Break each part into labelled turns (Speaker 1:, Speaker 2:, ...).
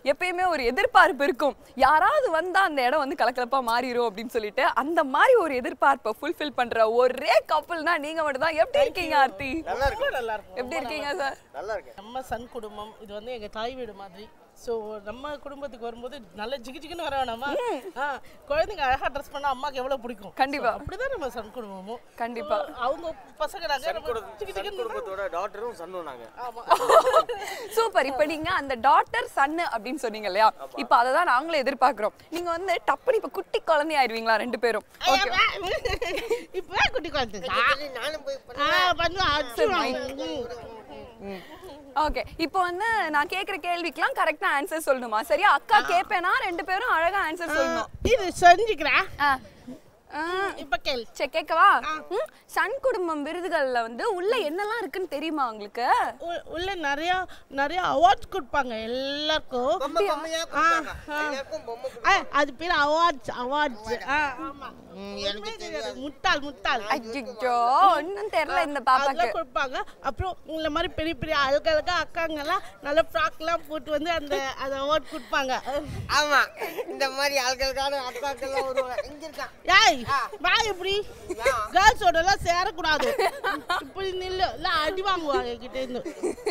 Speaker 1: எப்பயுமே ஒரு எதிர்பார்ப்பு இருக்கும் யாராவது வந்தா அந்த இடம் வந்து கலக்கலப்பா மாறிடும் அப்படின்னு சொல்லிட்டு அந்த மாதிரி ஒரு எதிர்பார்ப்பை ஃபுல்ஃபில் பண்ற ஒரே கப்பல்னா நீங்க மட்டும் தான் எப்படி இருக்கீங்க ஆர்த்தி
Speaker 2: ரொம்ப நல்லா இருக்கும்
Speaker 1: எப்படி இருக்கீங்க சார்
Speaker 3: நல்லா இருக்கேன்
Speaker 2: நம்ம சன் குடும்பம் இது வந்து எங்க தாய் வீடு மாதிரி ஸோ நம்ம குடும்பத்துக்கு வரும்போது நல்ல ஜிகு ஜிகுன்னு வர வேணாமா ஆ, குழந்தைங்க அழகா ட்ரெஸ் பண்ணா அம்மாக்கு எவ்வளவு பிடிக்கும்
Speaker 1: கண்டிப்பா.
Speaker 2: So, அப்படிதான் நம்ம சன் குடும்பமும்
Speaker 1: கண்டிப்பா.
Speaker 2: அவங்க பசங்க நாங்க நம்ம ஜிகு
Speaker 3: சன்
Speaker 2: ஜிகுன்னு
Speaker 3: குடும்பத்தோட டாக்டரும் சன்னும் நாங்க
Speaker 2: ஆமா
Speaker 1: சூப்பர் இப்போ நீங்க அந்த டாட்டர் சன்னு அப்படின்னு சொன்னீங்க இல்லையா இப்போ அதை தான் நாங்களும் எதிர்பார்க்குறோம் நீங்க வந்து டப்புனு இப்போ குட்டி குழந்தை ஆயிருவீங்களா ரெண்டு பேரும் ஓகே
Speaker 2: இப்போ குட்டி குழந்தை
Speaker 3: நானும் போய்
Speaker 2: ஆ பண்ணுவா அடிச்சுடுவாங்க. ம்.
Speaker 1: ஓகே இப்போ வந்து நான் கேக்குற கேள்விக்கெல்லாம் கரெக்டா ஆன்சர் சொல்லணுமா சரியா அக்கா கேப்பேனா ரெண்டு பேரும் அழகா ஆன்சர் சொல்லணும்
Speaker 2: இது செஞ்சுக்கிறேன்
Speaker 1: ஆ. ஆ.
Speaker 2: இப்ப கேள்
Speaker 1: சரி கேட்கவா ம், சன் குடும்பம் விருதுகள்ல வந்து உள்ள என்னெல்லாம் இருக்குன்னு தெரியுமா உங்களுக்கு
Speaker 2: உ- உள்ள நிறைய நிறைய அவார்ட்ஸ் கொடுப்பாங்க எல்லாருக்கும்
Speaker 3: பொம்மை பொம்மையா கொடுப்பாங்க எல்லாருக்கும் பொம்மை
Speaker 2: ஆ, அது பேர் அவார்ட்ஸ் அவார்ட்ஸ் ஆமா
Speaker 3: ம், எனக்கு
Speaker 2: தெரியாது. முட்டாள் முட்டாள்
Speaker 1: அஜிஜோ ஒன்றும் தெரியல இந்த பாப்பாக்கு
Speaker 2: அதெல்லாம் கொடுப்பாங்க அப்புறம் உங்களை மாதிரி பெரிய பெரிய அழகழகா அக்காங்க எல்லாம் நல்ல ஃப்ராக்லாம் போட்டு வந்து அந்த அந்த அவார்ட் கொடுப்பாங்க
Speaker 3: ஆமா இந்த மாதிரி ஆட்களுக்கான அக்காக்கெல்லாம் வருவாங்க எங்க இருக்கான்
Speaker 2: ஏய் வா இப்படி கேர்ள்ஸோட எல்லாம் சேரக்கூடாது இப்படி நில்லு இல்ல அடி வாங்குவாங்க கிட்ட இருந்து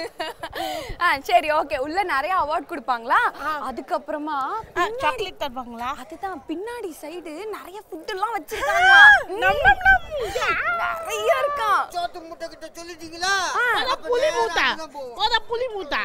Speaker 1: ஆ சரி ஓகே உள்ள நிறைய அவார்ட் கொடுப்பாங்களா அதுக்கப்புறமா
Speaker 2: சாக்லேட் தருவாங்களா
Speaker 1: அதுதான் பின்னாடி சைடு நிறைய ஃபுட் எல்லாம் வச்சிருக்காங்க
Speaker 2: நம் நம் நம்
Speaker 1: நிறைய இருக்கான்
Speaker 3: சோத்து முட்டை கிட்ட சொல்லிட்டீங்களா
Speaker 2: அதான் புலி மூத்தா அதான் புலி மூத்தா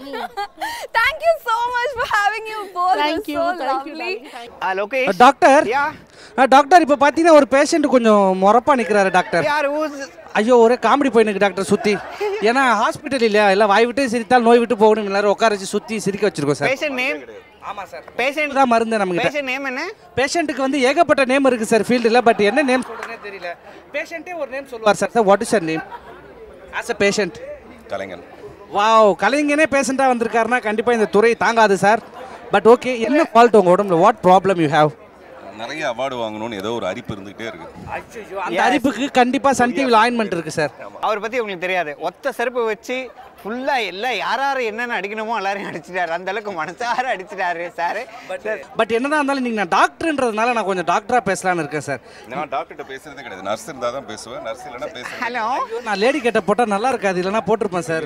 Speaker 1: Thank you so much for having you both.
Speaker 2: Thank
Speaker 1: It
Speaker 2: you,
Speaker 1: was so
Speaker 2: thank you,
Speaker 1: lovely.
Speaker 2: darling. Thank
Speaker 4: Lokesh
Speaker 5: doctor
Speaker 4: yeah
Speaker 5: ah, doctor இப்போ பார்த்தீங்கன்னா ஒரு பேஷண்ட் கொஞ்சம் முறப்பா நிற்கிறாரு டாக்டர்
Speaker 4: யார் ஊஸ்
Speaker 5: ஐயோ ஒரே காமெடி போயினுக்கு டாக்டர் சுற்றி ஏன்னா ஹாஸ்பிட்டல் இல்லையா எல்லாம் வாய் விட்டு சிரித்தால் நோய் விட்டு போகணும் எல்லாரும் உட்கார வச்சு சுற்றி சிரிக்க வச்சிருக்கோம் சார்
Speaker 4: பேஷண்ட் நேம்
Speaker 5: ஆமாம் சார்
Speaker 4: பேஷண்ட்
Speaker 5: தான் மருந்து நமக்கு
Speaker 4: பேஷண்ட் நேம் என்ன
Speaker 5: பேஷண்ட்டுக்கு வந்து ஏகப்பட்ட நேம் இருக்குது சார் ஃபீல்டில் பட் என்ன நேம் சொல்கிறேனே தெரியல பேஷண்ட்டே ஒரு நேம் சொல்லுவார் sir sir what is sir name as a patient
Speaker 6: கலைஞன்
Speaker 5: வாவ் கலைஞனே பேஷண்ட்டாக வந்திருக்காருன்னா கண்டிப்பாக இந்த துறை தாங்காது சார் பட் ஓகே என்ன ஃபால்ட் உங்கள் உடம்புல வாட் ப்ராப்ளம் யூ ஹேவ்
Speaker 6: நிறைய அவார்டு வாங்கணும்னு ஏதோ ஒரு அரிப்பு இருந்துகிட்டே இருக்கு
Speaker 5: அந்த அரிப்புக்கு கண்டிப்பாக சன் டிவியில் ஆயின்மெண்ட் இருக்குது சார்
Speaker 4: அவர் பத்தி உங்களுக்கு தெரியாது ஒத்த செருப்பு வச்சு ஃபுல்லா எல்லாம் யார் யார் என்னென்ன அடிக்கணுமோ எல்லாரையும் அடிச்சிட்டாரு அந்த அளவுக்கு மனசார அடிச்சிட்டாரு சார்
Speaker 5: பட் என்னதான் இருந்தாலும் நீங்கள் நான் டாக்டர்ன்றதுனால நான் கொஞ்சம் டாக்டராக பேசலாம்னு இருக்கேன் சார்
Speaker 6: நான் டாக்டர்கிட்ட பேசுறதே கிடையாது நர்ஸ் இருந்தால் தான் பேசுவேன் நர்ஸ் இல்லைன்னா பேசுவேன்
Speaker 4: ஹலோ
Speaker 5: நான் லேடி கேட்ட போட்டால் நல்லா இருக்காது இல்லைன்னா போட்டிருப்பேன் சார்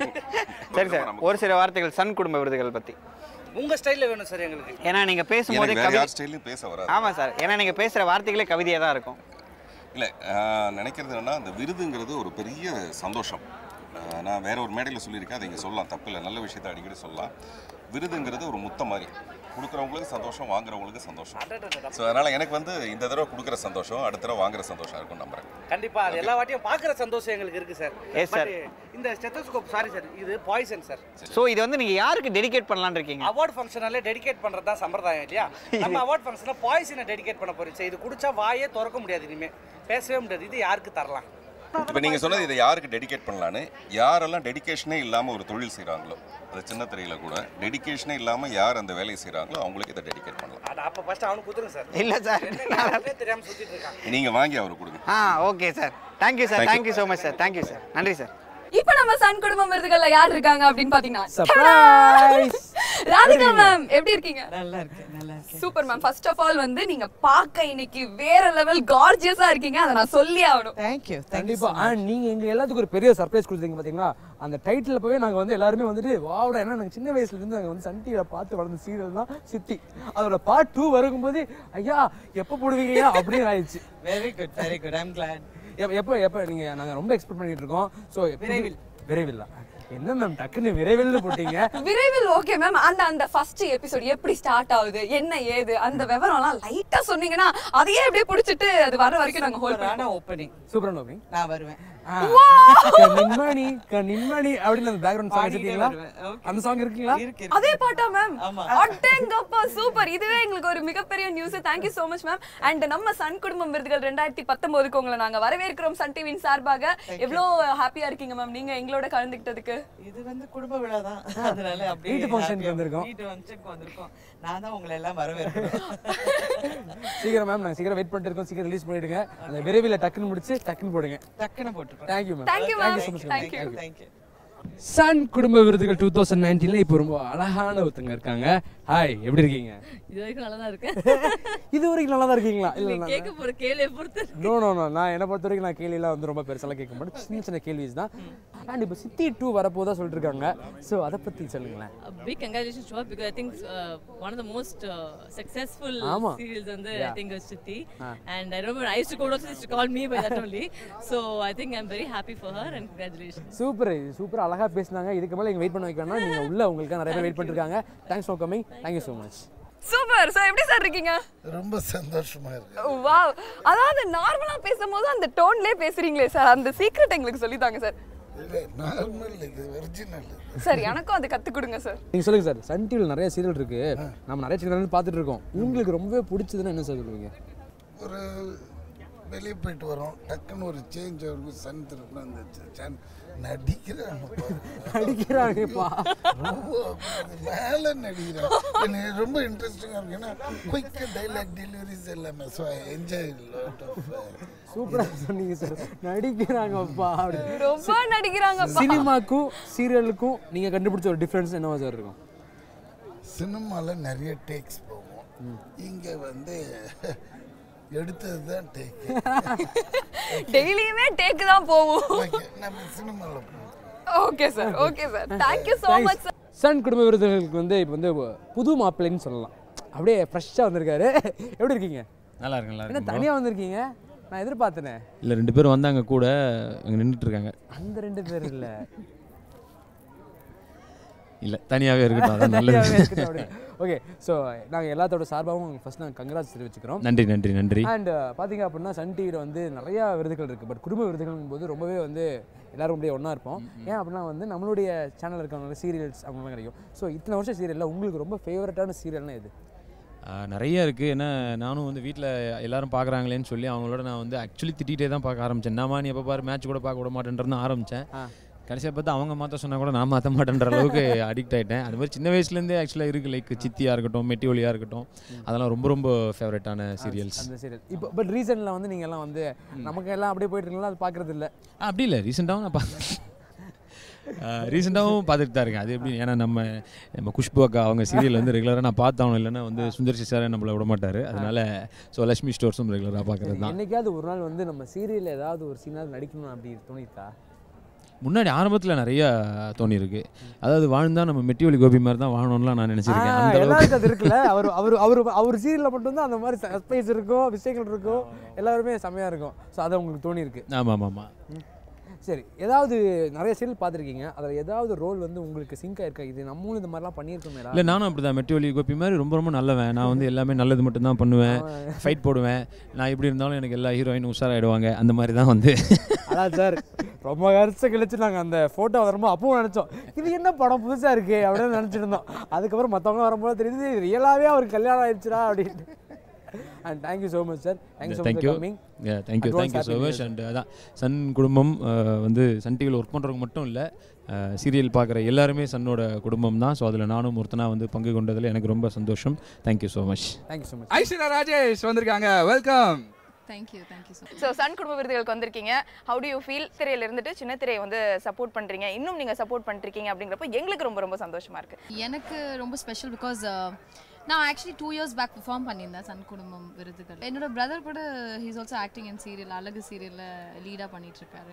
Speaker 4: சரி சார் ஒரு சில வார்த்தைகள் சன் குடும்ப விருதுகள் பத்தி
Speaker 5: உங்கள் ஸ்டைலில் வேணும் சார் எங்களுக்கு
Speaker 4: ஏன்னா நீங்க பேசும்போதே
Speaker 6: எனக்கு வேற
Speaker 4: கவிதை
Speaker 6: யார் ஸ்டைலையும் பேச வராது
Speaker 4: ஆமா சார் ஏன்னா நீங்க பேசுற வார்த்தைகளே கவிதையா தான் இருக்கும்
Speaker 6: இல்லை ஆஹ், நினைக்கிறது என்னன்னா அந்த விருதுங்கிறது ஒரு பெரிய சந்தோஷம் ஆஹ், நான் வேற ஒரு மேடையில் சொல்லியிருக்கேன் அதை இங்கே சொல்லலாம் தப்பு இல்லை நல்ல விஷயத்தை அடிக்கடி சொல்லலாம் விருதுங்கிறது ஒரு முத்த மாதிரி கொடுக்குறவங்களுக்கு சந்தோஷம் வாங்குறவங்களுக்கு சந்தோஷம் ஸோ அதனால் எனக்கு வந்து இந்த தடவை கொடுக்குற சந்தோஷம் அடுத்த தடவை வாங்குற சந்தோஷம் இருக்கும் நம்புறேன்
Speaker 7: கண்டிப்பா அது எல்லா வாட்டியும் பாக்குற சந்தோஷம் எங்களுக்கு இருக்கு சார்
Speaker 4: Yes, sir.
Speaker 7: But இந்த ஸ்டெத்தோஸ்கோப் சாரி சார் இது பாய்சன் சார்
Speaker 4: ஸோ இது வந்து நீங்க யாருக்கு டெடிகேட் பண்ணலாம்னு இருக்கீங்க
Speaker 7: அவார்ட் ஃபங்க்ஷனாலே டெடிகேட் பண்றது தான் சம்பிரதாயம் இல்லையா நம்ம அவார்ட் ஃபங்க்ஷன்ல பாய்சனை டெடிகேட் பண்ண போறோம் சார் இது குடிச்சா வாயே திறக்க முடியாது இனிமே பேசவே முடியாது இது யாருக்கு தரலாம்
Speaker 6: இப்போ நீங்கள் சொன்னது இதை யாருக்கு டெடிகேட் பண்ணலான்னு யாரெல்லாம் டெடிகேஷனே இல்லாமல் ஒரு தொழில் செய்கிறாங்களோ அது சின்ன திரையில கூட டெடிகேஷனே இல்லாமல் யார் அந்த வேலையை செய்கிறாங்களோ அவங்களுக்கு இதை டெடிகேட் பண்ணலாம்
Speaker 7: அது அப்ப ஃபர்ஸ்ட் அவனுக்கு குத்துருங்க சார்
Speaker 4: இல்ல சார்
Speaker 7: யாருமே தெரியாம சுத்திட்டு இருக்கான்
Speaker 6: நீங்கள் வாங்கி அவருக்கு கொடுங்க
Speaker 4: ah okay sir thank you sir thank you so much sir thank you sir நன்றி சார்
Speaker 1: இப்போ நம்ம சன் குடும்பம் விருதுகள்ல யார் இருக்காங்க அப்படின்னு பாத்தீங்கன்னா
Speaker 5: Surprise!
Speaker 1: ராதிகா மேம் எப்படி இருக்கீங்க
Speaker 8: நல்லா இருக்கு நல்லா இருக்கு
Speaker 1: super ma'am first of all வந்து நீங்க பார்க்க இன்னைக்கு வேற லெவல் கார்ஜியஸா இருக்கீங்க அதை நான் சொல்லி ஆகணும்
Speaker 8: தேங்க்யூ
Speaker 9: கண்டிப்பா அண்ட் நீங்க எங்க எல்லாத்துக்கும் ஒரு பெரிய சர்ப்ரைஸ் கொடுத்தீங்க பாத்தீங்களா அந்த டைட்டில் போய் நாங்க வந்து எல்லாருமே வந்துட்டு வாவோட ஏன்னா நாங்க சின்ன வயசுல இருந்து நாங்க வந்து சன் டிவில பார்த்து வளர்ந்த சீரியல் தான் சித்தி அதோட பார்ட் டூ வரும்போது ஐயா எப்ப போடுவீங்க அப்படின்னு ஆயிடுச்சு
Speaker 8: very good very good I am glad
Speaker 9: எப்ப- எப்ப எப்ப நீங்க நாங்க ரொம்ப எக்ஸ்பெக்ட் பண்ணிட்டு இருக்கோம் ஸோ
Speaker 8: விரைவில்.
Speaker 9: விரைவில் என்ன மேம் டக்குன்னு விரைவில் போட்டீங்க
Speaker 1: விரைவில் ஓகே மேம் அந்த அந்த ஃபர்ஸ்ட் எபிசோட் எப்படி ஸ்டார்ட் ஆகுது என்ன ஏது அந்த விவரம்லாம் லைட்டா சொன்னீங்கன்னா அதையே அப்படியே பிடிச்சிட்டு அது வர வரைக்கும் நாங்க ஹோல்ட்
Speaker 8: சூப்பரான ஓப்பனிங்
Speaker 9: சூப்பரான ஓகேங்க
Speaker 8: நான் வருவேன்
Speaker 9: நிம்மணி நிம்மணி அப்படின்னு அந்த பேக்ரவுண்ட் சாங்
Speaker 8: பாடிட்டே
Speaker 9: வச்சிருக்கீங்களா
Speaker 8: வருவேன். Okay.
Speaker 9: அந்த சாங் இருக்குங்களா
Speaker 8: இருக்கு
Speaker 1: அதே பாட்டா மேம்
Speaker 8: ஆமா.
Speaker 1: அட்டேங்கப்பா சூப்பர் இதுவே எங்களுக்கு ஒரு மிகப்பெரிய news thank you so much ma'am and நம்ம சன் குடும்பம் விருதுகள் ரெண்டாயிரத்தி பத்தொன்பதுக்கு உங்களை நாங்க வரவேற்கிறோம் சன் டிவியின் சார்பாக எவ்வளோ ஹாப்பியா இருக்கீங்க மேம் நீங்க எங்களோட கலந்துக்கிட்டதுக்கு
Speaker 8: இது வந்து குடும்ப விழா தான் அதனால அப்படியே
Speaker 9: வீட்டு functionக்கு
Speaker 8: happy-ஆ-
Speaker 9: வந்திருக்கோம்.
Speaker 8: வீட்டு ஃபங்க்ஷனுக்கு வந்திருக்கோம் நான் தான் உங்களை எல்லாம் வரவேற்கிறேன்
Speaker 9: சீக்கிரம் மேம் நாங்க சீக்கிரம் வெயிட் பண்ணிட்டு இருக்கோம் சீக்கிரம் ரிலீஸ் பண்ணிடுங்க அந்த விரைவில் டக்குன்னு முடிச்சு டக்குன்னு போடுங்க
Speaker 8: டக்குன்னு போட்டுருக்கோம்
Speaker 9: thank you ma'am
Speaker 1: thank you
Speaker 9: Thank
Speaker 1: ma'am
Speaker 9: you so much, ma'am.
Speaker 1: Thank you
Speaker 8: thank you
Speaker 9: Sun குடும்ப விருதுகள் டூ தௌசண்ட் நைன்டீன்ல இப்போ ரொம்ப அழகான ஒருத்தங்க இருக்காங்க ஹாய் எப்படி இருக்கீங்க
Speaker 10: இது வரைக்கும் நல்லா தான் இருக்கேன்
Speaker 9: இது வரைக்கும் நல்லா தான் இருக்கீங்களா இல்ல
Speaker 10: நீ கேட்க போற கேள்வியை பொறுத்து
Speaker 9: நோ நோ நோ நான் என்னை பொறுத்த வரைக்கும் நான் கேள்வியெல்லாம் வந்து ரொம்ப பெருசாலாம் கேட்க மாட்டேன் சின்ன சின்ன கேள்விஸ் தான் அண்ட் இப்போ சித்தி டூ வரப்போதா சொல்லிட்டு இருக்காங்க ஸோ அதை பற்றி சொல்லுங்களேன்
Speaker 10: big congratulation show because I think one of the most successful
Speaker 9: ஆமா.
Speaker 10: சீரியல்ஸ் வந்து I
Speaker 9: Yeah.
Speaker 10: Think Chithi and I remember I use to got also call me by that only so I think I am very happy for her and congratulation
Speaker 9: super super அழகா பேசினாங்க இதுக்கு மேலே எங்க wait பண்ண வைக்க வேணாம் நீங்கள் உள்ள உங்களுக்கு நிறைய பேர் வெயிட் பண்ணிருக்காங்க thanks for coming thank you so much
Speaker 1: super so எப்படி சார் இருக்கீங்க
Speaker 11: ரொம்ப சந்தோஷமா இருக்கு
Speaker 1: வாவ் அதாவது நார்மலா பேசும்போது அந்த டோன்லயே பேசுறீங்களே சார் அந்த சீக்ரெட் எங்களுக்கு சொல்லி தாங்க சார்
Speaker 11: இல்லை நார்மல் இது ஒரிஜினல்
Speaker 1: சார் எனக்கும் அது கத்து கொடுங்க சார்
Speaker 9: நீங்கள் சொல்லுங்க சார் சன் டிவியில் நிறைய சீரியல் இருக்கு நம்ம நிறைய சீரியல் பார்த்துட்டு இருக்கோம் உங்களுக்கு ரொம்பவே பிடிச்சதுன்னா என்ன சார் சொல்லுவீங்க
Speaker 11: ஒரு வெளியே போயிட்டு வரோம் டக்குன்னு ஒரு சேஞ்ச் அவருக்கு சன் திருப்பின அந்த சேனல் நடிக்கிறாங்க பாருங்க.
Speaker 9: நடிக்கிறாங்கப்பா.
Speaker 11: ரொம்ப மேலே நடிக்கிறாங்க எனக்கு ரொம்ப இன்ட்ரெஸ்டிங்காக இருக்கு ஏன்னா குயிக்காக டைலாக் டெலிவரிஸ் எல்லாமே so I enjoy lot of
Speaker 9: சூப்பரா சொன்னீங்க சார் நடிக்கிறாங்கப்பா அப்படி
Speaker 1: ரொம்ப நடிக்கிறாங்கப்பா.
Speaker 9: சினிமாக்கும் சீரியலுக்கும் நீங்க கண்டுபிடிச்ச ஒரு டிஃபரன்ஸ் என்னவா சார் இருக்கும்
Speaker 11: சினிமாவில் நிறைய டேக்ஸ் போகும் இங்கே வந்து எடுத்தது தான் டேக்
Speaker 1: டெய்லியுமே டேக் தான் போவோம்
Speaker 11: ஓகே நம்ம சினிமாவில் போவோம்
Speaker 1: okay sir okay sir thank you so much sir
Speaker 9: Sun குடும்ப விருதுகளுக்கு வந்து இப்போ வந்து புது மாப்பிள்ளைன்னு சொல்லலாம் அப்படியே ஃப்ரெஷ்ஷாக வந்திருக்காரு எப்படி இருக்கீங்க
Speaker 12: நல்லா இருக்கு நல்லா
Speaker 9: என்ன
Speaker 12: இருக்கு
Speaker 9: தனியாக வந்திருக்கீங்க நான் எதிர்பார்த்தனே
Speaker 12: இல்லை ரெண்டு பேரும் வந்தாங்க கூட அங்கே நின்றுட்டு இருக்காங்க
Speaker 9: அந்த ரெண்டு பேர் இல்லை
Speaker 12: இல்லை தனியாகவே இருக்கட்டும் அதான் நல்லது
Speaker 9: ஓகே ஸோ நாங்கள் எல்லாத்தோட சார்பாகவும் ஃபர்ஸ்ட் நாங்கள் கங்கராஜ் தெரிவிச்சுக்கிறோம்
Speaker 12: நன்றி, நன்றி, நன்றி.
Speaker 9: அண்ட் பார்த்தீங்க அப்படின்னா சன் டிவியில் வந்து நிறையா விருதுகள் இருக்குது பட் குடும்ப விருதுகள் போது ரொம்பவே வந்து எல்லாரும் அப்படியே ஒன்றா இருப்போம் ஏன் அப்படின்னா வந்து நம்மளுடைய சேனல் இருக்கவங்க சீரியல்ஸ் அவங்களாம் கிடைக்கும் ஸோ இத்தனை வருஷம் சீரியலில் உங்களுக்கு ரொம்ப ஃபேவரட்டான சீரியல்னா இது
Speaker 12: ஆ, நிறைய இருக்குது ஏன்னா நானும் வந்து வீட்டில் எல்லாரும் பார்க்குறாங்களேன்னு சொல்லி அவங்களோட நான் வந்து ஆக்சுவலி திட்டிகிட்டே தான் பார்க்க ஆரம்பித்தேன் நாம நீ எப்போ பாரு மேட்ச் கூட பார்க்க விட மாட்டேன்றதுன்னு ஆரம்பித்தேன் கடைசியாக பார்த்தா அவங்க மாற்ற சொன்னால் கூட நான் மாற்ற மாட்டேன்ற அளவுக்கு அடிக்ட் ஆகிட்டேன் அது மாதிரி சின்ன வயசுலேருந்தே ஆக்சுவலாக இருக்குது லைக் சித்தியாக இருக்கட்டும் மெட்டி ஒலியாக இருக்கட்டும் அதெல்லாம் ரொம்ப ரொம்ப ஃபேவரட்டான சீரியல்ஸ்
Speaker 9: அந்த சீரியல் இப்போ பட் ரீசனில் வந்து நீங்கள் எல்லாம் வந்து நமக்கு எல்லாம் அப்படியே போயிட்டு இருக்கீங்களா அது பார்க்குறது இல்லை
Speaker 12: அப்படி இல்லை ரீசெண்டாகவும் நான் பா ரீசெண்டாகவும் பார்த்துட்டு தான் இருக்கேன் அது எப்படி ஏன்னா நம்ம நம்ம குஷ்பு அக்கா அவங்க சீரியல் வந்து ரெகுலராக நான் பார்த்தாலும் இல்லைன்னா வந்து சுந்தர்சி சார் நம்மளை விட மாட்டார் அதனால ஸோ லக்ஷ்மி ஸ்டோர்ஸும் ரெகுலராக பார்க்குறது தான்
Speaker 9: என்னைக்காவது ஒரு நாள் வந்து நம்ம சீரியலில் ஏதாவது ஒரு சீனாவது நடிக்கணும் அப்படி தோணிருக்கா
Speaker 12: முன்னாடி ஆரம்பத்தில் நிறைய தோணியிருக்கு அதாவது வாழ்ந்தா நம்ம மெட்டிவலி கோபி மாதிரி தான் வாழணும்லாம் நான் நினச்சிருக்கேன்
Speaker 9: ஆ,
Speaker 12: அந்த
Speaker 9: எல்லாருக்கும்
Speaker 12: அளவுக்கு
Speaker 9: அது இருக்குல்ல அவர் அவர் அவர் அவர் சீரியலில் மட்டும்தான் அந்த மாதிரி சஸ்பைஸ் இருக்கும் விஷயங்கள் இருக்கும் எல்லாருமே செமையாக இருக்கும் ஸோ அது உங்களுக்கு தோணி இருக்கு
Speaker 12: ஆமாம் ஆமாம் ஆமாம்
Speaker 9: சரி ஏதாவது நிறைய சீரியல் பார்த்துருக்கீங்க அதில் ஏதாவது ரோல் வந்து உங்களுக்கு சிங்க் ஆயிருக்கா இது நம்மளும் இந்த மாதிரிலாம் பண்ணியிருக்கோமே
Speaker 12: இல்லை நானும் அப்படி தான் மெட்டிவலி கோபி மாதிரி ரொம்ப ரொம்ப நல்லவன் நான் வந்து எல்லாமே நல்லது மட்டும்தான் பண்ணுவேன் ஃபைட் போடுவேன் நான் எப்படி இருந்தாலும் எனக்கு எல்லா ஹீரோயினும் உஷாராயிடுவாங்க அந்த மாதிரி தான் வந்து
Speaker 9: அதான் சார் ரொம்ப வருஷம் கழிச்சு நாங்கள் அந்த ஃபோட்டோ வரும்போது அப்பவும் நினச்சோம் இது என்ன படம் புதுசாக இருக்கு அப்படின்னு நினச்சிட்டு இருந்தோம் அதுக்கப்புறம் மற்றவங்க வரும்போது தெரியுது ரியலாகவே அவருக்கு கல்யாணம் ஆயிடுச்சுடா அப்படின்னு and thank you so much sir thank you so much
Speaker 12: thank you
Speaker 9: coming
Speaker 12: thank you thank you so much and அதான் சன் குடும்பம் அஹ், வந்து சன் டிவியில் ஒர்க் பண்ணுறவங்க மட்டும் இல்லை சீரியல் பார்க்குற எல்லாருமே சன்னோட குடும்பம் தான் ஸோ அதில் நானும் ஒருத்தனாக வந்து பங்கு கொண்டதில் எனக்கு ரொம்ப சந்தோஷம் thank you so much
Speaker 9: thank you so much
Speaker 13: Aishwarya Rajesh வந்திருக்காங்க welcome
Speaker 10: thank you thank you so
Speaker 1: so Sun குடும்ப விருதுகளுக்கு வந்திருக்கீங்க ஹவு டு யூ ஃபீல் திரையில இருந்துட்டு சின்ன திரையை வந்து சப்போர்ட் பண்றீங்க இன்னும் நீங்க சப்போர்ட் பண்ணிருக்கீங்க அப்படிங்கிறப்போ எங்களுக்கு ரொம்ப ரொம்ப சந்தோஷமா இருக்கு
Speaker 14: எனக்கு ரொம்ப ஸ்பெஷல் பிகாஸ் நான் actually two years back perform பண்ணியிருந்தேன் சன் குடும்பம் விருதுகள் என்னோட பிரதர் கூட he's also acting in serial Azhagu சீரியலில் லீடாக பண்ணிட்டு இருக்காரு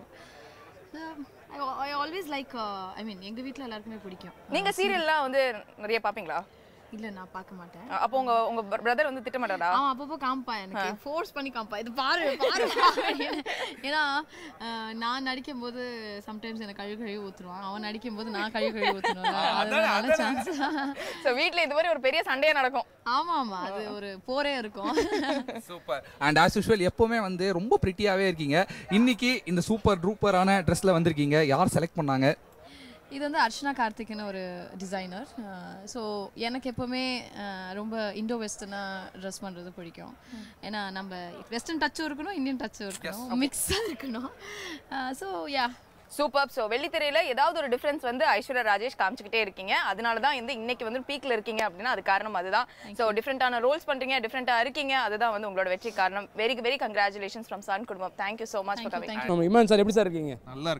Speaker 14: ஐ ஆல்வேஸ் லைக் ஐ மீன் எங்கள் வீட்டில் எல்லாருக்குமே பிடிக்கும்
Speaker 1: நீங்க சீரியல்லாம் வந்து நிறைய பாப்பீங்களா
Speaker 14: இல்லை நான் பார்க்க மாட்டேன்
Speaker 1: அப்போ உங்க உங்க பிரதர் வந்து திட்ட மாட்டாரா
Speaker 14: அவன் அப்பப்போ காமிப்பா எனக்கு ஃபோர்ஸ் பண்ணி காமிப்பா இது பாரு பாரு பாரு. ஏன்னா அஹ், நான் நடிக்கும் போது சம்டைம்ஸ் எனக்கு கழுவு கழுவி ஊத்துருவான் அவன் நடிக்கும் போது நான் கழுவு கழுவி ஊத்துருவேன் அதனால சான்ஸ்
Speaker 1: ஸோ வீட்ல இது மாதிரி ஒரு பெரிய சண்டையே நடக்கும்
Speaker 14: ஆமா ஆமா அது ஒரு போரே இருக்கும்
Speaker 13: சூப்பர் அண்ட் ஆஸ் யூஷுவல் எப்பவுமே வந்து ரொம்ப பிரிட்டியாவே இருக்கீங்க இன்னைக்கு இந்த சூப்பர் டூப்பரான ட்ரெஸ்ல வந்திருக்கீங்க யார் செலக்ட் பண்ணாங்க
Speaker 14: இது வந்து அர்ச்சனா கார்த்திக்னு ஒரு டிசைனர் ஸோ எனக்கு எப்போவுமே அஹ், ரொம்ப இண்டோ வெஸ்டர்னாக ட்ரெஸ் பண்ணுறது பிடிக்கும் ஏன்னா நம்ம வெஸ்டர்ன் டச்சும் இருக்கணும் இந்தியன் டச்சும் இருக்கணும் மிக்ஸாக இருக்கணும் ஸோ யா
Speaker 1: சூப்பர் ஸோ வெள்ளித்திரையில ஏதாவது ஒரு டிஃபரன்ஸ் வந்து ஐஸ்வர்யா ராஜேஷ் காமிச்சிக்கிட்டே இருக்கீங்க அதனால தான் வந்து இன்னைக்கு வந்து பீக்ல இருக்கீங்க அப்படின்னா அது காரணம் அதுதான் ஸோ டிஃப்ரெண்டான ரோல்ஸ் பண்றீங்க டிஃப்ரெண்டா இருக்கீங்க அதுதான் வந்து உங்களோட வெற்றி காரணம் very very congratulations from Sun குடும்பம் thank you so much for coming
Speaker 9: நம்ம இமான் சார் எப்படி சார் இருக்கீங்க
Speaker 15: நல்லா இருக்கேன் நீங்க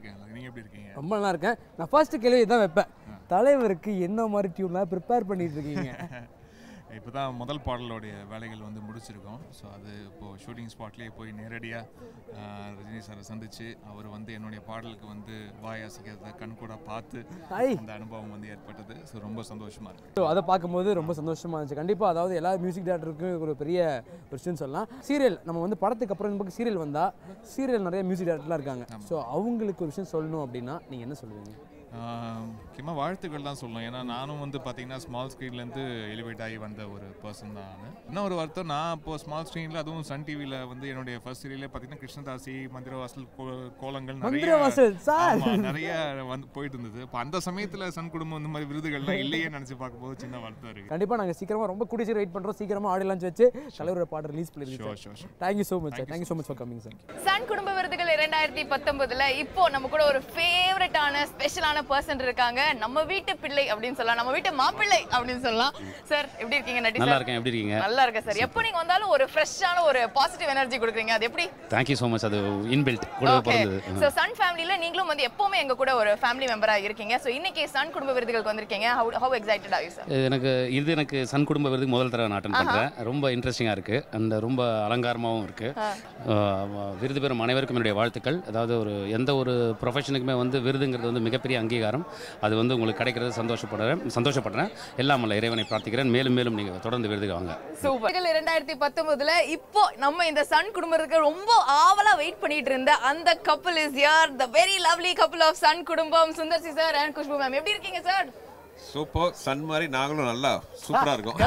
Speaker 15: நீங்கள் எப்படி இருக்கீங்க
Speaker 9: ரொம்ப நல்லா இருக்கேன் நான் ஃபர்ஸ்ட் கேள்வி இதான் வைப்பேன் தலைவருக்கு என்ன மாதிரி டியூன்லாம் ப்ரிப்பேர் பண்ணிட்டு இருக்கீங்க
Speaker 15: இப்போ தான் முதல் பாடலோடைய வேலைகள் வந்து முடிச்சிருக்கோம் ஸோ அது இப்போது ஷூட்டிங் ஸ்பாட்லேயே போய் நேரடியாக ரஜினி சாரை சந்திச்சு அவர் வந்து என்னுடைய பாடலுக்கு வந்து வாய் அசைக்கிறத கண்கூட பார்த்து
Speaker 9: ஐ.
Speaker 15: அந்த அனுபவம் வந்து ஏற்பட்டது ஸோ ரொம்ப சந்தோஷமாக இருக்கு
Speaker 9: ஸோ அதை பார்க்கும்போது ரொம்ப சந்தோஷமா இருந்துச்சு கண்டிப்பாக அதாவது எல்லா மியூசிக் டேரக்டருக்கும் ஒரு பெரிய ஒரு விஷயம் சொல்லலாம் சீரியல் நம்ம வந்து படத்துக்கு அப்புறம் இந்த பக்கம் சீரியல் வந்தால் சீரியல் நிறைய மியூசிக் டேரக்டர்லாம் இருக்காங்க ஸோ அவங்களுக்கு ஒரு விஷயம் சொல்லணும் அப்படின்னா நீங்கள் என்ன சொல்லுவீங்க
Speaker 15: முக்கியமாக வாழ்த்துக்கள் தான் சொல்லணும் ஏன்னா நானும் வந்து பார்த்தீங்கன்னா ஸ்மால் ஸ்க்ரீன்லேருந்து எலிவேட் ஆகி வந்த ஒரு பர்சன் தான் நான் இன்னும் ஒரு வருத்தம் நான் இப்போது ஸ்மால் ஸ்க்ரீனில் அதுவும் சன் டிவியில் வந்து என்னுடைய ஃபர்ஸ்ட் சீரியலே பார்த்தீங்கன்னா கிருஷ்ணதாசி மந்திரவாசல் கோ- கோலங்கள் நிறைய
Speaker 9: மந்திரவாசல், சார்.
Speaker 15: ஆமா, நிறைய வந்து போயிட்டு இருந்தது இப்போ அந்த சமயத்தில் சன் குடும்பம் இந்த மாதிரி விருதுகள்லாம் இல்லையே நினச்சி பார்க்கும்போது சின்ன வருத்தம் இருக்குது
Speaker 9: கண்டிப்பாக நாங்கள் சீக்கிரமாக ரொம்ப கூடிய சீக்கிரம் வெயிட் பண்ணுறோம் சீக்கிரமாக ஆடியோ லான்ச் வச்சு தலைவரோட பாட்டு ரிலீஸ்
Speaker 15: Sure, sure,
Speaker 9: பண்ணிருக்கோம்
Speaker 15: sure.
Speaker 9: Thank you so much sir thank you so much for coming sir
Speaker 1: Sun குடும்ப விருதுகள் இரண்டாயிரத்தி பத்தொன்பதுல இப்போ நம்ம கூட ஒரு ஃபேவரட்டான ஸ்பெஷலான பர்சன் இருக்காங்க நம்ம வீட்டு பிள்ளை அப்படின்னு சொல்லலாம் நம்ம வீட்டு மாப்பிள்ளை அப்படின்னு சொல்லலாம் சார் எப்படி இருக்கீங்க நட்டி
Speaker 16: நல்லா
Speaker 1: sir?
Speaker 16: இருக்கேன் எப்படி இருக்கீங்க
Speaker 1: நல்லா இருக்கேன் சார் எப்போ நீங்க வந்தாலும் ஒரு ஃப்ரெஷ்ஷான ஒரு பாசிட்டிவ் எனர்ஜி கொடுக்குறீங்க அது எப்படி
Speaker 16: தேங்க்யூ ஸோ மச் அது இன்பில்ட் கூட
Speaker 1: ஓகே
Speaker 16: பிறந்தது
Speaker 1: ஸோ சன் ஃபேமிலியில நீங்களும் வந்து எப்பவுமே எங்க கூட ஒரு ஃபேமிலி மெம்பரா இருக்கீங்க ஸோ இன்னைக்கு சன் குடும்ப விருதுகளுக்கு வந்திருக்கீங்க how how excited are you sir
Speaker 16: எனக்கு இது எனக்கு சன் குடும்ப விருது முதல் தடவை நான் அட்டன் பண்ணுறேன் ரொம்ப இன்ட்ரெஸ்டிங்காக இருக்குது அண்ட் ரொம்ப அலங்காரமாகவும் இருக்குது விருது பெறும் அனைவருக்கும் என்னுடைய வாழ்த்துக்கள் அதாவது ஒரு எந்த ஒரு ப்ரொஃபஷனுக்குமே வந்து விருதுங்கிறது வந்து மிகப்பெரிய அங்கீகாரம் அது வந்து உங்களுக்கு கிடைக்கிறது சந்தோஷப்படுறேன் சந்தோஷப்படுறேன் எல்லாம் அல்ல இறைவனை பிரார்த்திக்கிறேன் மேலும் மேலும் நீங்கள் தொடர்ந்து விருது வாங்க
Speaker 1: சூப்பர் இரண்டாயிரத்தி பத்தொன்பதுல இப்போ நம்ம இந்த சன் குடும்பத்துக்கு ரொம்ப ஆவலா வெயிட் பண்ணிட்டு இருந்த அந்த கப்பல் இஸ் யார் the very lovely couple of Sun குடும்பம் Sundar C sir and Khushbu ma'am எப்படி இருக்கீங்க சார்
Speaker 17: சூப்பர் சன் மாதிரி நாங்களும் நல்லா சூப்பரா இருக்கும்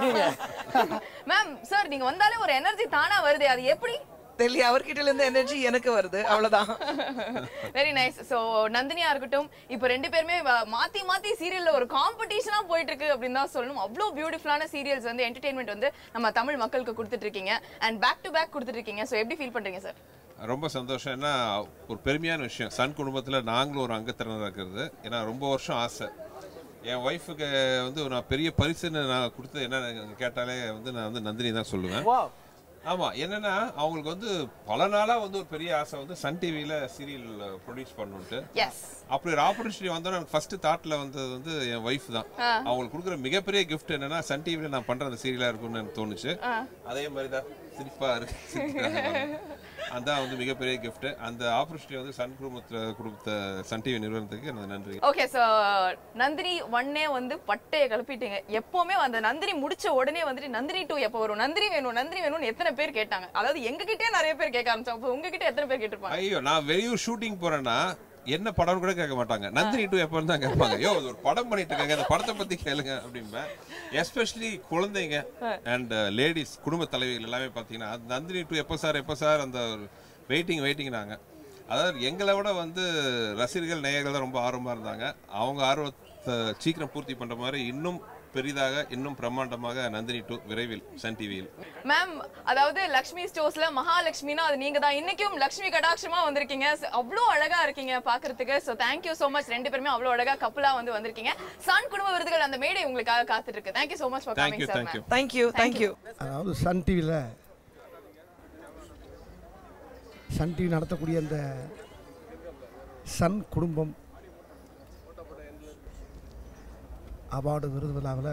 Speaker 1: மேம் சார் நீங்க வந்தாலே ஒரு எனர்ஜி தானா வருது அது எப்படி
Speaker 18: தெரியல அவர்கிட்ட இருந்து எனர்ஜி எனக்கு வருது அவ்வளவுதான்
Speaker 1: வெரி நைஸ் ஸோ நந்தினியா இருக்கட்டும் இப்போ ரெண்டு பேருமே வ- மாத்தி மாத்தி சீரியல்ல ஒரு காம்படிஷனா போயிட்டு இருக்கு அப்படின்னு தான் சொல்லணும் அவ்வளோ பியூட்டிஃபுல்லான சீரியல்ஸ் வந்து என்டர்டைன்மெண்ட் வந்து நம்ம தமிழ் மக்களுக்கு கொடுத்துட்டு இருக்கீங்க அண்ட் பேக் டு பேக் கொடுத்துட்டு இருக்கீங்க ஸோ எப்படி ஃபீல் பண்றீங்க சார்
Speaker 17: ரொம்ப சந்தோஷம் ஏன்னா ஒரு பெருமையான விஷயம் சன் குடும்பத்தில் நாங்களும் ஒரு அங்கத்தினராக இருக்கிறது ஏன்னா ரொம்ப வருஷம் ஆசை என் ஒய்ஃபுக்கு வந்து நான் பெரிய பரிசுன்னு நான் கொடுத்தது என்ன கேட்டாலே வந்து நான் வந்து நந்தினி தான் சொல்லுவேன் ஆமாம் என்னன்னா அவங்களுக்கு வந்து பல நாளாக வந்து ஒரு பெரிய ஆசை வந்து சன் டிவியில் சீரியல் ப்ரொடியூஸ் பண்ணணுன்ட்டு
Speaker 1: எஸ்
Speaker 17: அப்படி ஒரு ஆப்பர்ச்சுனிட்டி வந்தோன்னா எனக்கு ஃபர்ஸ்ட் தாட்ல வந்தது வந்து என் ஒய்ஃப் தான்
Speaker 1: ஆ.
Speaker 17: அவங்களுக்கு கொடுக்குற மிகப்பெரிய gift என்னன்னா சன் டிவியில் நான் பண்ற அந்த சீரியலா இருக்கும்னு எனக்கு தோணுச்சு
Speaker 1: ஆ.
Speaker 17: அதே மாதிரி தான் சிரிப்பா இருக்கு சிரிக்கிறாங்க பாருங்க. அதான் வந்து மிகப்பெரிய gift அந்த ஆப்பர்ச்சுனிட்டி வந்து சன் குடும்பத்தில் கொடுத்த சன் டிவி நிறுவனத்துக்கு எனது நன்றி
Speaker 1: ஓகே ஸோ நந்தினி ஒன்னே வந்து பட்டையை கிளப்பிட்டீங்க எப்பவுமே அந்த நந்தினி முடிச்ச உடனே வந்துட்டு நந்தினி டூ எப்போ வரும் நந்தினி வேணும் நந்தினி வேணும்னு எத்தனை பேர் கேட்டாங்க அதாவது எங்ககிட்டே நிறைய பேர் கேட்க ஆரம்பிச்சாங்க அப்போ உங்ககிட்ட எத்தனை பேர் கேட்டிருப்பாங்க
Speaker 17: ஐயோ நான் வெளியூர் ஷூட்டிங் போறேன்னா என்ன படம் கூட கேட்க மாட்டாங்க நந்தினி டூ எப்போ தான் கேட்பாங்க யோ இது ஒரு படம் பண்ணிட்டு இருக்காங்க அந்த படத்தை பத்தி கேளுங்க அப்படிம்பேன் எஸ்பெஷலி குழந்தைங்க அண்ட் லேடிஸ் குடும்ப தலைவிகள் எல்லாமே பார்த்தீங்கன்னா அது நந்தினி டூ எப்போ சார் எப்போ சார் அந்த வெயிட்டிங் வெயிட்டிங் நாங்க அதாவது எங்களை விட வந்து ரசிகர்கள் நேயர்கள் தான் ரொம்ப ஆர்வமா இருந்தாங்க அவங்க ஆர்வத்தை சீக்கிரம் பூர்த்தி பண்ற மாதிரி இன்னும் பெரிதாக இன்னும் பிரம்மாண்டமாக நந்தினி டூ விரைவில் சன் டிவியில்
Speaker 1: மேம் அதாவது லக்ஷ்மி ஸ்டோர்ஸ்ல மகாலட்சுமினா அது நீங்க தான் இன்னைக்கும் லக்ஷ்மி கடாட்சமா வந்திருக்கீங்க So, அவ்வளோ அழகா இருக்கீங்க பாக்குறதுக்கு ஸோ தேங்க்யூ so மச் ரெண்டு பேருமே அவ்வளோ அழகா கப்பலா வந்து வந்திருக்கீங்க சன் குடும்ப விருதுகள் அந்த மேடை உங்களுக்காக காத்துட்டு இருக்கு thank you so much for
Speaker 17: Thank
Speaker 1: coming
Speaker 17: you,
Speaker 1: sir
Speaker 17: thank you.
Speaker 18: Thank you thank you
Speaker 19: அதாவது சன் டிவியில் சன் டிவி நடத்தக்கூடிய அந்த சன் குடும்பம் அவார்டு விருது விழாவில்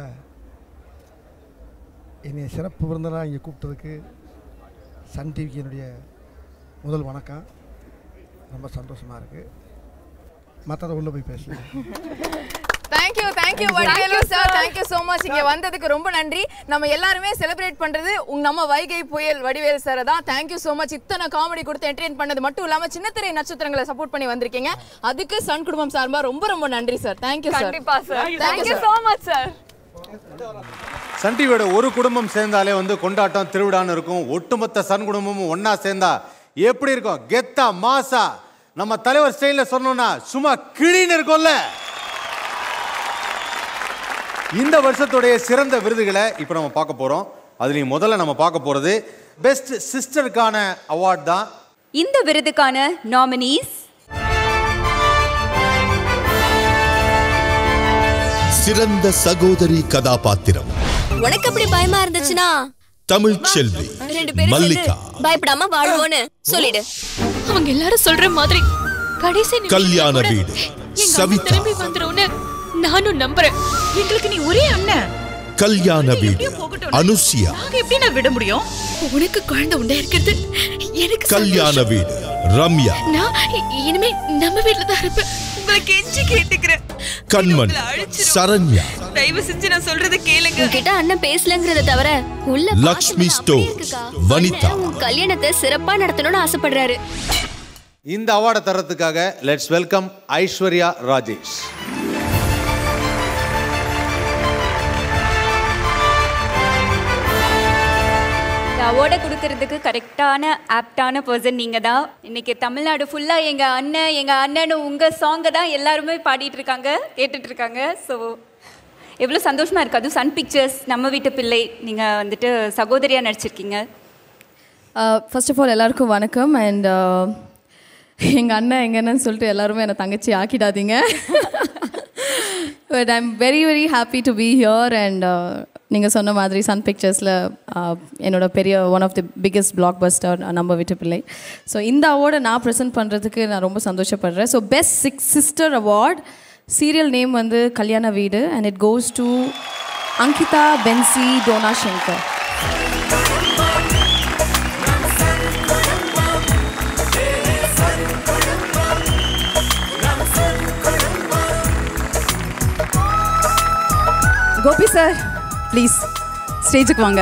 Speaker 19: என்னை சிறப்பு விருந்தெல்லாம் இங்கே கூப்பிட்டதுக்கு சன் டிவிக்கு என்னுடைய முதல் வணக்கம் ரொம்ப சந்தோஷமாக இருக்குது மற்றதை உள்ளே போய் பேசலாம்
Speaker 1: thank you thank you Vadivelu sir thank you so much இங்க வந்ததுக்கு ரொம்ப நன்றி நம்ம எல்லாருமே செலிப்ரேட் பண்றது உங்க நம்ம வைகை புயல் வடிவேல் சார் தான் தேங்க்யூ so மச் இத்தனை காமெடி கொடுத்து என்டர்டெயின் பண்ணது மட்டும் இல்லாம சின்னத்திரை நட்சத்திரங்களை சப்போர்ட் பண்ணி வந்திருக்கீங்க அதுக்கு சன் குடும்பம் சார்பா ரொம்ப ரொம்ப நன்றி சார் தேங்க்யூ சார்
Speaker 20: கண்டிப்பா sir.
Speaker 1: Thank you
Speaker 20: Thank you
Speaker 1: so much sir
Speaker 20: Sun டிவியோட ஒரு குடும்பம் சேர்ந்தாலே வந்து கொண்டாட்டம் திருவிழான்னு இருக்கும் ஒட்டுமொத்த சன் குடும்பமும் ஒண்ணா சேர்ந்தா எப்படி இருக்கும் கெத்தா மாசா நம்ம தலைவர் ஸ்டைலில் சொன்னோம்னா சும்மா கிழின்னு இருக்கும்ல இந்த வருஷத்துடைய சிறந்த விருதுகளை இப்போ நம்ம பார்க்க போறோம் அதுலேயும் முதல்ல நம்ம பார்க்க போறது பெஸ்ட் சிஸ்டருக்கான அவார்ட் தான்
Speaker 21: இந்த விருதுக்கான நாமினிஸ்
Speaker 22: சிறந்த சகோதரி கதாபாத்திரம்
Speaker 23: உனக்கு அப்படி பயமா இருந்துச்சுன்னா
Speaker 22: தமிழ் செல்வி
Speaker 23: ரெண்டு பேரும்
Speaker 22: மல்லிகா
Speaker 23: சேர்ந்து பயப்படாம வாழ்வோன்னு சொல்லிடு
Speaker 24: அவங்க எல்லாரும் சொல்ற மாதிரி
Speaker 22: கடைசி கல்யாண வீடு சவிதா
Speaker 2: திரும்பி வந்துரும்னு நானும் நம்புறேன் எங்களுக்கு நீ ஒரே அண்ணன்
Speaker 22: கல்யாண வீடு அனுசியா
Speaker 2: நாங்க எப்படி நான் விட முடியும் உனக்கு குழந்தை உண்டா இருக்கிறது எனக்கு
Speaker 22: கல்யாண வீடு ரம்யா
Speaker 2: நான் இ- இனிமே நம்ம வீட்ல தான் இருப்பேன் உங்களை கெஞ்சி கேட்டுக்கிறேன்
Speaker 22: கண்மண் சரண்யா
Speaker 2: தயவு செஞ்சு நான் சொல்றதை கேளுங்க
Speaker 23: உன்கிட்ட அண்ணன் பேசலங்கிறத தவிர உள்ள
Speaker 22: லக்ஷ்மி ஸ்டோர்ஸ் வனிதா
Speaker 23: உன் கல்யாணத்தை சிறப்பா நடத்தணும்னு ஆசைப்படுறாரு
Speaker 20: இந்த அவார்டை தரத்துக்காக லெட்ஸ் வெல்கம் ஐஸ்வர்யா ராஜேஷ்
Speaker 21: இந்த அவார்டை கொடுக்கறதுக்கு கரெக்டான ஆப்டான பர்சன் நீங்கள் தான் இன்னைக்கு தமிழ்நாடு ஃபுல்லாக எங்கள் அண்ணன் எங்கள் அண்ணனு உங்கள் சாங்கை தான் எல்லாருமே பாடிட்டு இருக்காங்க கேட்டுட்டு இருக்காங்க ஸோ எவ்வளோ சந்தோஷமாக இருக்கு அதுவும் சன் பிக்சர்ஸ் நம்ம வீட்டு பிள்ளை நீங்கள் வந்துட்டு சகோதரியாக நடிச்சிருக்கீங்க
Speaker 3: ஃபர்ஸ்ட் ஆஃப் ஆல் எல்லாருக்கும் வணக்கம் அண்ட் எங்கள் அண்ணன் எங்கன்னு சொல்லிட்டு எல்லாருமே என்னை தங்கச்சி ஆக்கிடாதீங்க but I'm very very happy to be here and நீங்கள் சொன்ன மாதிரி சன் பிக்சர்ஸில் என்னோட பெரிய one of the biggest blockbuster Namma Veettu பிள்ளை ஸோ இந்த அவார்டை நான் ப்ரெசென்ட் பண்ணுறதுக்கு நான் ரொம்ப சந்தோஷப்படுறேன் so best six sister award serial name வந்து Kalyana Veedu and it goes to Ankitha Benzy Dona Shankar
Speaker 7: Gopi sir please ஸ்டேஜுக்கு வாங்க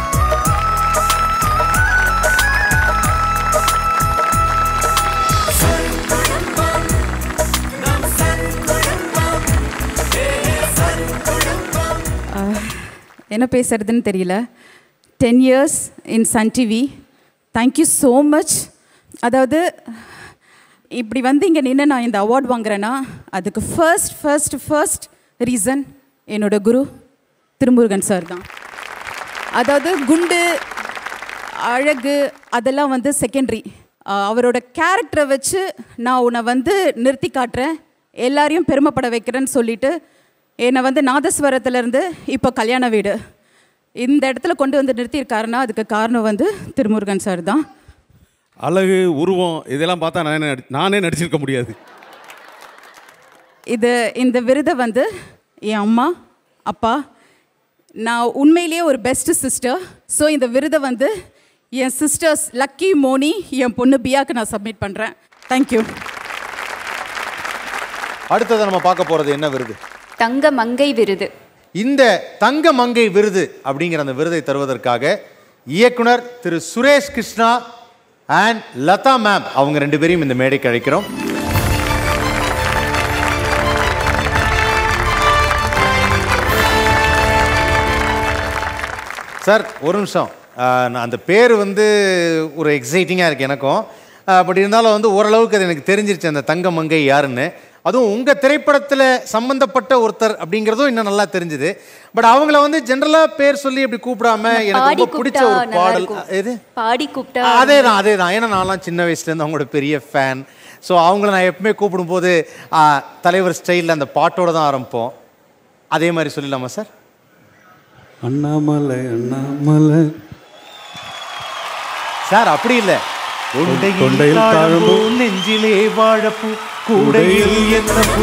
Speaker 7: அஹ், என்ன பேசுறதுன்னு தெரியல ten years in Sun TV thank you so much அதாவது இப்படி வந்து இங்கே நின்று நான் இந்த அவார்ட் வாங்குறேன்னா அதுக்கு ஃபர்ஸ்ட் ஃபர்ஸ்ட் ஃபர்ஸ்ட் ரீசன் என்னோட குரு திருமுருகன் சார் தான் அதாவது குண்டு அழகு அதெல்லாம் வந்து செகண்டரி அவரோட கேரக்டரை வச்சு நான் உன்னை வந்து நிறுத்தி காட்டுறேன் எல்லாரையும் பெருமைப்பட வைக்கிறேன்னு சொல்லிட்டு என்னை வந்து நாதஸ்வரத்துலேருந்து இப்போ கல்யாண வீடு இந்த இடத்துல கொண்டு வந்து நிறுத்தியிருக்காருன்னா அதுக்கு காரணம் வந்து திருமுருகன் சார் தான்
Speaker 24: அழகு உருவம் இதெல்லாம் பார்த்தா நானே நடி நானே நடிச்சிருக்க முடியாது
Speaker 7: இது இந்த விருதை வந்து என் அம்மா அப்பா நான் உண்மையிலேயே ஒரு பெஸ்ட் சிஸ்டர் ஸோ இந்த விருதை வந்து என் சிஸ்டர்ஸ் லக்கி மோனி என் பொண்ணு பியாக்கு நான் சப்மிட் பண்ணுறேன் தேங்க்யூ
Speaker 20: அடுத்ததை நம்ம பார்க்க போறது என்ன விருது
Speaker 21: தங்க மங்கை விருது
Speaker 20: இந்த தங்க மங்கை விருது அப்படிங்கிற அந்த விருதை தருவதற்காக இயக்குனர் திரு சுரேஷ் கிருஷ்ணா அண்ட் லதா மேம் அவங்க ரெண்டு பேரையும் இந்த மேடைக்கு அழைக்கிறோம் சார் ஒரு நிமிஷம் ஆஹ், நான் அந்த பேர் வந்து ஒரு எக்ஸைட்டிங்காக இருக்குது எனக்கும் பட் இருந்தாலும் வந்து ஓரளவுக்கு அது எனக்கு தெரிஞ்சிருச்சு அந்த தங்க மங்கை யாருன்னு அதுவும் உங்கள் திரைப்படத்தில் சம்மந்தப்பட்ட ஒருத்தர் அப்படிங்கிறதும் இன்னும் நல்லா தெரிஞ்சுது பட் அவங்கள வந்து ஜென்ரலாக பேர் சொல்லி அப்படி கூப்பிடாம எனக்கு
Speaker 21: பாடி
Speaker 20: ரொம்ப பிடிச்ச
Speaker 21: கூப்பிட்டா
Speaker 20: ஒரு
Speaker 21: நல்லா
Speaker 20: பாடல்
Speaker 21: இருக்கும்.
Speaker 20: எது
Speaker 21: பாடி கூப்பிட்டா
Speaker 20: அதே தான் அதே தான் ஏன்னா நான்லாம் சின்ன வயசுலேருந்து அவங்களோட பெரிய ஃபேன் ஸோ அவங்கள நான் எப்பவுமே கூப்பிடும்போது ஆ, தலைவர் ஸ்டைலில் அந்த பாட்டோட தான் ஆரம்பிப்போம் அதே மாதிரி சொல்லிடலாமா சார்
Speaker 24: அண்ணாமலை அண்ணாமலை
Speaker 20: சார் அப்படி இல்லை
Speaker 24: கொண்டையில் தாழம்பூ,
Speaker 20: நெஞ்சிலே வாழப்பூ கூடையில் என்ன பூ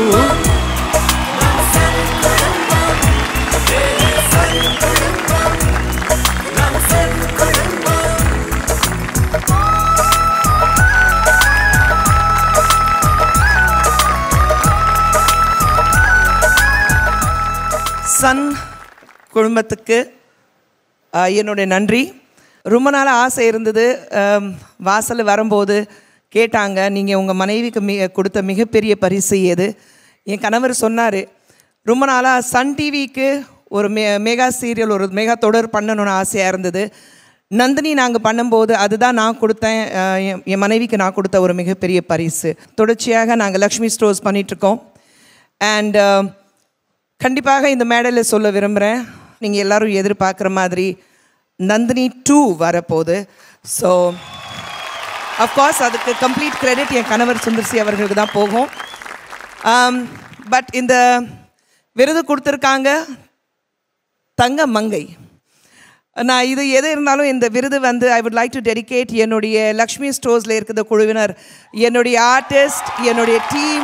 Speaker 18: சன் குடும்பத்துக்கு ஆஹ், என்னுடைய நன்றி ரொம்ப நாள் ஆசை இருந்தது ஆம், வாசல் வரும்போது கேட்டாங்க நீங்கள் உங்கள் மனைவிக்கு மிக கொடுத்த மிகப்பெரிய பரிசு எது என் கணவர் சொன்னார் ரொம்ப நாளாக சன் டிவிக்கு ஒரு மெ மெகா சீரியல் ஒரு மெகா தொடர் பண்ணணும்னு ஆசையாக இருந்தது நந்தினி நாங்கள் பண்ணும்போது அதுதான் நான் கொடுத்தேன் ஆஹ், என் என் மனைவிக்கு நான் கொடுத்த ஒரு மிகப்பெரிய பரிசு தொடர்ச்சியாக நாங்கள் லக்ஷ்மி ஸ்டோர்ஸ் பண்ணிகிட்ருக்கோம் அண்ட் கண்டிப்பாக இந்த மேடையில் சொல்ல விரும்புகிறேன் நீங்கள் எல்லாரும் எதிர்பார்க்குற மாதிரி நந்தினி டூ வரப்போகுது ஸோ அஃப்கோர்ஸ் அதுக்கு கம்ப்ளீட் கிரெடிட் என் கணவர் சுந்தர்சி அவர்களுக்கு தான் போகும் பட் இந்த விருது கொடுத்துருக்காங்க தங்க மங்கை நான் இது எது இருந்தாலும் இந்த விருது வந்து I would like to dedicate என்னுடைய லக்ஷ்மி ஸ்டோர்ஸில் இருக்கிற குழுவினர் என்னுடைய ஆர்டிஸ்ட் என்னுடைய டீம்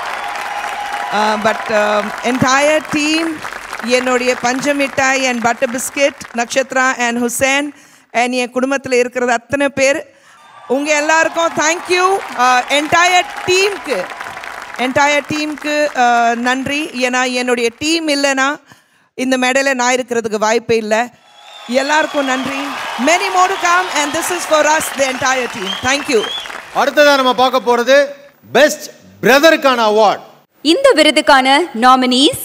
Speaker 18: பட் என்டையர் டீம் என்னுடைய பஞ்சமிட்டாய் and butter biscuit Nakshatra and Hussain and என் குடும்பத்தில் இருக்கிறது அத்தனை பேர் உங்கள் எல்லாருக்கும் தேங்க்யூ என்டையர் டீமுக்கு என்டையர் டீமுக்கு நன்றி ஏன்னா என்னுடைய டீம் இல்லைன்னா இந்த மேடையில் நான் இருக்கிறதுக்கு வாய்ப்பே இல்லை எல்லாருக்கும் நன்றி many more come and this is for us the entire team thank you
Speaker 20: அடுத்ததா நம்ம பார்க்க போறது பெஸ்ட் பிரதருக்கான அவார்ட்
Speaker 21: இந்த விருதுக்கான நாமினிஸ்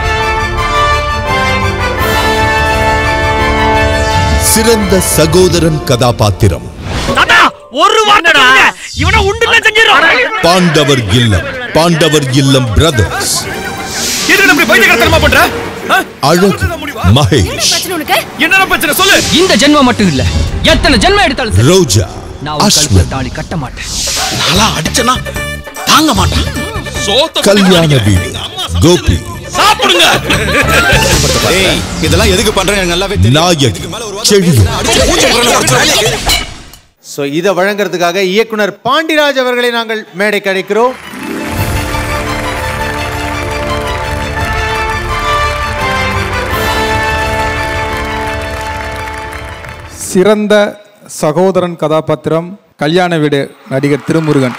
Speaker 22: சிறந்த சகோதரன் கதாபாத்திரம்
Speaker 4: ஒரு வார்த்தை இவனை உண்டு செஞ்சிடும்
Speaker 22: பாண்டவர் இல்லம் பாண்டவர் இல்லம் பிரதர்ஸ்
Speaker 4: எதுக்கு இப்படி பைத்தியக்காரத்தனமா பண்ற ஆ?
Speaker 22: அழகு மகேஷ்
Speaker 4: என்னடா பிரச்சனை சொல்லு இந்த ஜென்மம் மட்டும் இல்ல எத்தனை ஜென்மம் எடுத்தாலும் சரி.
Speaker 22: ரோஜா
Speaker 4: நான் ஒரு கழுத்துல
Speaker 22: அஸ்வத்
Speaker 4: தாலி கட்ட மாட்டேன் நாளா அடிச்சனா தாங்க மாட்டேன்
Speaker 22: கல்யாண வீடு கோபி
Speaker 4: சாப்பிடுங்க
Speaker 22: இதெல்லாம் எதுக்கு பண்றேன் நல்லாவே நாயகி செழியன்
Speaker 20: ஸோ இதை வழங்குறதுக்காக இயக்குனர் பாண்டிராஜ் அவர்களை நாங்கள் மேடைக்கு அழைக்கிறோம்
Speaker 5: சிறந்த சகோதரன் கதாபாத்திரம் கல்யாண வீடு நடிகர் திருமுருகன்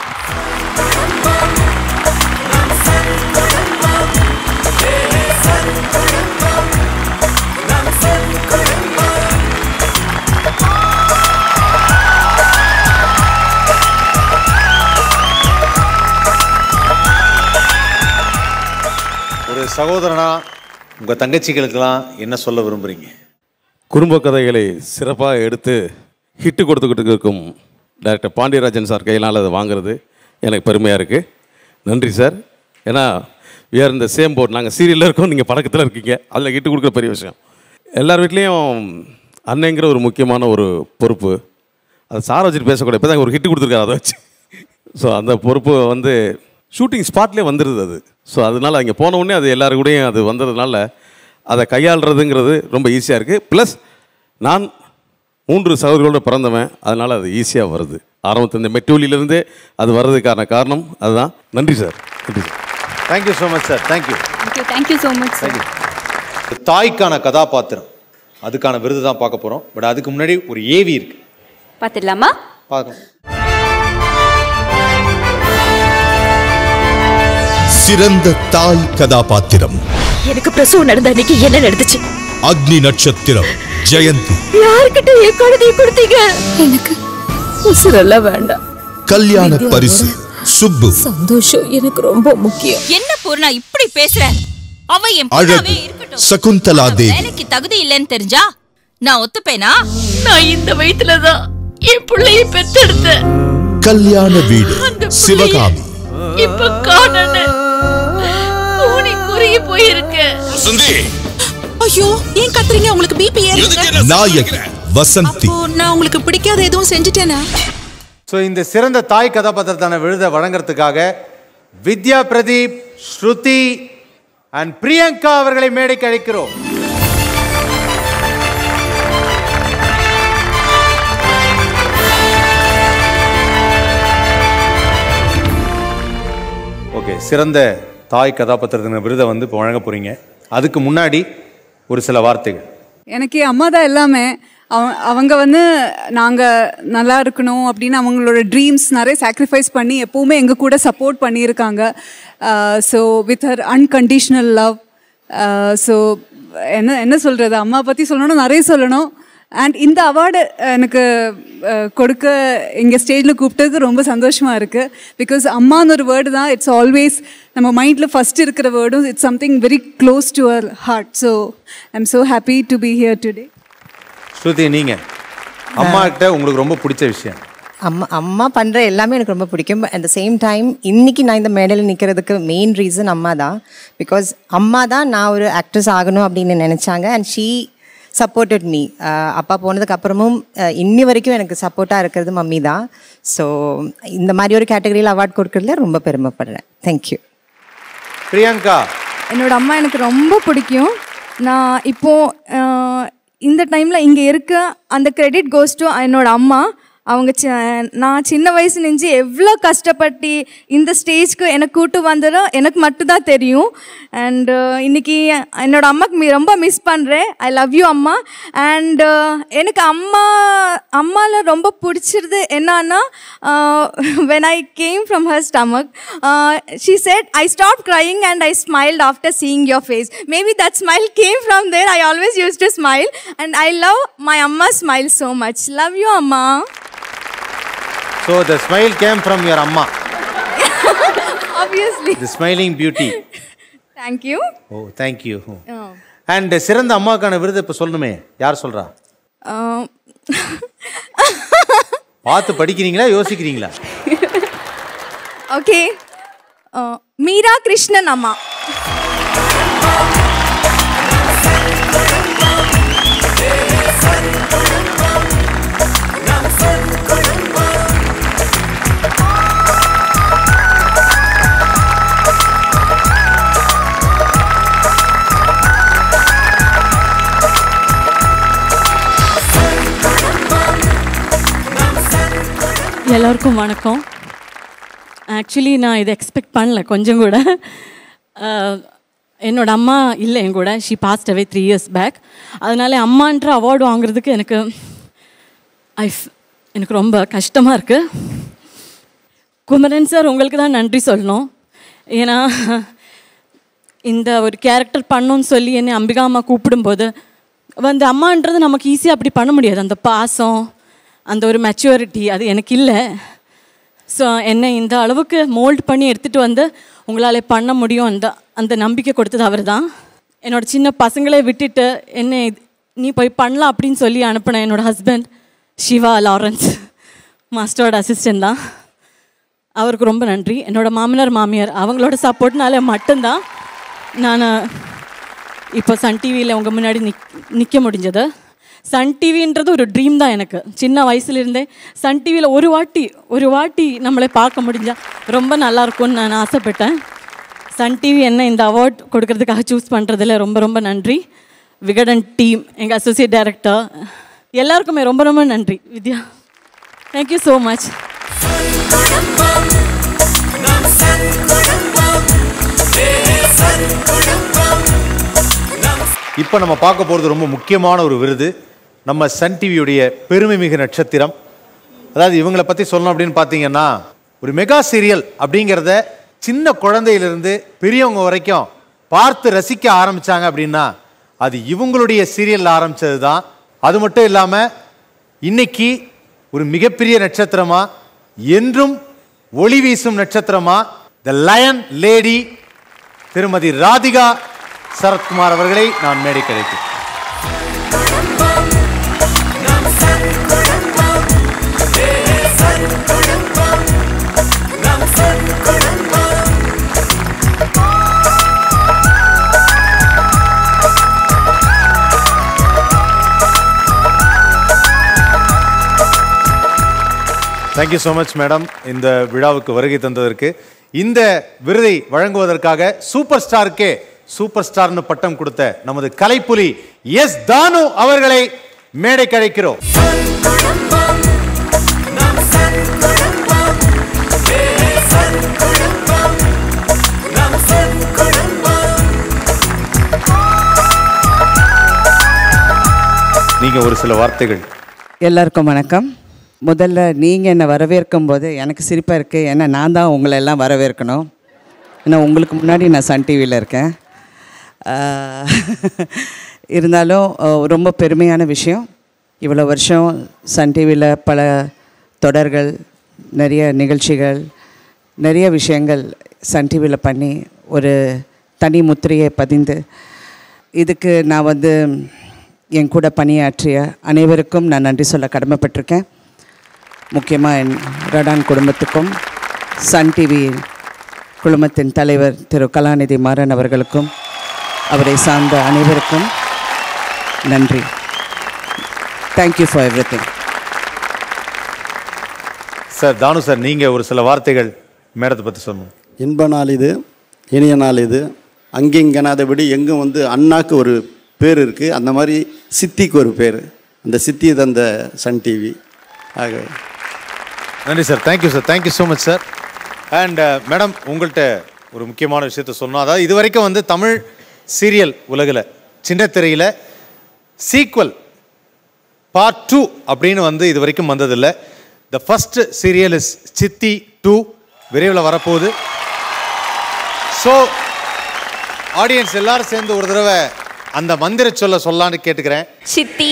Speaker 20: ஒரு சகோதரனா உங்க தங்கச்சிகளுக்கெல்லாம் என்ன சொல்ல விரும்புறீங்க
Speaker 24: குடும்ப கதைகளை சிறப்பாக எடுத்து ஹிட்டு கொடுத்துக்கிட்டு இருக்கும் டைரக்டர் பாண்டியராஜன் சார் கையினால் அதை வாங்குறது எனக்கு பெருமையாக இருக்குது நன்றி சார் ஏன்னா we are in the same boat நாங்கள் சீரியலில் இருக்கோம் நீங்கள் பழக்கத்தில் இருக்கீங்க அதில் ஹிட்டு கொடுக்குற பெரிய விஷயம் எல்லார் வீட்லேயும் அன்னைங்கிற ஒரு முக்கியமான ஒரு பொறுப்பு அது சாரை வச்சுட்டு பேசக்கூடாது இப்போ தான் ஒரு ஹிட்டு கொடுத்துருக்காரு அதை வச்சு ஸோ அந்த பொறுப்பு வந்து ஷூட்டிங் ஸ்பாட்லேயே வந்துடுது அது ஸோ அதனால் அங்கே போன உடனே அது எல்லாரு கூடயும் அது வந்ததுனால அதை கையாளுறதுங்கிறது ரொம்ப ஈஸியாக இருக்குது ப்ளஸ் நான் மூன்று சகோதரிகளோட பிறந்தவன் அதனால் அது ஈஸியாக வருது ஆரம்பத்தில் இந்த மெட்டூலியிலேருந்தே அது வர்றதுக்கான காரணம் அதுதான் நன்றி சார் நன்றி sir
Speaker 20: thank you so much sir thank you
Speaker 21: thank you so much sir
Speaker 20: தாய்க்கான கதாபாத்திரம் அதுக்கான விருது தான் பார்க்க போகிறோம் பட் அதுக்கு முன்னாடி ஒரு ஏவி இருக்கு
Speaker 21: பார்த்துடலாமா
Speaker 20: பார்க்கலாம்
Speaker 22: சிறந்த தாய் கதாபாத்திரம்
Speaker 2: எனக்கு பிரசவம் நடந்த அன்னைக்கு என்ன நடந்துச்சு
Speaker 22: அக்னி நட்சத்திரம் ஜெயந்தி
Speaker 2: யார்கிட்ட என் குழந்தைய கொடுத்தீங்க எனக்கு உசுரெல்லாம் வேண்டாம்
Speaker 22: கல்யாண பரிசு சுப்பு
Speaker 2: சந்தோஷம் எனக்கு ரொம்ப முக்கியம்
Speaker 6: என்ன பூர்ணா இப்படி பேசுற அவ என்
Speaker 22: அழகு
Speaker 6: பொண்ணாவே இருக்கட்டும்
Speaker 22: சகுந்தலா தேவி
Speaker 6: வேலைக்கு தகுதி இல்லைன்னு தெரிஞ்சா நான் ஒத்துப்பேனா
Speaker 2: நான் இந்த வயித்துல தான் என் பிள்ளைய பெத்தெடுத்தேன்
Speaker 22: கல்யாண வீடு சிவகாமி
Speaker 2: இப்ப காணல ஊனி குறுகி போயிருக்கு
Speaker 8: ஐயோ ஏன் கத்துறீங்க உங்களுக்கு பிபி
Speaker 22: நாயகி வசந்தி
Speaker 8: நான் உங்களுக்கு பிடிக்காத எதுவும் செஞ்சுட்டேனா
Speaker 20: ஸோ இந்த சிறந்த தாய் கதாபாத்திரத்தான விருதை வழங்குறதுக்காக வித்யா பிரதீப் ஸ்ருதி அண்ட் பிரியங்கா அவர்களை மேடைக்கு அழைக்கிறோம் ஓகே சிறந்த தாய் கதாபாத்திரத்தின விருதை வந்து இப்போ வழங்க போறீங்க அதுக்கு முன்னாடி ஒரு சில வார்த்தைகள்
Speaker 25: எனக்கு என் அம்மா தான் எல்லாமே அவ- அவங்க வந்து நாங்கள் நல்லா இருக்கணும் அப்படின்னு அவங்களோட ட்ரீம்ஸ் நிறைய சாக்ரிஃபைஸ் பண்ணி எப்போவுமே எங்கள் கூட சப்போர்ட் பண்ணியிருக்காங்க so with her unconditional love so என்ன என்ன சொல்கிறது அம்மா பற்றி சொல்லணும் நிறைய சொல்லணும் அண்ட் இந்த அவார்டு எனக்கு அஹ், கொடுக்க இங்கே ஸ்டேஜில் கூப்பிட்டதுக்கு ரொம்ப சந்தோஷமாக இருக்குது பிகாஸ் அம்மான்னு ஒரு வேர்டு தான் இட்ஸ் ஆல்வேஸ் நம்ம மைண்டில் ஃபஸ்ட் இருக்கிற வேர்டும் it's something very close to her heart so I am so happy to be here today
Speaker 20: Shruti நீங்க அம்மா கிட்ட உங்களுக்கு ரொம்ப பிடிச்ச விஷயம்
Speaker 26: அம்மா அம்மா பண்ணுற எல்லாமே எனக்கு ரொம்ப பிடிக்கும் அட் த சேம் டைம் இன்னைக்கு நான் இந்த மேடையில் நிற்கிறதுக்கு மெயின் ரீசன் அம்மா தான் பிகாஸ் அம்மா தான் நான் ஒரு ஆக்ட்ரஸ் ஆகணும் அப்படின்னு நினச்சாங்க அண்ட் ஷீ சப்போர்ட்டட் மீ அப்பா போனதுக்கு அப்புறமும் அஹ், இன்னி வரைக்கும் எனக்கு சப்போர்ட்டாக இருக்கிறது மம்மி தான் ஸோ இந்த மாதிரி ஒரு கேட்டகரியில் அவார்ட் கொடுக்கறதுல ரொம்ப பெருமைப்படுறேன் தேங்க்யூ
Speaker 20: பிரியங்கா
Speaker 27: என்னோட அம்மா எனக்கு ரொம்ப பிடிக்கும் நான் இப்போ ஆஹ்,
Speaker 10: இந்த டைமில் இங்கே இருக்க அந்த கிரெடிட் கோஸ் டு என்னோட அம்மா அவங்க சி நான் சின்ன வயசு நெஞ்சு எவ்வளோ கஷ்டப்பட்டு இந்த ஸ்டேஜ்க்கு எனக்கு கூட்டு வந்ததோ எனக்கு மட்டும்தான் தெரியும் அண்ட் இன்னைக்கு என்னோட அம்மாக்கு மி- ரொம்ப மிஸ் பண்ணுறேன் ஐ லவ் யூ அம்மா அண்ட் எனக்கு அம்மா அம்மாவில் ரொம்ப பிடிச்சிருது என்னன்னா when I came from her stomach she said I stop crying and I smiled after seeing your face. Maybe that smile came from there. I always used to smile and I love my Amma smile so much. Love you, Amma.
Speaker 20: So the smile came from your அம்மா
Speaker 10: Obviously.
Speaker 20: The smiling beauty
Speaker 10: Thank you.
Speaker 20: Oh thank you
Speaker 10: Oh.
Speaker 20: And சிறந்த அம்மாக்கான விருது இப்போ சொல்லணுமே யார் சொல்றா
Speaker 10: Um,
Speaker 20: பார்த்து படிக்கிறீங்களா யோசிக்கிறீங்களா
Speaker 10: okay. Uh, Meera Krishnan Amma.
Speaker 11: எல்லாருக்கும் வணக்கம் ஆக்சுவலி நான் இதை எக்ஸ்பெக்ட் பண்ணல கொஞ்சம் கூட அஹ், என்னோட அம்மா இல்லை என் கூட she passed away three years back அதனால அம்மான்ற அவார்டு வாங்குறதுக்கு எனக்கு ஐ எனக்கு ரொம்ப கஷ்டமாக இருக்குது குமரன் சார் உங்களுக்கு தான் நன்றி சொல்லணும் ஏன்னா இந்த ஒரு கேரக்டர் பண்ணோன்னு சொல்லி என்னை அம்பிகா அம்மா கூப்பிடும்போது வந்து அம்மான்றது நமக்கு ஈஸியாக அப்படி பண்ண முடியாது அந்த பாசம் அந்த ஒரு மெச்சூரிட்டி அது எனக்கு இல்லை ஸோ என்னை இந்த அளவுக்கு மோல்ட் பண்ணி எடுத்துகிட்டு வந்து உங்களால் பண்ண முடியும் அந்த அந்த நம்பிக்கை கொடுத்தது அவர் தான் என்னோட சின்ன பசங்களே விட்டுட்டு என்னை இது- நீ போய் பண்ணலாம் அப்படின்னு சொல்லி அனுப்பின என்னோட ஹஸ்பண்ட் சிவா லாரன்ஸ் மாஸ்டரோட அசிஸ்டன்ட் தான் அவருக்கு ரொம்ப நன்றி என்னோட மாமனார் மாமியார் அவங்களோட சப்போர்ட்னால மட்டும்தான் நான் இப்போ சன் டிவியில் உங்கள் முன்னாடி நிக் நிற்க முடிஞ்சது சன் டிவின்றது ஒரு ட்ரீம் தான் எனக்கு சின்ன வயசுலேருந்தே சன் டிவியில் ஒரு வாட்டி ஒரு வாட்டி நம்மளை பார்க்க முடிஞ்சால் ரொம்ப நல்லா இருக்கும்னு நான் ஆசைப்பட்டேன் சன் டிவி என்ன இந்த அவார்ட் கொடுக்கறதுக்காக சூஸ் பண்ணுறதுல ரொம்ப ரொம்ப நன்றி விகடன் டீம் எங்கள் அசோசியேட் டைரக்டர் எல்லாருக்குமே ரொம்ப ரொம்ப நன்றி வித்யா தேங்க்யூ ஸோ மச்
Speaker 20: இப்போ நம்ம பார்க்க போகிறது ரொம்ப முக்கியமான ஒரு விருது நம்ம சன் டிவியுடைய பெருமை மிகு நட்சத்திரம் அதாவது இவங்களை பற்றி சொல்லணும் அப்படின்னு பார்த்தீங்கன்னா ஒரு மெகா சீரியல் அப்படிங்கிறத சின்ன குழந்தையிலிருந்து பெரியவங்க வரைக்கும் பார்த்து ரசிக்க ஆரம்பிச்சாங்க அப்படின்னா அது இவங்களுடைய சீரியல் ஆரம்பிச்சது தான் அது மட்டும் இல்லாமல் இன்னைக்கு ஒரு மிகப்பெரிய நட்சத்திரமா என்றும் ஒளி வீசும் நட்சத்திரமா த லயன் லேடி திருமதி ராதிகா சரத்குமார் அவர்களை நான் மேடை கிடைக்கும் தேங்க்யூ ஸோ மச் மேடம் இந்த விழாவுக்கு வருகை தந்ததற்கு இந்த விருதை வழங்குவதற்காக சூப்பர் ஸ்டாருக்கே சூப்பர் ஸ்டார்னு பட்டம் கொடுத்த நமது கலைப்புலி எஸ் தானு அவர்களை மேடை கழைக்கிறோம் நீங்க ஒரு சில வார்த்தைகள்
Speaker 12: எல்லாருக்கும் வணக்கம் முதல்ல நீங்கள் என்னை வரவேற்கும் போது எனக்கு சிரிப்பாக இருக்குது ஏன்னா நான் தான் உங்களை எல்லாம் வரவேற்கணும் ஏன்னா உங்களுக்கு முன்னாடி நான் சன் டிவியில் இருக்கேன் ஆஹ், இருந்தாலும் அஹ், ரொம்ப பெருமையான விஷயம் இவ்வளோ வருஷம் சன் டிவியில் பல தொடர்கள் நிறைய நிகழ்ச்சிகள் நிறைய விஷயங்கள் சன் டிவியில் பண்ணி ஒரு தனி முத்திரையை பதிந்து இதுக்கு நான் வந்து என் கூட பணியாற்றிய அனைவருக்கும் நான் நன்றி சொல்ல கடமைப்பட்டிருக்கேன் முக்கியமாக என் ரடான் குடும்பத்துக்கும் சன் டிவி குழுமத்தின் தலைவர் திரு கலாநிதி மாறன் அவர்களுக்கும் அவரை சார்ந்த அனைவருக்கும் நன்றி thank you for everything
Speaker 20: sir Thanu sir நீங்க ஒரு சில வார்த்தைகள் மேடத்தை பற்றி சொல்லணும்
Speaker 13: இன்ப நாள் இது இனிய நாள் இது அங்கெங்கனாதபடி எங்கும் வந்து அண்ணாக்கு ஒரு
Speaker 9: பேர் இருக்குது அந்த மாதிரி சித்திக்கு ஒரு பேர் அந்த சித்தி தந்த சன் டிவி ஆக
Speaker 20: நன்றி sir thank you sir thank you so much sir and madam உங்கள்கிட்ட ஒரு முக்கியமான விஷயத்த சொன்னோம் அதாவது இது வரைக்கும் வந்து தமிழ் சீரியல் உலகில் சின்ன திரையில் சீக்வல் பார்ட் டூ அப்படின்னு வந்து இது வரைக்கும் வந்ததில்லை the first serial is Chithi two விரைவில் வரப்போகுது ஸோ ஆடியன்ஸ் எல்லாரும் சேர்ந்து ஒரு தடவை அந்த மந்திர சொல்ல சொல்லான்னு கேட்டுக்கிறேன்
Speaker 6: சித்தி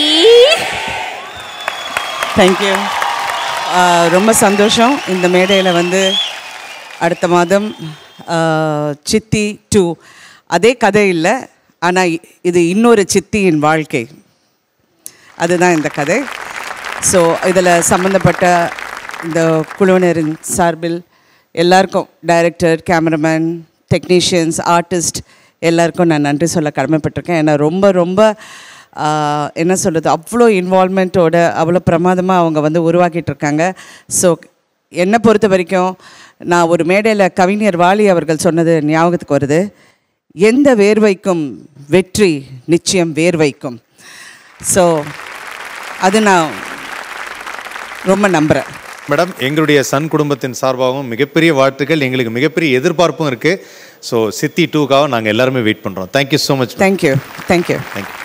Speaker 12: தேங்க்யூ ரொம்ப சந்தோஷம் இந்த மேடையில் வந்து அடுத்த மாதம் ஆஹ், சித்தி டூ அதே கதை இல்லை ஆனால் இது இன்னொரு சித்தியின் வாழ்க்கை அதுதான் இந்த கதை ஸோ இதில் சம்மந்தப்பட்ட இந்த குழுவினரின் சார்பில் எல்லாருக்கும் டைரக்டர் கேமராமேன் டெக்னீஷியன்ஸ் ஆர்டிஸ்ட் எல்லாருக்கும் நான் நன்றி சொல்ல கடமைப்பட்டிருக்கேன் ஏன்னா ரொம்ப ரொம்ப ஆஹ், என்ன சொல்கிறது அவ்வளோ இன்வால்மெண்ட்டோட அவ்வளோ பிரமாதமாக அவங்க வந்து உருவாக்கிட்டு இருக்காங்க ஸோ என்னை பொறுத்த வரைக்கும் நான் ஒரு மேடையில் கவிஞர் வாலி அவர்கள் சொன்னது ஞாபகத்துக்கு வருது எந்த வேர்வைக்கும் வெற்றி நிச்சயம் வேர்வைக்கும் ஸோ அது நான் ரொம்ப நம்புகிறேன்
Speaker 20: மேடம் எங்களுடைய சன் குடும்பத்தின் சார்பாகவும் மிகப்பெரிய வாழ்த்துக்கள் எங்களுக்கு மிகப்பெரிய எதிர்பார்ப்பும் இருக்குது ஸோ சித்தி டூக்காக நாங்கள் எல்லாருமே வெயிட் பண்ணுறோம் thank you so much
Speaker 12: thank you thank you
Speaker 20: thank you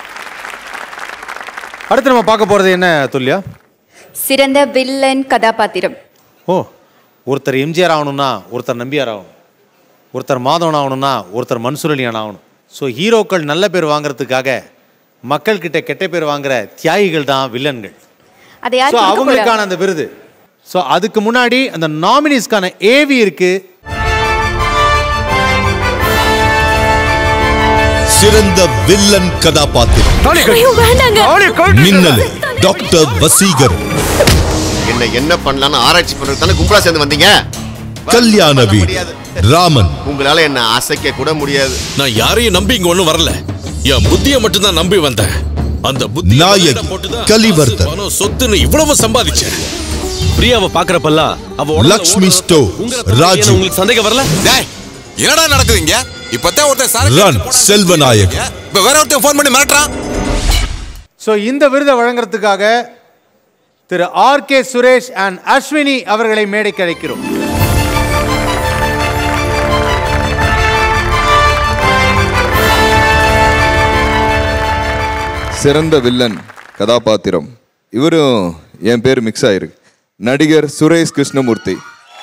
Speaker 20: அடுத்து நம்ம பார்க்க போகிறது என்ன துல்லியா
Speaker 21: சிறந்த வில்லன் கதாபாத்திரம்
Speaker 20: ஓ ஒருத்தர் எம்ஜிஆர் ஆகணும்னா ஒருத்தர் நம்பியார் ஆகணும் ஒருத்தர் மாதவன் ஆகணும்னா ஒருத்தர் மன்சூரலியான் ஆகணும் ஸோ ஹீரோக்கள் நல்ல பேர் வாங்குறதுக்காக மக்கள்கிட்ட கெட்ட பேர் வாங்குற தியாகிகள் தான் வில்லன்கள்
Speaker 21: அதை யார்
Speaker 20: ஸோ
Speaker 21: கொடுக்க
Speaker 20: அவங்களுக்கான
Speaker 21: போறா?
Speaker 20: அந்த விருது ஸோ அதுக்கு முன்னாடி அந்த நாமினிஸ்க்கான ஏவி இருக்கு
Speaker 22: சிறந்த வில்லன் கதாபாத்திரம்
Speaker 2: ஐயோ, வேண்டாங்க.
Speaker 22: மின்னல் டாக்டர் வசீகர்
Speaker 13: என்ன என்ன பண்ணலாம்னு ஆராய்ச்சி பண்றது தானே கும்பலா சேர்ந்து வந்தீங்க
Speaker 22: கல்யாண வீடு ராமன்
Speaker 13: உங்களால என்ன அசைக்க கூட முடியாது
Speaker 22: நான் யாரையும் நம்பி இங்க ஒண்ணும் வரல என் புத்திய மட்டும் தான் நம்பி வந்தேன் அந்த புத்தி நாயகி கலிவர்தன்
Speaker 4: பணம் சொத்துன்னு இவ்வளவு சம்பாதிச்சேன் பிரியாவை பாக்குறப்பெல்லாம் அவ உடம்புல
Speaker 22: லக்ஷ்மி
Speaker 4: ஓடுற
Speaker 22: ஸ்டோ
Speaker 4: உங்களை தவிர
Speaker 22: ராஜு
Speaker 4: ஏன்னா உங்களுக்கு சந்தேகம் வரல
Speaker 14: என்னடா நடக்குது இங்க இப்பதான் ஒருத்தன் சரக்கு
Speaker 22: ரன் செல்வநாயக்
Speaker 14: இப்ப வேற ஒருத்தன் ஃபோன் பண்ணி மிரட்டுறான்
Speaker 20: ஸோ இந்த விருதை வழங்குறதுக்காக திரு R K Suresh and Ashwini அவர்களை மேடைக்கு அழைக்கிறோம்
Speaker 15: சிறந்த வில்லன் கதாபாத்திரம் இவரும் என் பேர் மிக்ஸ் ஆயிருக்கு நடிகர் Suresh Krishnamurthy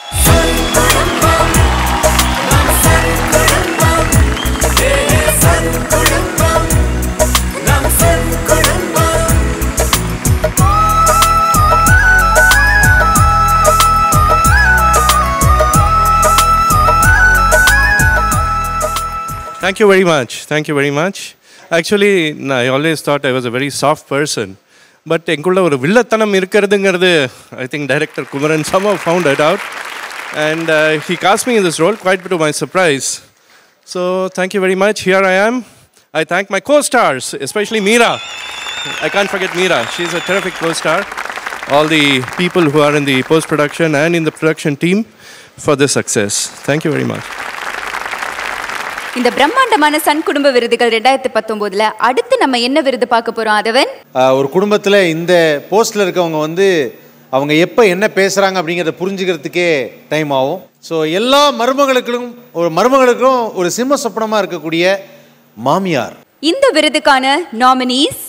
Speaker 16: Thank you very much. Thank you very much. Actually, I always thought I was a very soft person. But எங்குள்ள ஒரு வில்லத்தனம் இருக்கிறதுங்கிறது I think director Kumaran somehow found it out and uh, he cast me in this role quite to my surprise. So thank you very much. Here I am. I thank my co-stars, especially Meera. I can't forget Meera. She's a terrific co-star. All the people who are in the post-production and in the production team for this success. Thank you very much.
Speaker 21: இந்த பிரம்மாண்டமான Sun குடும்ப விருதுகள் ரெண்டாயிரத்தி பத்தொன்பதுல அடுத்து நம்ம என்ன விருது பார்க்க போறோம் அதவன்
Speaker 20: ஆஹ், ஒரு குடும்பத்தில் இந்த போஸ்டில் இருக்கவங்க வந்து அவங்க எப்போ என்ன பேசுகிறாங்க அப்படிங்கிறத புரிஞ்சுக்கிறதுக்கே டைம் ஆகும் ஸோ எல்லா மருமகளுக்கும் ஒரு மருமகளுக்கும் ஒரு சிம்ம சொப்பனமாக இருக்கக்கூடிய மாமியார்
Speaker 21: இந்த விருதுக்கான நாமினிஸ்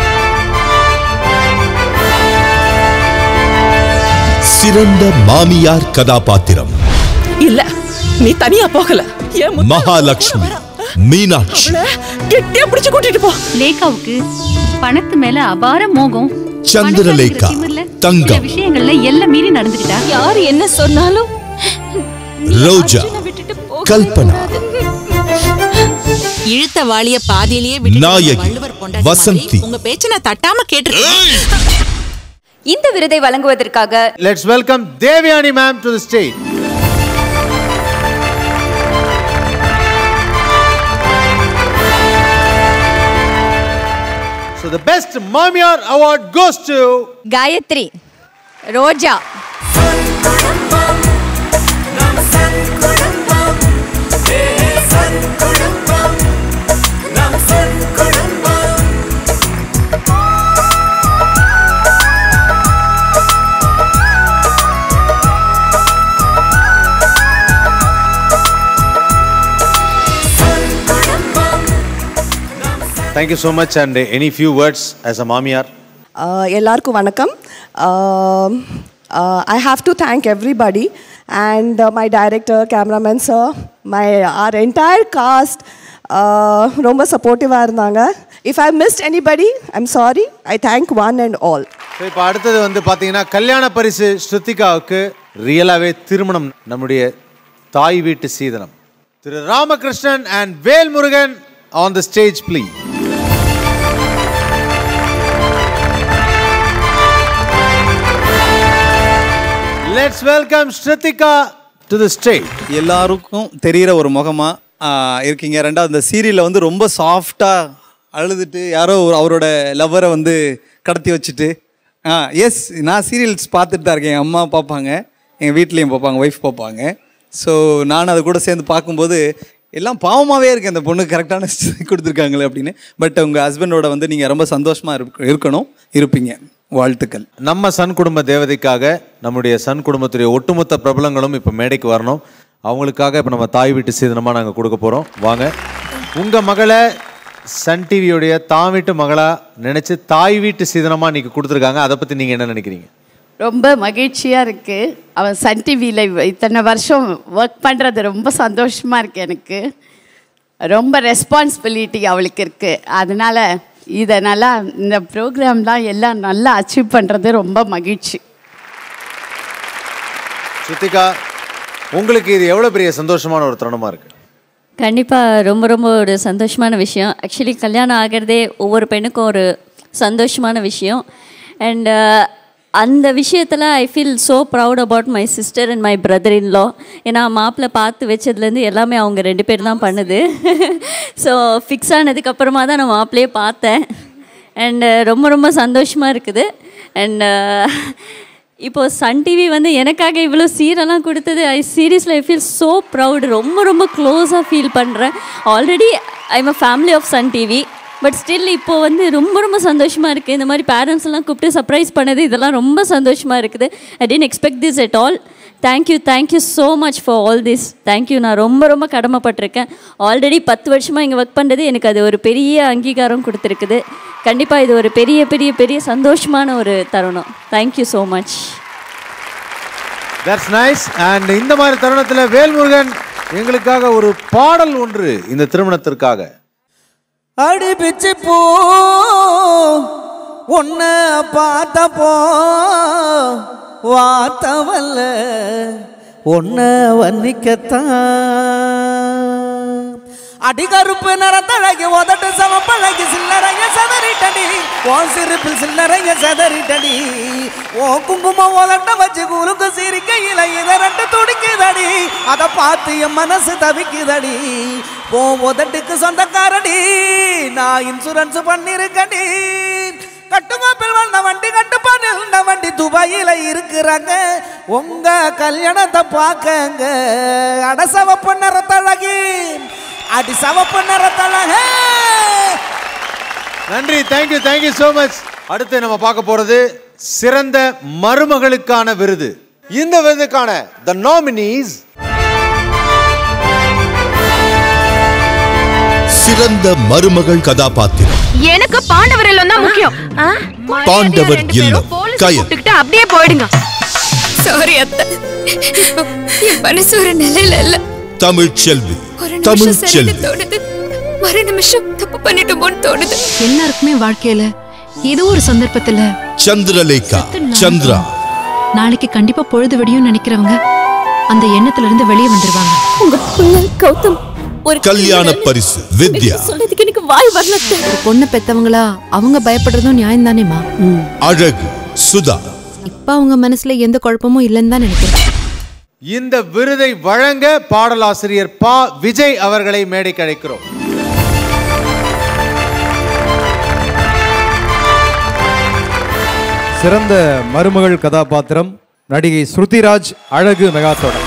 Speaker 22: சிறந்த மாமியார் கதாபாத்திரம்
Speaker 8: இல்ல நீ தனியா போகல என் முத்து
Speaker 22: மகாலட்சுமி மீனாட்சி
Speaker 8: கெட்டியா பிடிச்சு கூட்டிட்டு போ
Speaker 17: லேகாவுக்கு பணத்து மேல அபார மோகம்
Speaker 22: சந்திரலேகா
Speaker 17: சில
Speaker 22: தங்கம்
Speaker 17: விஷயங்கள்ல எல்லாம் மீறி நடந்துக்கிட்டா
Speaker 21: யார் என்ன சொன்னாலும்
Speaker 22: ரோஜா கல்பனா
Speaker 8: இழுத்த வாளிய பாதியிலேயே விட்டுட்டு வந்த
Speaker 22: நாயகி,
Speaker 8: வள்ளுவர் பொண்டாட்டி
Speaker 22: வசந்தி.
Speaker 8: மாதிரி உங்க பேச்ச நான் தட்டாம கேட்டிருக்கேன்
Speaker 21: இந்த விருதை வழங்குவதற்காக
Speaker 20: let's welcome Devayani ma'am to the stage So the best Mamiyar award goes to
Speaker 27: Gayathri Roja
Speaker 20: thank you so much and any few words as a mamiyar
Speaker 1: Uh, எல்லாருக்கும் வணக்கம் I have to thank everybody and my director cameraman sir my our entire cast ரொம்ப சப்போர்ட்டிவாக இருந்தாங்க if I missed anybody I'm sorry I thank one and all
Speaker 20: so இப்போ அடுத்தது வந்து பார்த்தீங்கன்னா கல்யாண பரிசு ஸ்ருத்திகாவுக்கு ரியலாகவே திருமணம் நம்முடைய தாய் வீட்டு சீதனம் திரு Ramakrishnan and Velmurugan on the stage please let's welcome Shruthika to the stage
Speaker 3: எல்லாருக்கும் தெரிகிற ஒரு முகமா ஆ, இருக்கீங்க ரெண்டாவது இந்த சீரியலில் வந்து ரொம்ப சாஃப்டாக அழுதுட்டு யாரோ ஒரு அவரோட லவ்வரை வந்து கடத்தி வச்சுட்டு ஆ எஸ் நான் சீரியல்ஸ் பார்த்துட்டு தான் இருக்கேன் என் அம்மா பார்ப்பாங்க எங்கள் வீட்லேயும் பார்ப்பாங்க ஒய்ஃப் பார்ப்பாங்க ஸோ நான் அது கூட சேர்ந்து பார்க்கும்போது எல்லாம் பாவமாகவே இருக்கு அந்த பொண்ணு கரெக்டான கொடுத்துருக்காங்களே அப்படின்னு பட் உங்கள் ஹஸ்பண்டோட வந்து நீங்கள் ரொம்ப சந்தோஷமாக இருக்க இருக்கணும் இருப்பீங்க வாழ்த்துக்கள்
Speaker 20: நம்ம சன் குடும்ப தேவதைக்காக நம்முடைய சன் குடும்பத்துடைய ஒட்டுமொத்த பிரபலங்களும் இப்போ மேடைக்கு வரணும் அவங்களுக்காக இப்போ நம்ம தாய் வீட்டு சீதனமாக நாங்கள் கொடுக்க போகிறோம் வாங்க உங்கள் மகளை சன் டிவியோடைய தான் வீட்டு மகளா நினச்சி தாய் வீட்டு சீதனமாக இன்னைக்கு கொடுத்துருக்காங்க அதை பற்றி நீங்கள் என்ன நினைக்கிறீங்க
Speaker 5: ரொம்ப மகிழ்ச்சியாக இருக்குது அவன் சன் டிவியில் இத்தனை வருஷம் ஒர்க் பண்ணுறது ரொம்ப சந்தோஷமாக இருக்குது எனக்கு ரொம்ப ரெஸ்பான்சிபிலிட்டி அவளுக்கு இருக்குது அதனால் இதை நல்லா இந்த ப்ரோக்ராம்லாம் எல்லாம் நல்லா அச்சீவ் பண்ணுறது ரொம்ப மகிழ்ச்சி
Speaker 20: ஸ்ருத்திகா உங்களுக்கு இது எவ்வளோ பெரிய சந்தோஷமான ஒரு தருணமாக இருக்குது
Speaker 7: கண்டிப்பாக ரொம்ப ரொம்ப ஒரு சந்தோஷமான விஷயம் ஆக்சுவலி கல்யாணம் ஆகிறதே ஒவ்வொரு பெண்ணுக்கும் ஒரு சந்தோஷமான விஷயம் அண்ட் அந்த விஷயத்தில் I feel so proud about my sister and my brother in law ஏன்னா மாப்பிள்ளை பார்த்து வச்சதுலேருந்து எல்லாமே அவங்க ரெண்டு பேர் தான் பண்ணுது ஸோ ஃபிக்ஸ் ஆனதுக்கப்புறமா தான் நான் மாப்பிள்ளையே பார்த்தேன் அண்டு ரொம்ப ரொம்ப சந்தோஷமாக இருக்குது அண்ட் இப்போ சன் டிவி வந்து எனக்காக இவ்வளோ சீரெல்லாம் கொடுத்தது I seriously I feel so proud ரொம்ப ரொம்ப க்ளோஸாக ஃபீல் பண்ணுறேன் already I'm a family of Sun TV but still இப்போ வந்து ரொம்ப ரொம்ப சந்தோஷமாக இருக்குது இந்த மாதிரி பேரண்ட்ஸ் எல்லாம் கூப்பிட்டு சர்ப்ரைஸ் பண்ணது இதெல்லாம் ரொம்ப சந்தோஷமாக இருக்குது I didn't expect this at all thank you thank you so much for all this thank you நான் ரொம்ப ரொம்ப கடமைப்பட்டிருக்கேன் ஆல்ரெடி பத்து வருஷமாக இங்கே ஒர்க் பண்ணுறது எனக்கு அது ஒரு பெரிய அங்கீகாரம் கொடுத்துருக்குது கண்டிப்பாக இது ஒரு பெரிய பெரிய பெரிய சந்தோஷமான ஒரு தருணம் thank you so much
Speaker 20: that's nice and இந்த மாதிரி தருணத்தில் வேல்முருகன் எங்களுக்காக ஒரு பாடல் ஒன்று இந்த திருமணத்திற்காக
Speaker 18: அடி பிச்சு பூ உன்ன பார்த்தப்போ வாத்தவல்ல உன்ன வர்ணிக்கத்தான் அடிகருப்பு நிறத்தழகி உதட்டு சமப்பழகி சில்லறைய சதறிட்டடி ஓ சிரிப்பில் சில்லறைய சதறிட்டடி ஓ குங்குமம் உதட்ட வச்சு குறுக்கு சிரிக்கையில இதை ரெண்டு துடிக்குதடி அதை பார்த்து என் மனசு தவிக்குதடி ஓ உதட்டுக்கு சொந்தக்காரடி நான் இன்சூரன்ஸ் பண்ணிருக்கடி கட்டுமாப்பில் வந்த வண்டி கட்டுப்பாட்டில் இந்த வண்டி துபாயில இருக்கிறாங்க உங்க கல்யாணத்தை பார்க்கங்க அடசவப்பு நிறத்தழகி அடி சவப்பு நிறத்தழகே
Speaker 20: நன்றி தேங்க்யூ தேங்க்யூ ஸோ மச் அடுத்து நம்ம பார்க்க போறது சிறந்த மருமகளுக்கான விருது இந்த விருதுக்கான த நாமினிஸ்
Speaker 19: சிறந்த மருமகள் கதாபாத்திரம்
Speaker 2: எனக்கு பாண்டவர் இல்லம் தான் முக்கியம்
Speaker 19: பாண்டவர் இல்லம் கயல்
Speaker 2: கூப்பிட்டுக்கிட்டு அப்படியே போயிடுங்க சாரி அத்தை என் மனசு ஒரு நிலையில இல்ல
Speaker 19: தமிழ் செல்வி
Speaker 2: ஒரு
Speaker 19: தமிழ்
Speaker 2: நிமிஷம் சரின்னு
Speaker 19: செல்வி
Speaker 2: தோணுது மறு நிமிஷம் தப்பு பண்ணிட்டோமோன்னு தோணுது
Speaker 23: எல்லாருக்குமே வாழ்க்கையில ஏதோ ஒரு சந்தர்ப்பத்துல
Speaker 19: சந்திரலேகா சந்திரா
Speaker 23: நாளைக்கு கண்டிப்பா பொழுது வெடியும் நினைக்கிறவங்க அந்த எண்ணத்துல இருந்து வெளியே வந்துருவாங்க
Speaker 2: உங்க புள்ள கௌதம் ஒரு
Speaker 19: கல்யாண பரிசு வித்யா
Speaker 2: சொல்றதுக்கு எனக்கு வாய் வரல அத்தை.
Speaker 23: ஒரு பொண்ணை பெத்தவங்களா அவங்க பயப்படுறதும் நியாயம் தானேமா
Speaker 19: அழகு சுதா
Speaker 23: இப்ப அவங்க மனசுல எந்த குழப்பமும் இல்லைன்னு தான் நினைக்கிறேன்
Speaker 20: இந்த விருதை வழங்க பாடலாசிரியர் பா விஜய் அவர்களை மேடைக்கு அழைக்கிறோம்
Speaker 28: சிறந்த மருமகள் கதாபாத்திரம் நடிகை ஸ்ருதிராஜ் அழகு மெகாத்தோட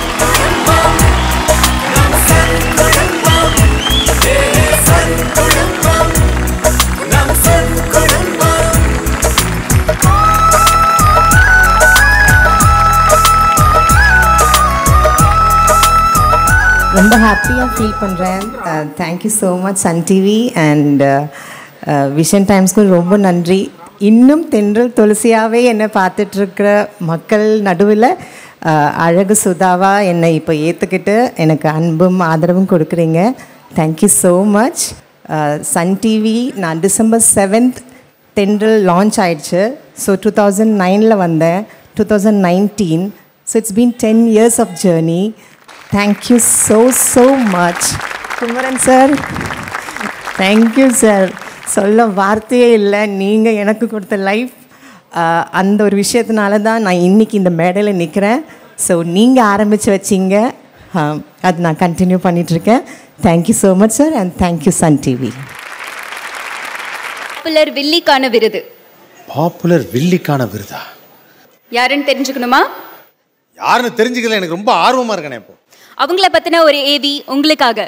Speaker 26: ரொம்ப ஹாப்பியாக ஃபீல் பண்ணுறேன் thank you so much Sun TV and Vision டைம்ஸ்க்கு ரொம்ப நன்றி இன்னும் தென்றல் துளசியாகவே என்னை பார்த்துட்ருக்கிற மக்கள் நடுவில் அழகு சுதாவா என்னை இப்போ ஏற்றுக்கிட்டு எனக்கு அன்பும் ஆதரவும் கொடுக்குறீங்க thank you so much Sun TV நான் டிசம்பர் செவன்த் தென்றல் லான்ச் ஆயிடுச்சு ஸோ டூ தௌசண்ட் நைனில் வந்தேன் two thousand nineteen so it's been ten years of journey thank you so so much Kumaran sir thank you sir சொல்ல வார்த்தையே இல்லை நீங்கள் எனக்கு கொடுத்த லைஃப் அந்த ஒரு விஷயத்தினால தான் நான் இன்னைக்கு இந்த மேடையில் நிற்கிறேன் ஸோ நீங்கள் ஆரம்பித்து வச்சிங்க ஆஹ், அது நான் கண்டினியூ பண்ணிகிட்ருக்கேன் thank you so much sir and thank you Sun TV
Speaker 21: popular வில்லிக்கான விருது
Speaker 20: பாப்புலர் வில்லிக்கான விருதா
Speaker 21: யாருன்னு தெரிஞ்சுக்கணுமா
Speaker 20: யாருன்னு தெரிஞ்சுக்கல எனக்கு ரொம்ப ஆர்வமா இருக்கேனே இப்போ
Speaker 21: அவங்கள பத்தின ஒரு ஏவி உங்களுக்காக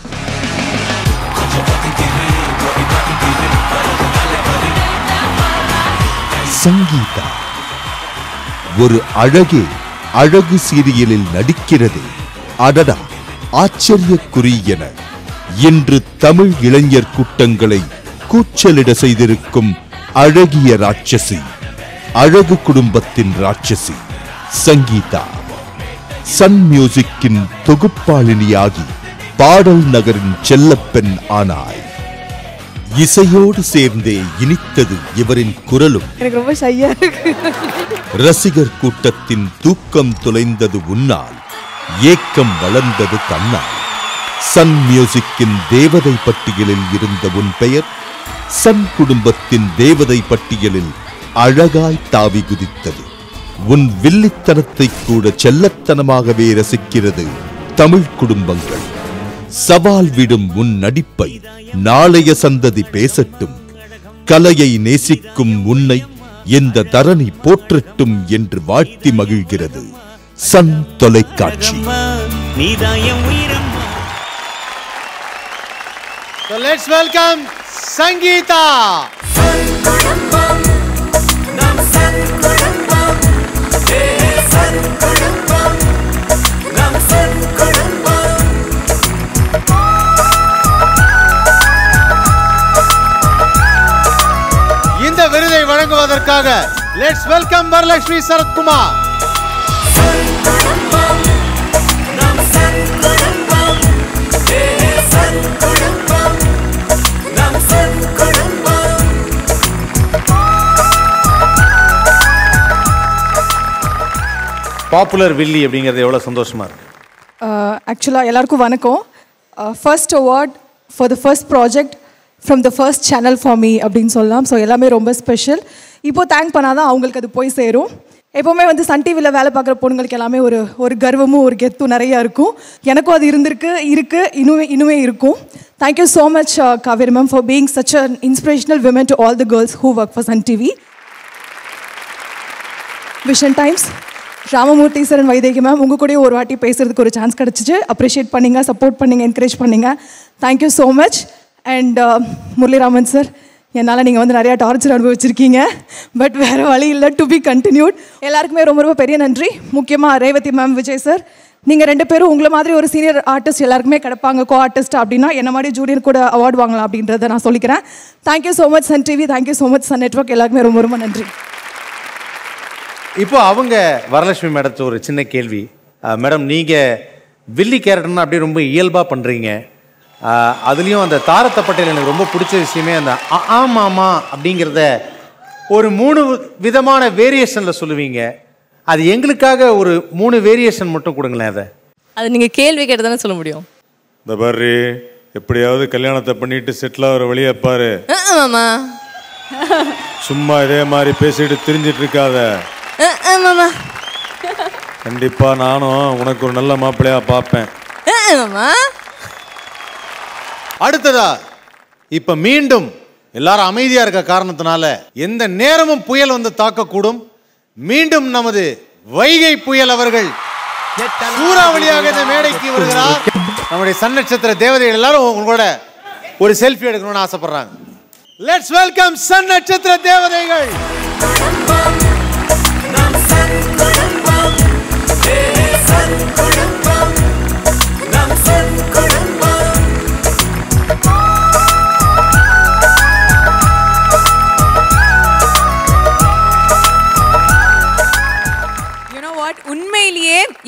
Speaker 19: சங்கீதா ஒரு அழகே அழகு சீரியலில் நடிக்கிறது அடடா ஆச்சரியக்குறி என இன்று தமிழ் இளைஞர் கூட்டங்களை கூச்சலிட செய்திருக்கும் அழகிய ராட்சசி அழகு குடும்பத்தின் ராட்சசி சங்கீதா சன் மியூசிக்கின் தொகுப்பாளினியாகி பாடல் நகரின் செல்லப்பெண் ஆனாய் இசையோடு சேர்ந்தே இனித்தது இவரின் குரலும்
Speaker 1: எனக்கு ரொம்ப ஷையா இருக்கு
Speaker 19: ரசிகர் கூட்டத்தின் தூக்கம் தொலைந்தது உன்னால் ஏக்கம் வளர்ந்தது தன்னால் சன் மியூசிக்கின் தேவதை பட்டியலில் இருந்த உன் பெயர் சன் குடும்பத்தின் தேவதை பட்டியலில் அழகாய் தாவி குதித்தது உன் வில்லித்தனத்தை கூட செல்லத்தனமாகவே ரசிக்கிறது தமிழ் குடும்பங்கள் சவால் விடும் உன் நடிப்பை நாளைய சந்ததி பேசட்டும் கலையை நேசிக்கும் உன்னை இந்த தரணி போற்றட்டும் என்று வாழ்த்தி மகிழ்கிறது சன் தொலைக்காட்சி
Speaker 20: So let's welcome Sangeeta. இந்த விருதை வழங்குவதற்காக let's welcome Varalakshmi Sarathkumar popular வில்லி அப்படிங்கிறது எவ்வளவு சந்தோஷமா இருக்கு
Speaker 6: ஆக்சுவலாக எல்லாருக்கும் வணக்கம் first award for the first project from the first channel for me அப்படின்னு சொல்லலாம் ஸோ எல்லாமே ரொம்ப ஸ்பெஷல் இப்போ தேங்க் பண்ணாதான் அவங்களுக்கு அது போய் சேரும் எப்போவுமே வந்து சன் டிவியில் வேலை பார்க்குற பொண்ணுங்களுக்கு எல்லாமே ஒரு ஒரு கர்வமும் ஒரு கெத்தும் நிறையா இருக்கும் எனக்கும் அது இருந்திருக்கு இருக்குது இன்னுமே இன்னுமே இருக்கும் thank you so much Kaveri ma'am for being such an inspirational women to all the girls who work for Sun TV Vision Times Ramamurthy Saran Vaidehi ma'am உங்கள் கூட ஒரு வாட்டி பேசுறதுக்கு ஒரு சான்ஸ் கிடச்சிச்சு அப்ரிஷியேட் பண்ணீங்க சப்போர்ட் பண்ணீங்க என்கரேஜ் பண்ணீங்க thank you so much and Muraliraman sir என்னால் நீங்கள் வந்து நிறையா டார்ச்சர் அனுபவிச்சிருக்கீங்க பட் வேறு வழி இல்லை டு பி கண்டினியூட் எல்லாருக்குமே ரொம்ப ரொம்ப பெரிய நன்றி முக்கியமாக ரேவதி மேம் விஜய் சார் நீங்கள் ரெண்டு பேரும் உங்களை மாதிரி ஒரு சீனியர் ஆர்டிஸ்ட் எல்லாருக்குமே கிடப்பாங்க கோ ஆர்டிஸ்ட் அப்படின்னா என்ன மாதிரி ஜூனியர் கூட அவார்டு வாங்கலாம் அப்படின்றத நான் சொல்லிக்கிறேன் thank you so much Sun TV thank you so much Sun network எல்லாருக்குமே ரொம்ப ரொம்ப நன்றி
Speaker 20: இப்போ அவங்க வரலட்சுமி மேடத்து ஒரு சின்ன கேள்வி மேடம் நீங்கள் வில்லி கேரக்டர்னா அப்படியே ரொம்ப இயல்பாக பண்ணுறீங்க அதுலேயும் அந்த தாரத்தப்பட்டையில் எனக்கு ரொம்ப பிடிச்ச விஷயமே அந்த அ- ஆமாமா அப்படிங்கிறத ஒரு மூணு விதமான வேரியேஷனில் சொல்லுவீங்க அது எங்களுக்காக ஒரு மூணு வேரியேஷன் மட்டும் கொடுங்களேன் அதை
Speaker 9: அது நீங்க கேள்வி கேட்டு தானே சொல்ல முடியும்
Speaker 20: இந்த பாரு எப்படியாவது கல்யாணத்தை பண்ணிட்டு செட்டில் ஆகிற வழியை பாரு
Speaker 9: அஹ், அஹ், மாமா
Speaker 20: சும்மா இதே மாதிரி பேசிட்டு திரிஞ்சிட்டு இருக்காத
Speaker 9: அஹ், அஹ், மாமா
Speaker 20: கண்டிப்பா நானும் உனக்கு ஒரு நல்ல மாப்பிள்ளையா பார்ப்பேன்
Speaker 9: அஹ், அஹ், மாமா
Speaker 20: அடுத்ததா இப்ப மீண்டும் எல்லாரும் அமைதியா இருக்க காரணத்தினால எந்த நேரமும் புயல் வந்து தாக்கக்கூடும் மீண்டும் நமது வைகை புயல் அவர்கள் சூறாவளியாக இந்த மேடைக்கு வருகிறார் நம்முடைய சன் நட்சத்திர தேவதைகள் எல்லாரும் உங்களோட ஒரு செல்ஃபி எடுக்கணும்னு ஆசைப்படுறாங்க லெட்ஸ் வெல்கம் சன் நட்சத்திர தேவதைகள்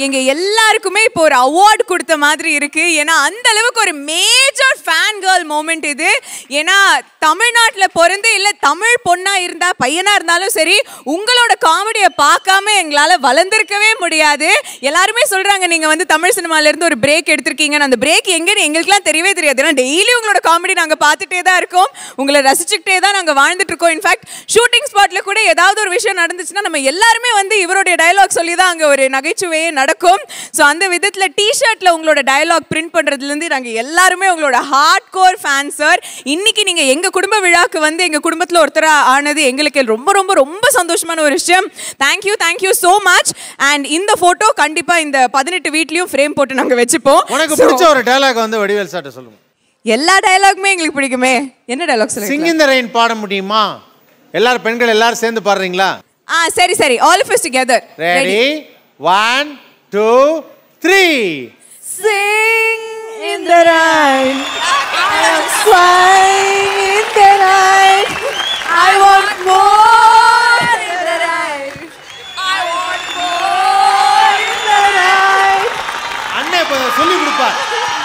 Speaker 4: எங்க எல்லாருக்குமே இப்போ ஒரு அவார்டு கொடுத்த மாதிரி இருக்கு ஏன்னா அந்த அளவுக்கு ஒரு மேஜர் ஃபேன் கேர்ள் மூமெண்ட் இது ஏன்னா தமிழ்நாட்டில் பிறந்து இல்லை தமிழ் பொண்ணா இருந்தா பையனா இருந்தாலும் சரி உங்களோட காமெடியை பார்க்காம எங்களால வளர்ந்துருக்கவே முடியாது எல்லாருமே சொல்றாங்க நீங்க வந்து தமிழ் சினிமால இருந்து ஒரு பிரேக் எடுத்திருக்கீங்கன்னு அந்த பிரேக் எங்கன்னு எங்களுக்குலாம் தெரியவே தெரியாது ஏன்னா டெய்லி உங்களோட காமெடி நாங்க பார்த்துட்டே தான் இருக்கோம் உங்களை ரசிச்சுக்கிட்டே தான் நாங்க வாழ்ந்துட்டு இருக்கோம் இன்ஃபேக்ட் ஷூட்டிங் ஸ்பாட்ல கூட ஏதாவது ஒரு விஷயம் நடந்துச்சுன்னா நம்ம எல்லாருமே வந்து இவருடைய டயலாக் சொல்லி தான் அங்க ஒரு நகைச்சுவையே நடக்கும் ஸோ அந்த விதத்துல டிஷர்ட்ல உங்களோட டயலாக் பிரிண்ட் பண்றதுல இருந்து நாங்க எல்லாருமே உங்களோட ஹார்ட் கோர் ஃபேன் சார் இன்னைக்கு நீங்க எங்க குடும்ப விழாக்கு வந்து எங்க குடும்பத்துல ஒருத்தரா ஆனது எங்களுக்கு ரொம்ப ரொம்ப ரொம்ப சந்தோஷமான ஒரு விஷயம் thank you thank you so much and இந்த போட்டோ கண்டிப்பா இந்த பதினெட்டு வீட்லயும் ஃப்ரேம் போட்டு நாங்க வச்சுப்போம்
Speaker 20: உனக்கு
Speaker 4: So,
Speaker 20: பிடிச்ச ஒரு டயலாக் வந்து வடிவேல் சார்ட்ட சொல்லுங்க
Speaker 4: எல்லா டயலாகுமே எங்களுக்கு பிடிக்குமே என்ன டயலாக் சொல்லுங்க
Speaker 20: சிங் இந்த ரெயின் பாட முடியுமா எல்லாரும் பெண்கள் எல்லாரும் சேர்ந்து பாடுறீங்களா
Speaker 4: ஆ சரி சரி all of us together
Speaker 20: ready one two three
Speaker 4: Sing in the rain. I am flying in the rain. I want more in the rain. I want more in the rain.
Speaker 20: அண்ணன் இப்போ சொல்லி கொடுப்பார்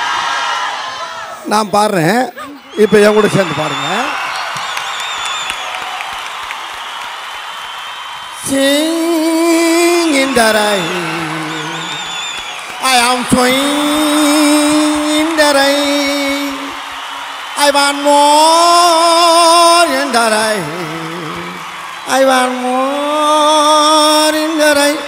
Speaker 10: நான் பாடுறேன் இப்போ என் கூட சேர்ந்து பாருங்க Sing in the rain. I am swing in the rain. I want more in the rain. I want more in the rain.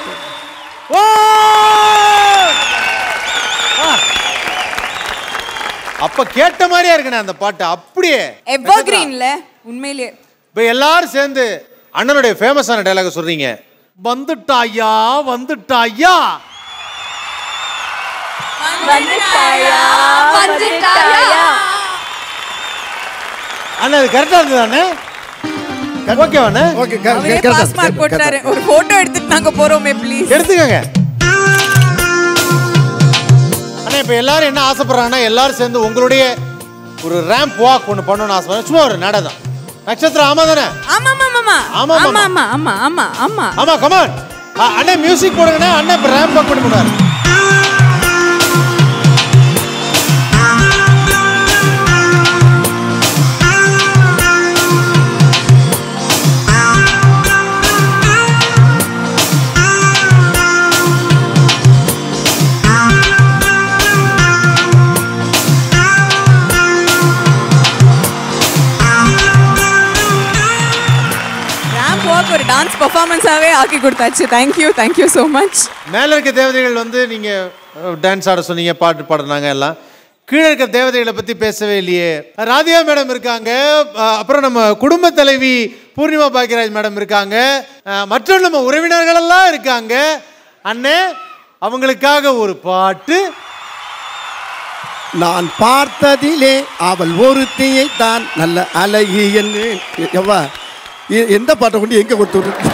Speaker 20: அப்ப கேட்ட மாதிரியா இருக்குண்ணே அந்த பாட்டு அப்படியே
Speaker 4: எவர்கிரீன்ல உண்மையிலேயே
Speaker 20: இப்போ எல்லாரும் சேர்ந்து அண்ணனுடைய ஃபேமஸான டைலாக் சொல்றீங்க வந்துட்டாயா வந்துட்டாயா
Speaker 4: வந்துட்டாயா வந்துட்டாயா
Speaker 20: அண்ணா அது கரெக்டா இருந்தது அண்ணே ஓகேவாண்ணே
Speaker 10: ஓகே
Speaker 4: அவரே பாஸ் மார்க் போட்டாரு ஒரு போட்டோ எடுத்துட்டு நாங்க போறோமே ப்ளீஸ்
Speaker 20: எடுத்துக்கங்க அண்ணா இப்போ எல்லாரும் என்ன ஆசைப்படுறாங்கன்னா எல்லாரும் சேர்ந்து உங்களுடைய ஒரு ரேம்ப் வாக் ஒன்று பண்ணணும்னு ஆசைப்படுறேன் சும்மா ஒரு நட தான் நட்சத்திரம் ஆமா தானே
Speaker 4: ஆமா ஆமா ஆமா
Speaker 20: ஆமா,
Speaker 4: ஆமா
Speaker 20: ஆமா.
Speaker 4: ஆமா ஆமா ஆமா ஆமா
Speaker 20: ஆமா கமான் அண்ணன் மியூசிக் போடுங்கண்ணே அண்ணன் இப்போ ரேம்ப் வாக் பண்ணி போடுவார்
Speaker 4: ரேம்ப் வாக் ஒரு டான்ஸ் பெர்ஃபார்மன்ஸாவே ஆக்கி கொடுத்தாச்சு தேங்க்யூ தேங்க்யூ ஸோ மச்
Speaker 20: மேலே இருக்க தேவதைகள் வந்து நீங்க டான்ஸ் ஆட சொன்னீங்க பாட்டு பாடுனாங்க எல்லாம் கீழே இருக்க தேவதைகளை பத்தி பேசவே இல்லையே ராதியா மேடம் இருக்காங்க அஹ் அப்புறம் நம்ம குடும்ப தலைவி பூர்ணிமா பாக்கியராஜ் மேடம் இருக்காங்க அஹ் மற்றும் நம்ம உறவினர்கள் எல்லாம் இருக்காங்க அண்ணே அவங்களுக்காக ஒரு பாட்டு
Speaker 10: நான் பார்த்ததிலே அவள் ஒருத்தியை தான் நல்ல அழகி என்று எவ்வா எ- எந்த பாட்டை கொண்டு எங்க கொடுத்து விட்டு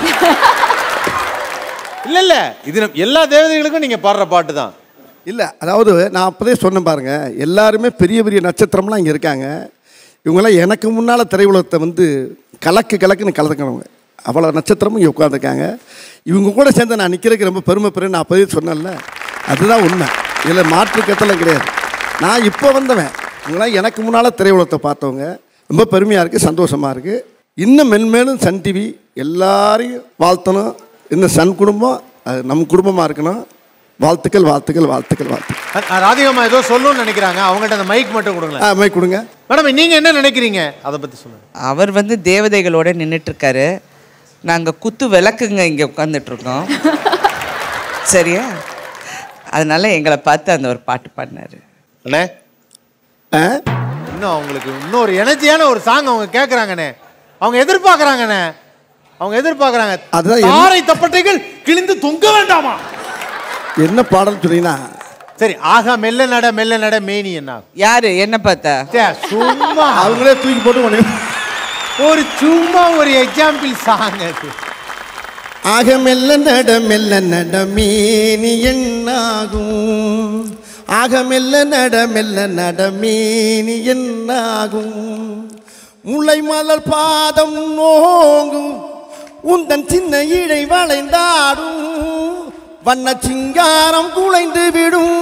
Speaker 20: இல்ல இல்ல இது நம்ம எல்லா தேவதைகளுக்கும் நீங்க பாடுற பாட்டு தான்
Speaker 10: இல்லை அதாவது நான் அப்போதே சொன்னேன் பாருங்க எல்லாருமே பெரிய பெரிய நட்சத்திரம்லாம் இங்கே இருக்காங்க இவங்கெல்லாம் எனக்கு முன்னால் திரையுலகத்தை வந்து கலக்கு கலக்குன்னு கலந்துக்கிறவங்க அவ்வளோ நட்சத்திரமும் இங்கே உட்காந்துருக்காங்க இவங்க கூட சேர்ந்து நான் நிற்கிறதுக்கு ரொம்ப பெருமைப்படுறேன் நான் அப்போதே சொன்னேன்ல அதுதான் உண்மை இதில் மாற்று கத்தலாம் கிடையாது நான் இப்போ வந்தவன் இவங்களாம் எனக்கு முன்னால் திரையுலகத்தை பார்த்தவங்க ரொம்ப பெருமையாக இருக்குது சந்தோஷமாக இருக்குது இன்னும் மென்மேலும் சன் டிவி எல்லாரையும் வாழ்த்தணும் இன்னும் சன் குடும்பம் அது நம் குடும்பமாக இருக்கணும் வாழ்த்துக்கள் வாழ்த்துக்கள் வாழ்த்துக்கள் வாழ்த்துக்கள்
Speaker 20: அஹ் அஹ் ராதிகாம்மா ஏதோ சொல்லணும்னு நினைக்கிறாங்க அவங்கள்ட்ட அந்த மைக் மட்டும் கொடுங்களேன்
Speaker 10: ஆ மைக் கொடுங்க
Speaker 20: மேடம் நீங்க என்ன நினைக்கிறீங்க அதை பத்தி சொல்லுங்க
Speaker 11: அவர் வந்து தேவதைகளோட நின்றுட்டு இருக்காரு நாங்கள் குத்து விளக்குங்க இங்கே உட்காந்துட்டு இருக்கோம் சரியா அதனால எங்களை பார்த்து அந்த ஒரு பாட்டு பாடினாரு
Speaker 20: அண்ணே இன்னும் அவங்களுக்கு இன்னொரு எனர்ஜியான ஒரு சாங் அவங்க கேட்குறாங்கண்ணே அவங்க எதிர்பார்க்குறாங்கண்ணே அவங்க எதிர்பார்க்குறாங்க
Speaker 10: அதுதான் என்ன-
Speaker 20: தாரை தப்பட்டைகள் கிழிந்து தொங்க வேண்டாமா
Speaker 10: என்ன பாடல் சொன்னீங்கன்னா
Speaker 20: சரி ஆகா மெல்ல நட மெல்ல நட மேனி என்ன
Speaker 11: யாரு என்ன பார்த்தா
Speaker 20: சும்மா
Speaker 10: அவங்களே தூக்கி போட்டு உடனே
Speaker 20: ஒரு சும்மா ஒரு எக்ஸாம்பிள் சாங் அது
Speaker 10: ஆக மெல்ல நட மெல்ல நட மீனி என்னாகும் ஆக மெல்ல நட மெல்ல நட மீனி என்னாகும் முல்லை மலர் பாதம் நோங்கும் உந்தன் சின்ன இழை வளைந்தாடும் வண்ண சிங்காரம் குலைந்து விடும்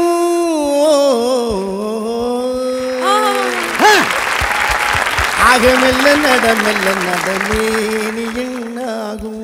Speaker 10: ஆக மெல்ல நட மெல்ல நடமேனி என்னாகும்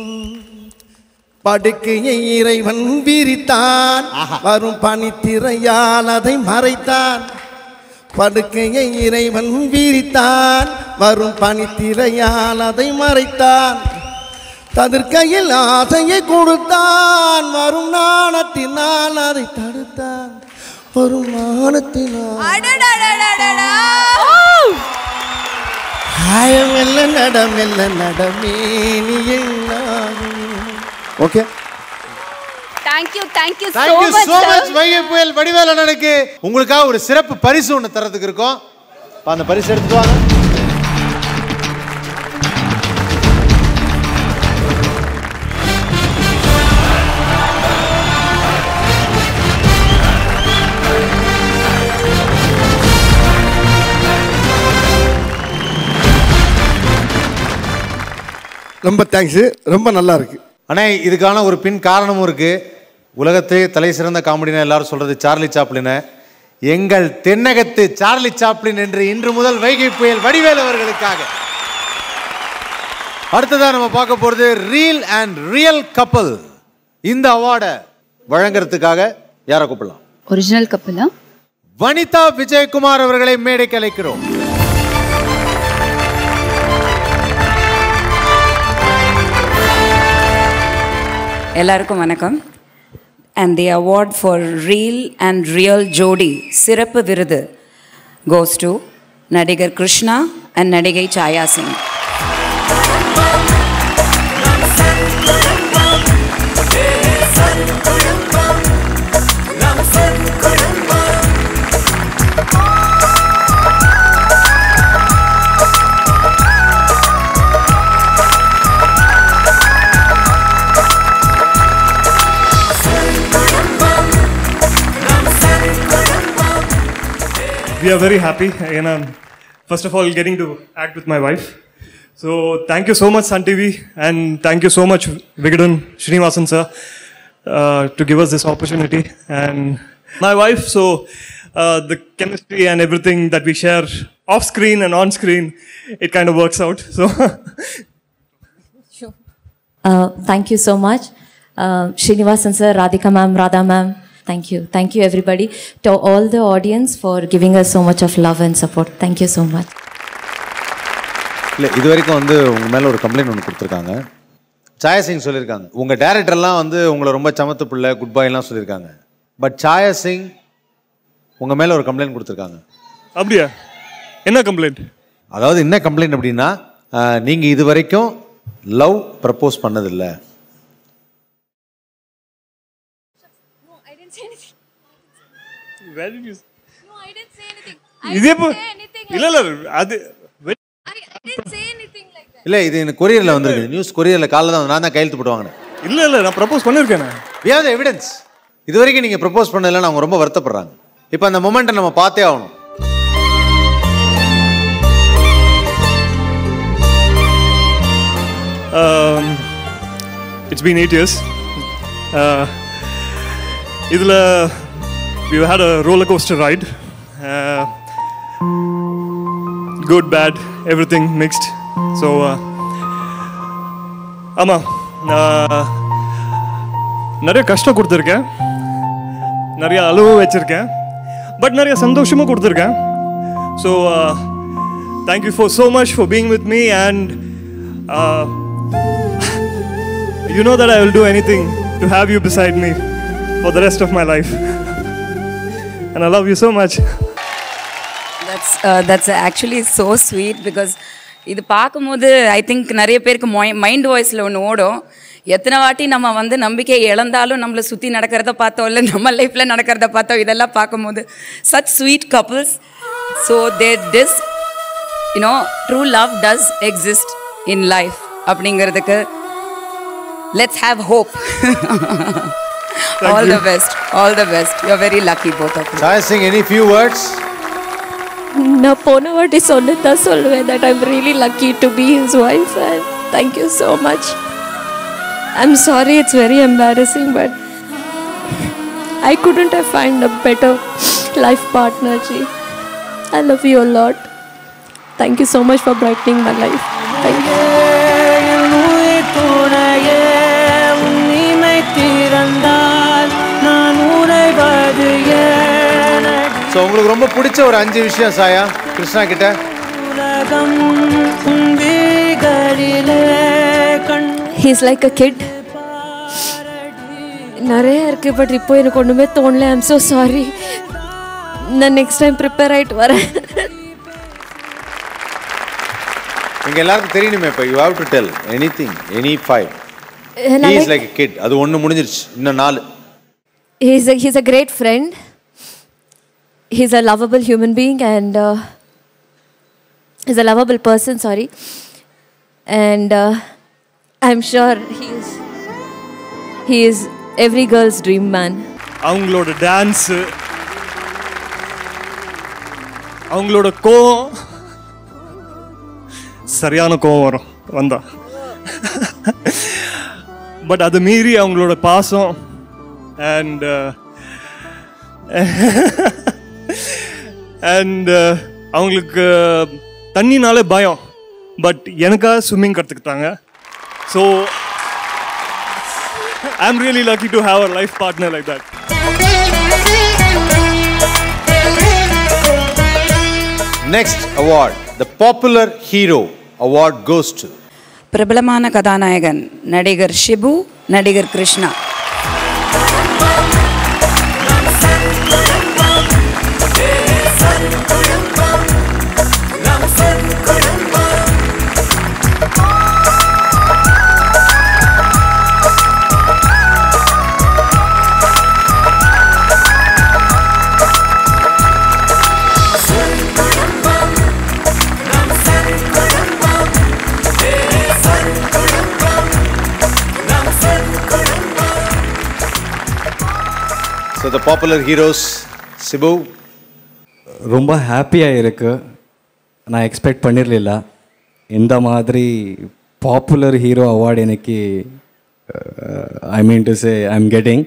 Speaker 10: படுக்கையை இறைவன் விரித்தான் வரும் பனித்திரையால் அதை மறைத்தான் படுக்கையை இறைவன் விரித்தான் வரும் பனித்திரையால் அதை மறைத்தான் ததிர்க்கையில் ஆசையை கொடுத்தான் வரும் நாணத்தினால் அதை தடுத்தான் வரும் நாணத்தினால் ஆயமெல்ல நடமெல்ல நடமேனி என்னாகும் okay
Speaker 21: thank you thank you so
Speaker 20: thank you
Speaker 21: much
Speaker 20: so much Vaigai புயல் வடிவேல் அண்ணனுக்கு உங்களுக்காக ஒரு சிறப்பு பரிசு ஒன்று தரதுக்கு இருக்கோம் அப்ப அந்த பரிசு எடுத்துட்டு வாங்க
Speaker 10: ரொம்ப தேங்க்ஸு ரொம்ப நல்லா இருக்கு
Speaker 20: அண்ணே இதுக்கான ஒரு பின் காரணமும் இருக்கு உலகத்தை தலை சிறந்த காமெடினா எல்லாரும் சொல்றது சார்லி சாப்ளின் எங்கள் தென்னகத்து சார்லி சாப்ளின் என்று இன்று முதல் வைகை புயல் வடிவேல் அவர்களுக்காக அடுத்ததா நம்ம பார்க்க போறது ரீல் அண்ட் ரியல் கப்பல் இந்த அவார்டை வழங்குறதுக்காக யாரை கூப்பிடலாம்
Speaker 2: ஒரிஜினல் கப்பலா
Speaker 20: வனிதா விஜயகுமார் அவர்களை மேடைக்கு அழைக்கிறோம்
Speaker 12: எல்லாருக்கும் வணக்கம் and the award for reel and real ஜோடி சிறப்பு விருது கோஸ் டு நடிகர் கிருஷ்ணா அண்ட் நடிகை சாயா Singh
Speaker 13: we are very happy and um, first of all getting to act with my wife so thank you so much sun tv and thank you so much vigadan srinivasan sir uh, to give us this opportunity and my wife so uh, the chemistry and everything that we share off screen and on screen it kind of works out so
Speaker 14: Uh, thank you so much. Uh, Srinivasan sir, Radhika ma'am, Radha ma'am, thank you. Thank you everybody. To all the audience for giving us so much of love and support. Thank you so much.
Speaker 20: இல்லை இது வரைக்கும் வந்து உங்கள் மேலே ஒரு complaint ஒன்று கொடுத்துருக்காங்க சாயா சிங் சொல்லியிருக்காங்க உங்கள் டேரக்டர்லாம் வந்து உங்களை ரொம்ப சமத்து பிள்ளை குட் பாய்லாம் சொல்லியிருக்காங்க பட் சாயா சிங் உங்கள் மேலே ஒரு கம்ப்ளைண்ட் கொடுத்துருக்காங்க
Speaker 13: அப்படியா என்ன கம்ப்ளைண்ட்
Speaker 20: அதாவது என்ன கம்ப்ளைண்ட் அப்படின்னா நீங்கள் இது வரைக்கும் லவ் ப்ரப்போஸ் பண்ணதில்லை
Speaker 13: Where did you? இது எப்போ இல்ல இல்ல அது
Speaker 20: இல்லை இது எனக்கு கொரியரில் வந்திருக்கு நியூஸ் கொரியரில் காலைல தான் நான் தான் கையெழுத்து போட்டு வாங்கினேன்
Speaker 13: இல்ல இல்ல நான் ப்ரப்போஸ் பண்ணிருக்கேன்
Speaker 20: we have the evidence இது வரைக்கும் நீங்கள் ப்ரப்போஸ் பண்ணதில்ல அவங்க ரொம்ப வருத்தப்படுறாங்க இப்போ அந்த மொமெண்ட்டை நம்ம பார்த்தே ஆகணும்
Speaker 13: Um, it's been eight years. Uh, இதில் we had a roller coaster ride. Uh, good, bad, everything mixed. So, uh, ஆமாம் நான் நிறைய கஷ்டம் கொடுத்துருக்கேன் நிறைய அழுவு வச்சுருக்கேன் பட் நிறைய சந்தோஷமும் கொடுத்துருக்கேன் so thank you for so much for being with me and you know that I will do anything to have you beside me for the rest of my life. and I love you so much.
Speaker 12: That's that's actually so sweet because இது பார்க்கும்போது I think நிறைய பேருக்கு mind வாய்ஸில் ஒன்று ஓடும் எத்தனை வாட்டி நம்ம வந்து நம்பிக்கை இழந்தாலும் நம்மளை சுற்றி நடக்கிறத பார்த்தோம் இல்லை நம்ம லைஃப்பில் நடக்கிறத பார்த்தோம் இதெல்லாம் பார்க்கும்போது such sweet couples so they this you know true love does exist in life அப்படிங்கிறதுக்கு let's have hope all the best all the best you very lucky both of
Speaker 20: Chaya Singh any few words
Speaker 14: நான் போன வாட்டி சொன்னதான் சொல்லுவேன் that I'm really lucky to be his wife and thank you so much I'm sorry it's very embarrassing but
Speaker 8: I couldn't have find a better life partner, Ji. I love you a lot. Thank you so much for brightening my life. Thank you.
Speaker 18: துணையே உன்னிமை திறந்தால் நான் உறைவது ஏனடி
Speaker 20: so உங்களுக்கு ரொம்ப பிடிச்ச ஒரு அஞ்சு விஷயம் சாயா கிருஷ்ணா கிட்ட
Speaker 18: உலகம் உந்திகளிலே கண்
Speaker 8: He's like a kid. நிறைய இருக்கு பட் இப்போ எனக்கு ஒன்றுமே தோணல ஐம் ஸோ சாரி நான் நெக்ஸ்ட் டைம் ப்ரிப்பேர் ஆகிட்டு வரேன்
Speaker 20: நீங்க எல்லாருக்கும் தெரியணுமே இப்போ you have to tell anything any five
Speaker 8: And I
Speaker 20: is
Speaker 8: like-
Speaker 20: like kid அது ஒன்று முடிஞ்சிருச்சு இன்னும் நாலு
Speaker 8: he's a, he's a great friend. He's a lovable human being and uh, he's a lovable person, sorry. And uh, I'm sure he is, he is every girl's dream man.
Speaker 13: அவங்களோட dance அவங்களோட கோவம் சரியான கோவம் வரும் வந்தா but அதை மீறி அவங்களோட பாசம் அண்ட் அண்ட் அவங்களுக்கு தண்ணினாலே பயம் பட் எனக்காக ஸ்விம்மிங் கற்றுக்கிட்டாங்க so I am really lucky to have a life partner like that
Speaker 20: next award the popular hero award goes to
Speaker 12: பிரபலமான கதாநாயகன் நடிகர் ஷிபு நடிகர் Krishna
Speaker 20: so the popular heroes Sibu
Speaker 15: ரொம்ப ஹாப்பியாக இருக்கு நான் எக்ஸ்பெக்ட் பண்ணிரಲಿಲ್ಲ இந்த மாதிரி பாப்புலர் ஹீரோ அவார்டு எனக்கு I mean to say I am getting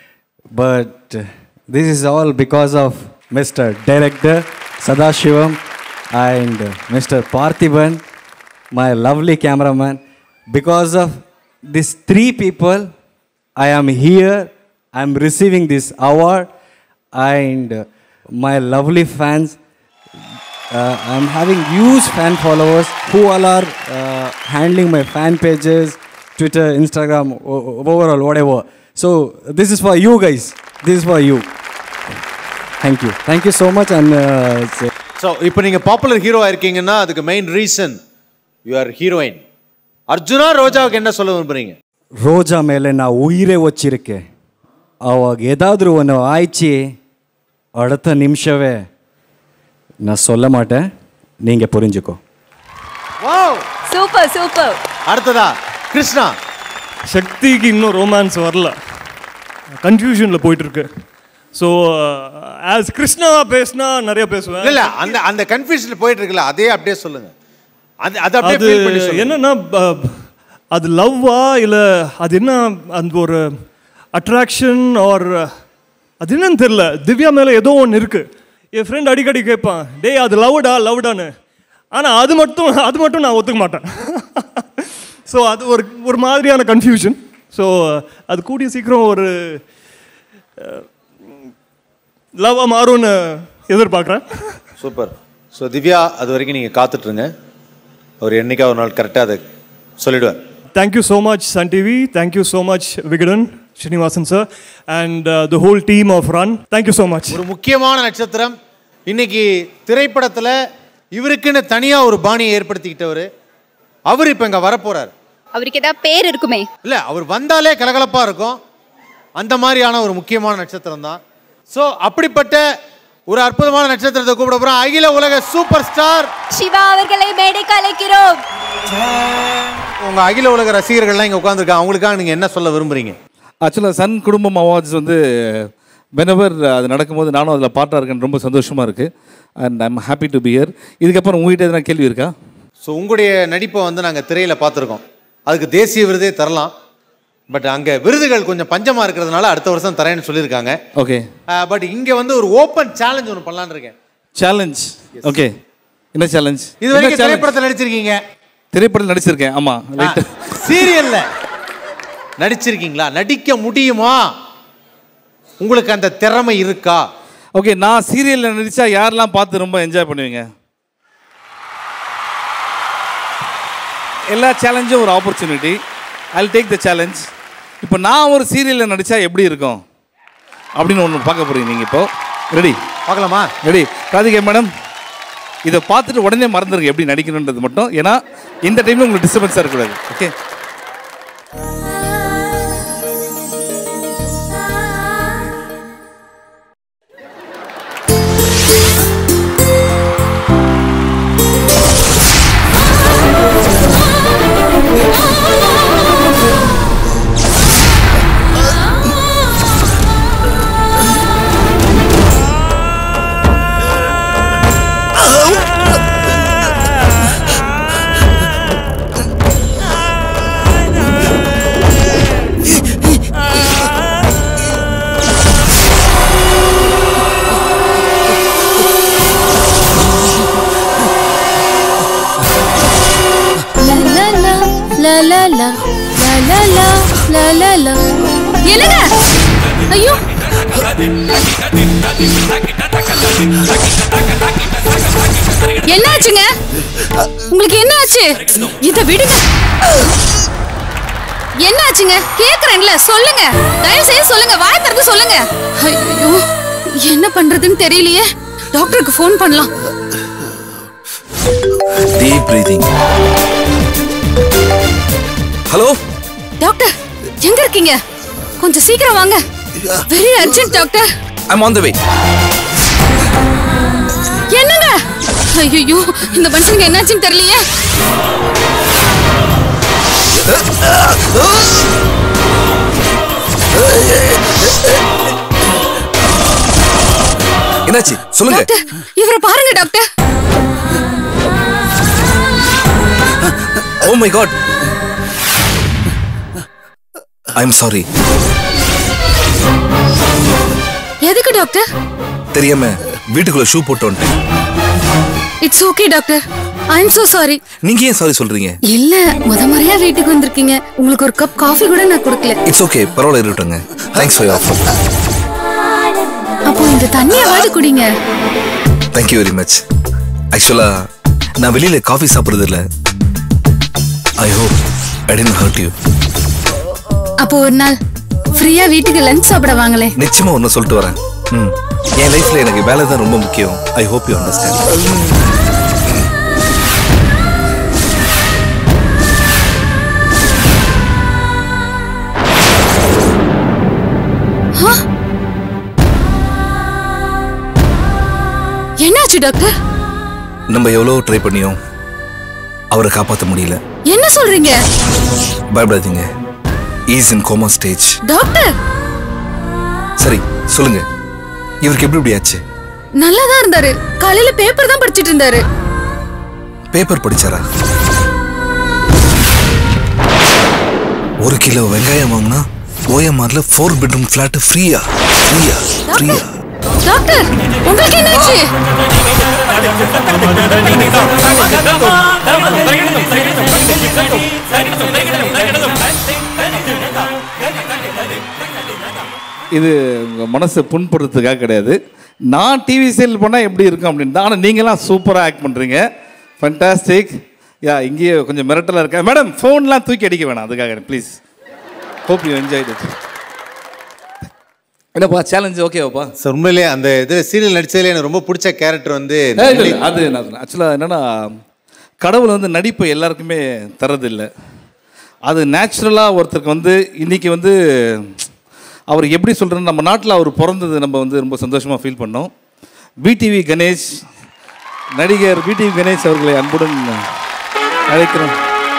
Speaker 15: but this is all because of mister director Sadasivam and mister Parthiban my lovely cameraman. Because of these three people, I am here. I am receiving this award, and uh, my lovely fans. Uh, I'm having huge fan followers who all are uh, handling my fan pages, Twitter, Instagram, o- o- overall, whatever. So this is for you guys. This is for you. Thank you. Thank you so much. And uh, say-
Speaker 20: so இப்போ நீங்கள் popular ஹீரோவாக இருக்கீங்கன்னா அதுக்கு main reason you are heroine Arjuna ரோஜாவுக்கு என்ன சொல்ல விரும்புறீங்க
Speaker 15: ರೋಜಾ ಮೇಲೆ ನಾ ಉಯಿರೇ ವಚ್ಚಿರಕ್ಕೆ ಅವಾಗ ಏದಾದರೂ ಒಂದು ಆಯ್ಚಿ அடுத்த நிமிஷவே நான் சொல்ல மாட்டேன் நீங்க புரிஞ்சுக்கோ
Speaker 20: வாவ்
Speaker 21: சூப்பர் சூப்பர்
Speaker 20: அடுத்ததா கிருஷ்ணா
Speaker 13: சக்திக்கு இன்னும் ரொமான்ஸ் வரல கன்ஃபியூஷனில் போயிட்டு இருக்கு ஸோ ஆஸ் கிருஷ்ணா பேசினா நிறைய பேசுவேன்
Speaker 20: இல்ல அந்த அந்த கன்ஃபியூஷன்ல போயிட்டு இருக்குல்ல அதே அப்படியே சொல்லுங்க அது அது அப்படியே
Speaker 13: அது
Speaker 20: ஃபீல் பண்ணி சொல்லுங்க
Speaker 13: என்னன்னா ப- அது லவ்வா இல்லை அது என்ன அந்த ஒரு அட்ராக்ஷன் ஆர் அது என்னன்னு தெரியல திவ்யா மேலே ஏதோ ஒன்று இருக்கு என் ஃப்ரெண்ட் அடிக்கடி கேட்பான் டேய் அது லவ்டா லவ்டான்னு ஆனால் அது மட்டும் அது மட்டும் நான் ஒத்துக்க மாட்டேன் ஸோ அது ஒரு ஒரு மாதிரியான கன்ஃபியூஷன் ஸோ அது கூடிய சீக்கிரம் ஒரு லவ்வாக மாறும்னு எதிர்பார்க்குறேன்
Speaker 20: சூப்பர் ஸோ திவ்யா அது வரைக்கும் நீங்கள் காத்துட்ருங்க அவர் என்னைக்கா ஒரு நாள் கரெக்டாக அதை சொல்லிடுவார்
Speaker 13: Thank you so much, Sun TV. Thank you so much, Vigadan, Srinivasan sir, and uh, the whole team of Run. Thank you so much.
Speaker 20: ஒரு முக்கியமான நட்சத்திரம் இன்னைக்கு திரைப்படத்தில் இவருக்குன்னு தனியாக ஒரு பாணியை ஏற்படுத்திக்கிட்டவர் அவர் இப்போ இங்கே வரப்போறார்
Speaker 21: அவருக்கு ஏதாவது பேர் இருக்குமே
Speaker 20: இல்லை அவர் வந்தாலே கலகலப்பாக இருக்கும் அந்த மாதிரியான ஒரு முக்கியமான நட்சத்திரம் தான் ஸோ அப்படிப்பட்ட ஒரு அற்புதமான நட்சத்திரத்தை கூப்பிட போகிறோம் அகில உலக சூப்பர் ஸ்டார்
Speaker 21: சிவா அவர்களை மேடைக்கு அழைக்கிறோம்
Speaker 20: உங்கள் அகில உலக ரசிகர்கள்லாம் இங்கே உட்காந்துருக்காங்க அவங்களுக்காக நீங்கள் என்ன சொல்ல விரும்புறீங்க
Speaker 16: ஆக்சுவலாக சன் குடும்பம் அவார்ட்ஸ் வந்து வெனவர் அது நடக்கும்போது நானும் அதில் பார்ட்டாக இருக்கேன் ரொம்ப சந்தோஷமாக இருக்குது and I'm happy to be here இதுக்கப்புறம் உங்ககிட்ட எதனா கேள்வி இருக்கா
Speaker 20: ஸோ உங்களுடைய நடிப்பை வந்து நாங்கள் திரையில் பார்த்துருக்கோம் அதுக்கு தேசிய விருதே தரலாம் பட் அங்கே விருதுகள் கொஞ்சம் பஞ்சமாக இருக்கிறதுனால அடுத்த வருஷம் தரேன்னு சொல்லியிருக்காங்க
Speaker 16: ஓகே
Speaker 20: பட் இங்கே வந்து ஒரு ஓப்பன் சேலஞ்ச் ஒன்று பண்ணலான்னு இருக்கேன்
Speaker 16: சேலஞ்ச் ஓகே என்ன சேலஞ்ச்
Speaker 20: இது வரைக்கும் திரைப்படத்தில் நடிச்சிருக்கீங்க
Speaker 16: திரைப்படத்தில் நடிச்சிருக்கேன் ஆமா லைட்
Speaker 20: சீரியல்ல நடிச்சிருக்கீங்களா நடிக்க முடியுமா உங்களுக்கு அந்த திறமை இருக்கா
Speaker 16: ஓகே நான் சீரியலில் நடிச்சா யாரெல்லாம் பார்த்து ரொம்ப என்ஜாய் பண்ணுவீங்க எல்லா சேலஞ்சும் ஒரு opportunity I take the challenge இப்போ நான் ஒரு சீரியலில் நடித்தா எப்படி இருக்கும் அப்படின்னு ஒன்று பார்க்க போறீங்க நீங்கள் இப்போ ரெடி
Speaker 20: பார்க்கலாமா
Speaker 16: ரெடி ராதிகா மேடம் இதை பார்த்துட்டு உடனே மறந்துருங்க எப்படி நடிக்கணுன்றது மட்டும் ஏன்னா இந்த டைமில் உங்களுக்கு டிஸ்டர்பன்ஸாக இருக்கக்கூடாது ஓகே
Speaker 2: லா லா லா லா லா லா லா லா லா என்னங்க ஐயோ என்னாச்சுங்க உங்களுக்கு என்ன ஆச்சு இத விடுங்க என்ன ஆச்சுங்க கேக்குறேன்ல சொல்லுங்க தயவு செய்து சொல்லுங்க வாய் திறந்து சொல்லுங்க ஐயோ என்ன பண்றதுன்னு தெரியலையே டாக்டருக்கு ஃபோன் பண்ணலாம்
Speaker 3: டீப் பிரீதிங் ஹலோ
Speaker 2: டாக்டர் எங்க இருக்கீங்க கொஞ்சம் சீக்கிரம் வாங்க very urgent doctor
Speaker 3: I'm on the way
Speaker 2: என்னங்க ஐயோ இந்த மனுஷனுக்கு என்னாச்சுன்னு தெரியலையே
Speaker 3: என்னாச்சு சொல்லுங்க
Speaker 2: டாக்டர் இவரை பாருங்க doctor
Speaker 3: oh my god I am sorry
Speaker 2: எதுக்கு டாக்டர்
Speaker 3: தெரியாம வீட்டுக்குள்ள ஷூ போட்டு வந்துட்டேன்
Speaker 2: it's okay doctor I am so sorry
Speaker 3: நீங்க ஏன் சாரி சொல்றீங்க
Speaker 2: இல்ல முத முறையா வீட்டுக்கு வந்திருக்கீங்க உங்களுக்கு ஒரு கப் காஃபி கூட நான் கொடுக்கல
Speaker 3: இட்ஸ் ஓகே பரவாயில்ல இருக்கட்டுங்க தேங்க்ஸ் ஃபார் ஆஃபர்
Speaker 2: அப்போ இந்த தண்ணியாவது குடிங்க
Speaker 3: தேங்க்யூ வெரி மச் ஆக்சுவலா நான் வெளியில காஃபி சாப்பிடுறது இல்ல I hope I didn't hurt you
Speaker 2: அப்போ ஒரு நாள் ஃப்ரீயா வீட்டுக்கு லஞ்ச் சாப்பிட வாங்களே
Speaker 3: நிச்சயமா ஒன்று சொல்லிட்டு வரேன் ம் என் லைஃப்ல எனக்கு வேலை தான் ரொம்ப முக்கியம் ஐ ஹோப் யூ அண்டர்ஸ்டாண்ட்
Speaker 2: ஆ? என்னாச்சு டாக்டர்
Speaker 3: நம்ம எவ்வளோ ட்ரை பண்ணியோம் அவரை காப்பாற்ற முடியல
Speaker 2: என்ன சொல்றீங்க
Speaker 3: பயப்படாதீங்க he's in coma stage
Speaker 2: doctor
Speaker 3: சரி சொல்லுங்க இவருக்கு எப்படி இப்படி ஆச்சு
Speaker 2: நல்லா தான் இருந்தாரு காலையில பேப்பர் தான் படிச்சிட்டு இருந்தாரு
Speaker 3: பேப்பர் படிச்சாரா ஒரு கிலோ வெங்காயம் வாங்கினா ஓஎம்ஆர்ல ஃபோர் பெட்ரூம் ஃபிளாட் ஃப்ரீயா ஃப்ரீயா ஃப்ரீயா
Speaker 2: டாக்டர் உங்களுக்கு என்னாச்சு
Speaker 16: இது உங்கள் மனசை புண்படுறதுக்காக கிடையாது நான் டிவி சீரியல் பண்ணால் எப்படி இருக்கும் அப்படின்னு தான் ஆனால் நீங்களாம் சூப்பராக ஆக்ட் பண்ணுறீங்க ஃபண்டாஸ்டிக் யா இங்கேயே கொஞ்சம் மிரட்டலாக இருக்கேன் மேடம் ஃபோன்லாம் தூக்கி அடிக்க வேணாம் அதுக்காக please hope you enjoy it என்னப்பா சேலஞ்ச் ஓகேவாப்பா
Speaker 20: சார் உண்மையிலே அந்த இது சீரியல் நடிச்சதுல எனக்கு ரொம்ப பிடிச்ச கேரக்டர் வந்து
Speaker 16: ஏய், இல்ல, இல்ல, அது நான் ஆக்சுவலாக என்னென்னா கடவுள் வந்து நடிப்பை எல்லாருக்குமே தரதில்லை அது நேச்சுரலாக ஒருத்தருக்கு வந்து இன்னைக்கு வந்து அவர் எப்படி சொல்கிறது நம்ம நாட்டில் அவர் பிறந்தது நம்ம வந்து ரொம்ப சந்தோஷமாக ஃபீல் பண்ணோம் பிடிவி கணேஷ் நடிகர் பிடிவி கணேஷ் அவர்களை அன்புடன் அழைக்கிறோம்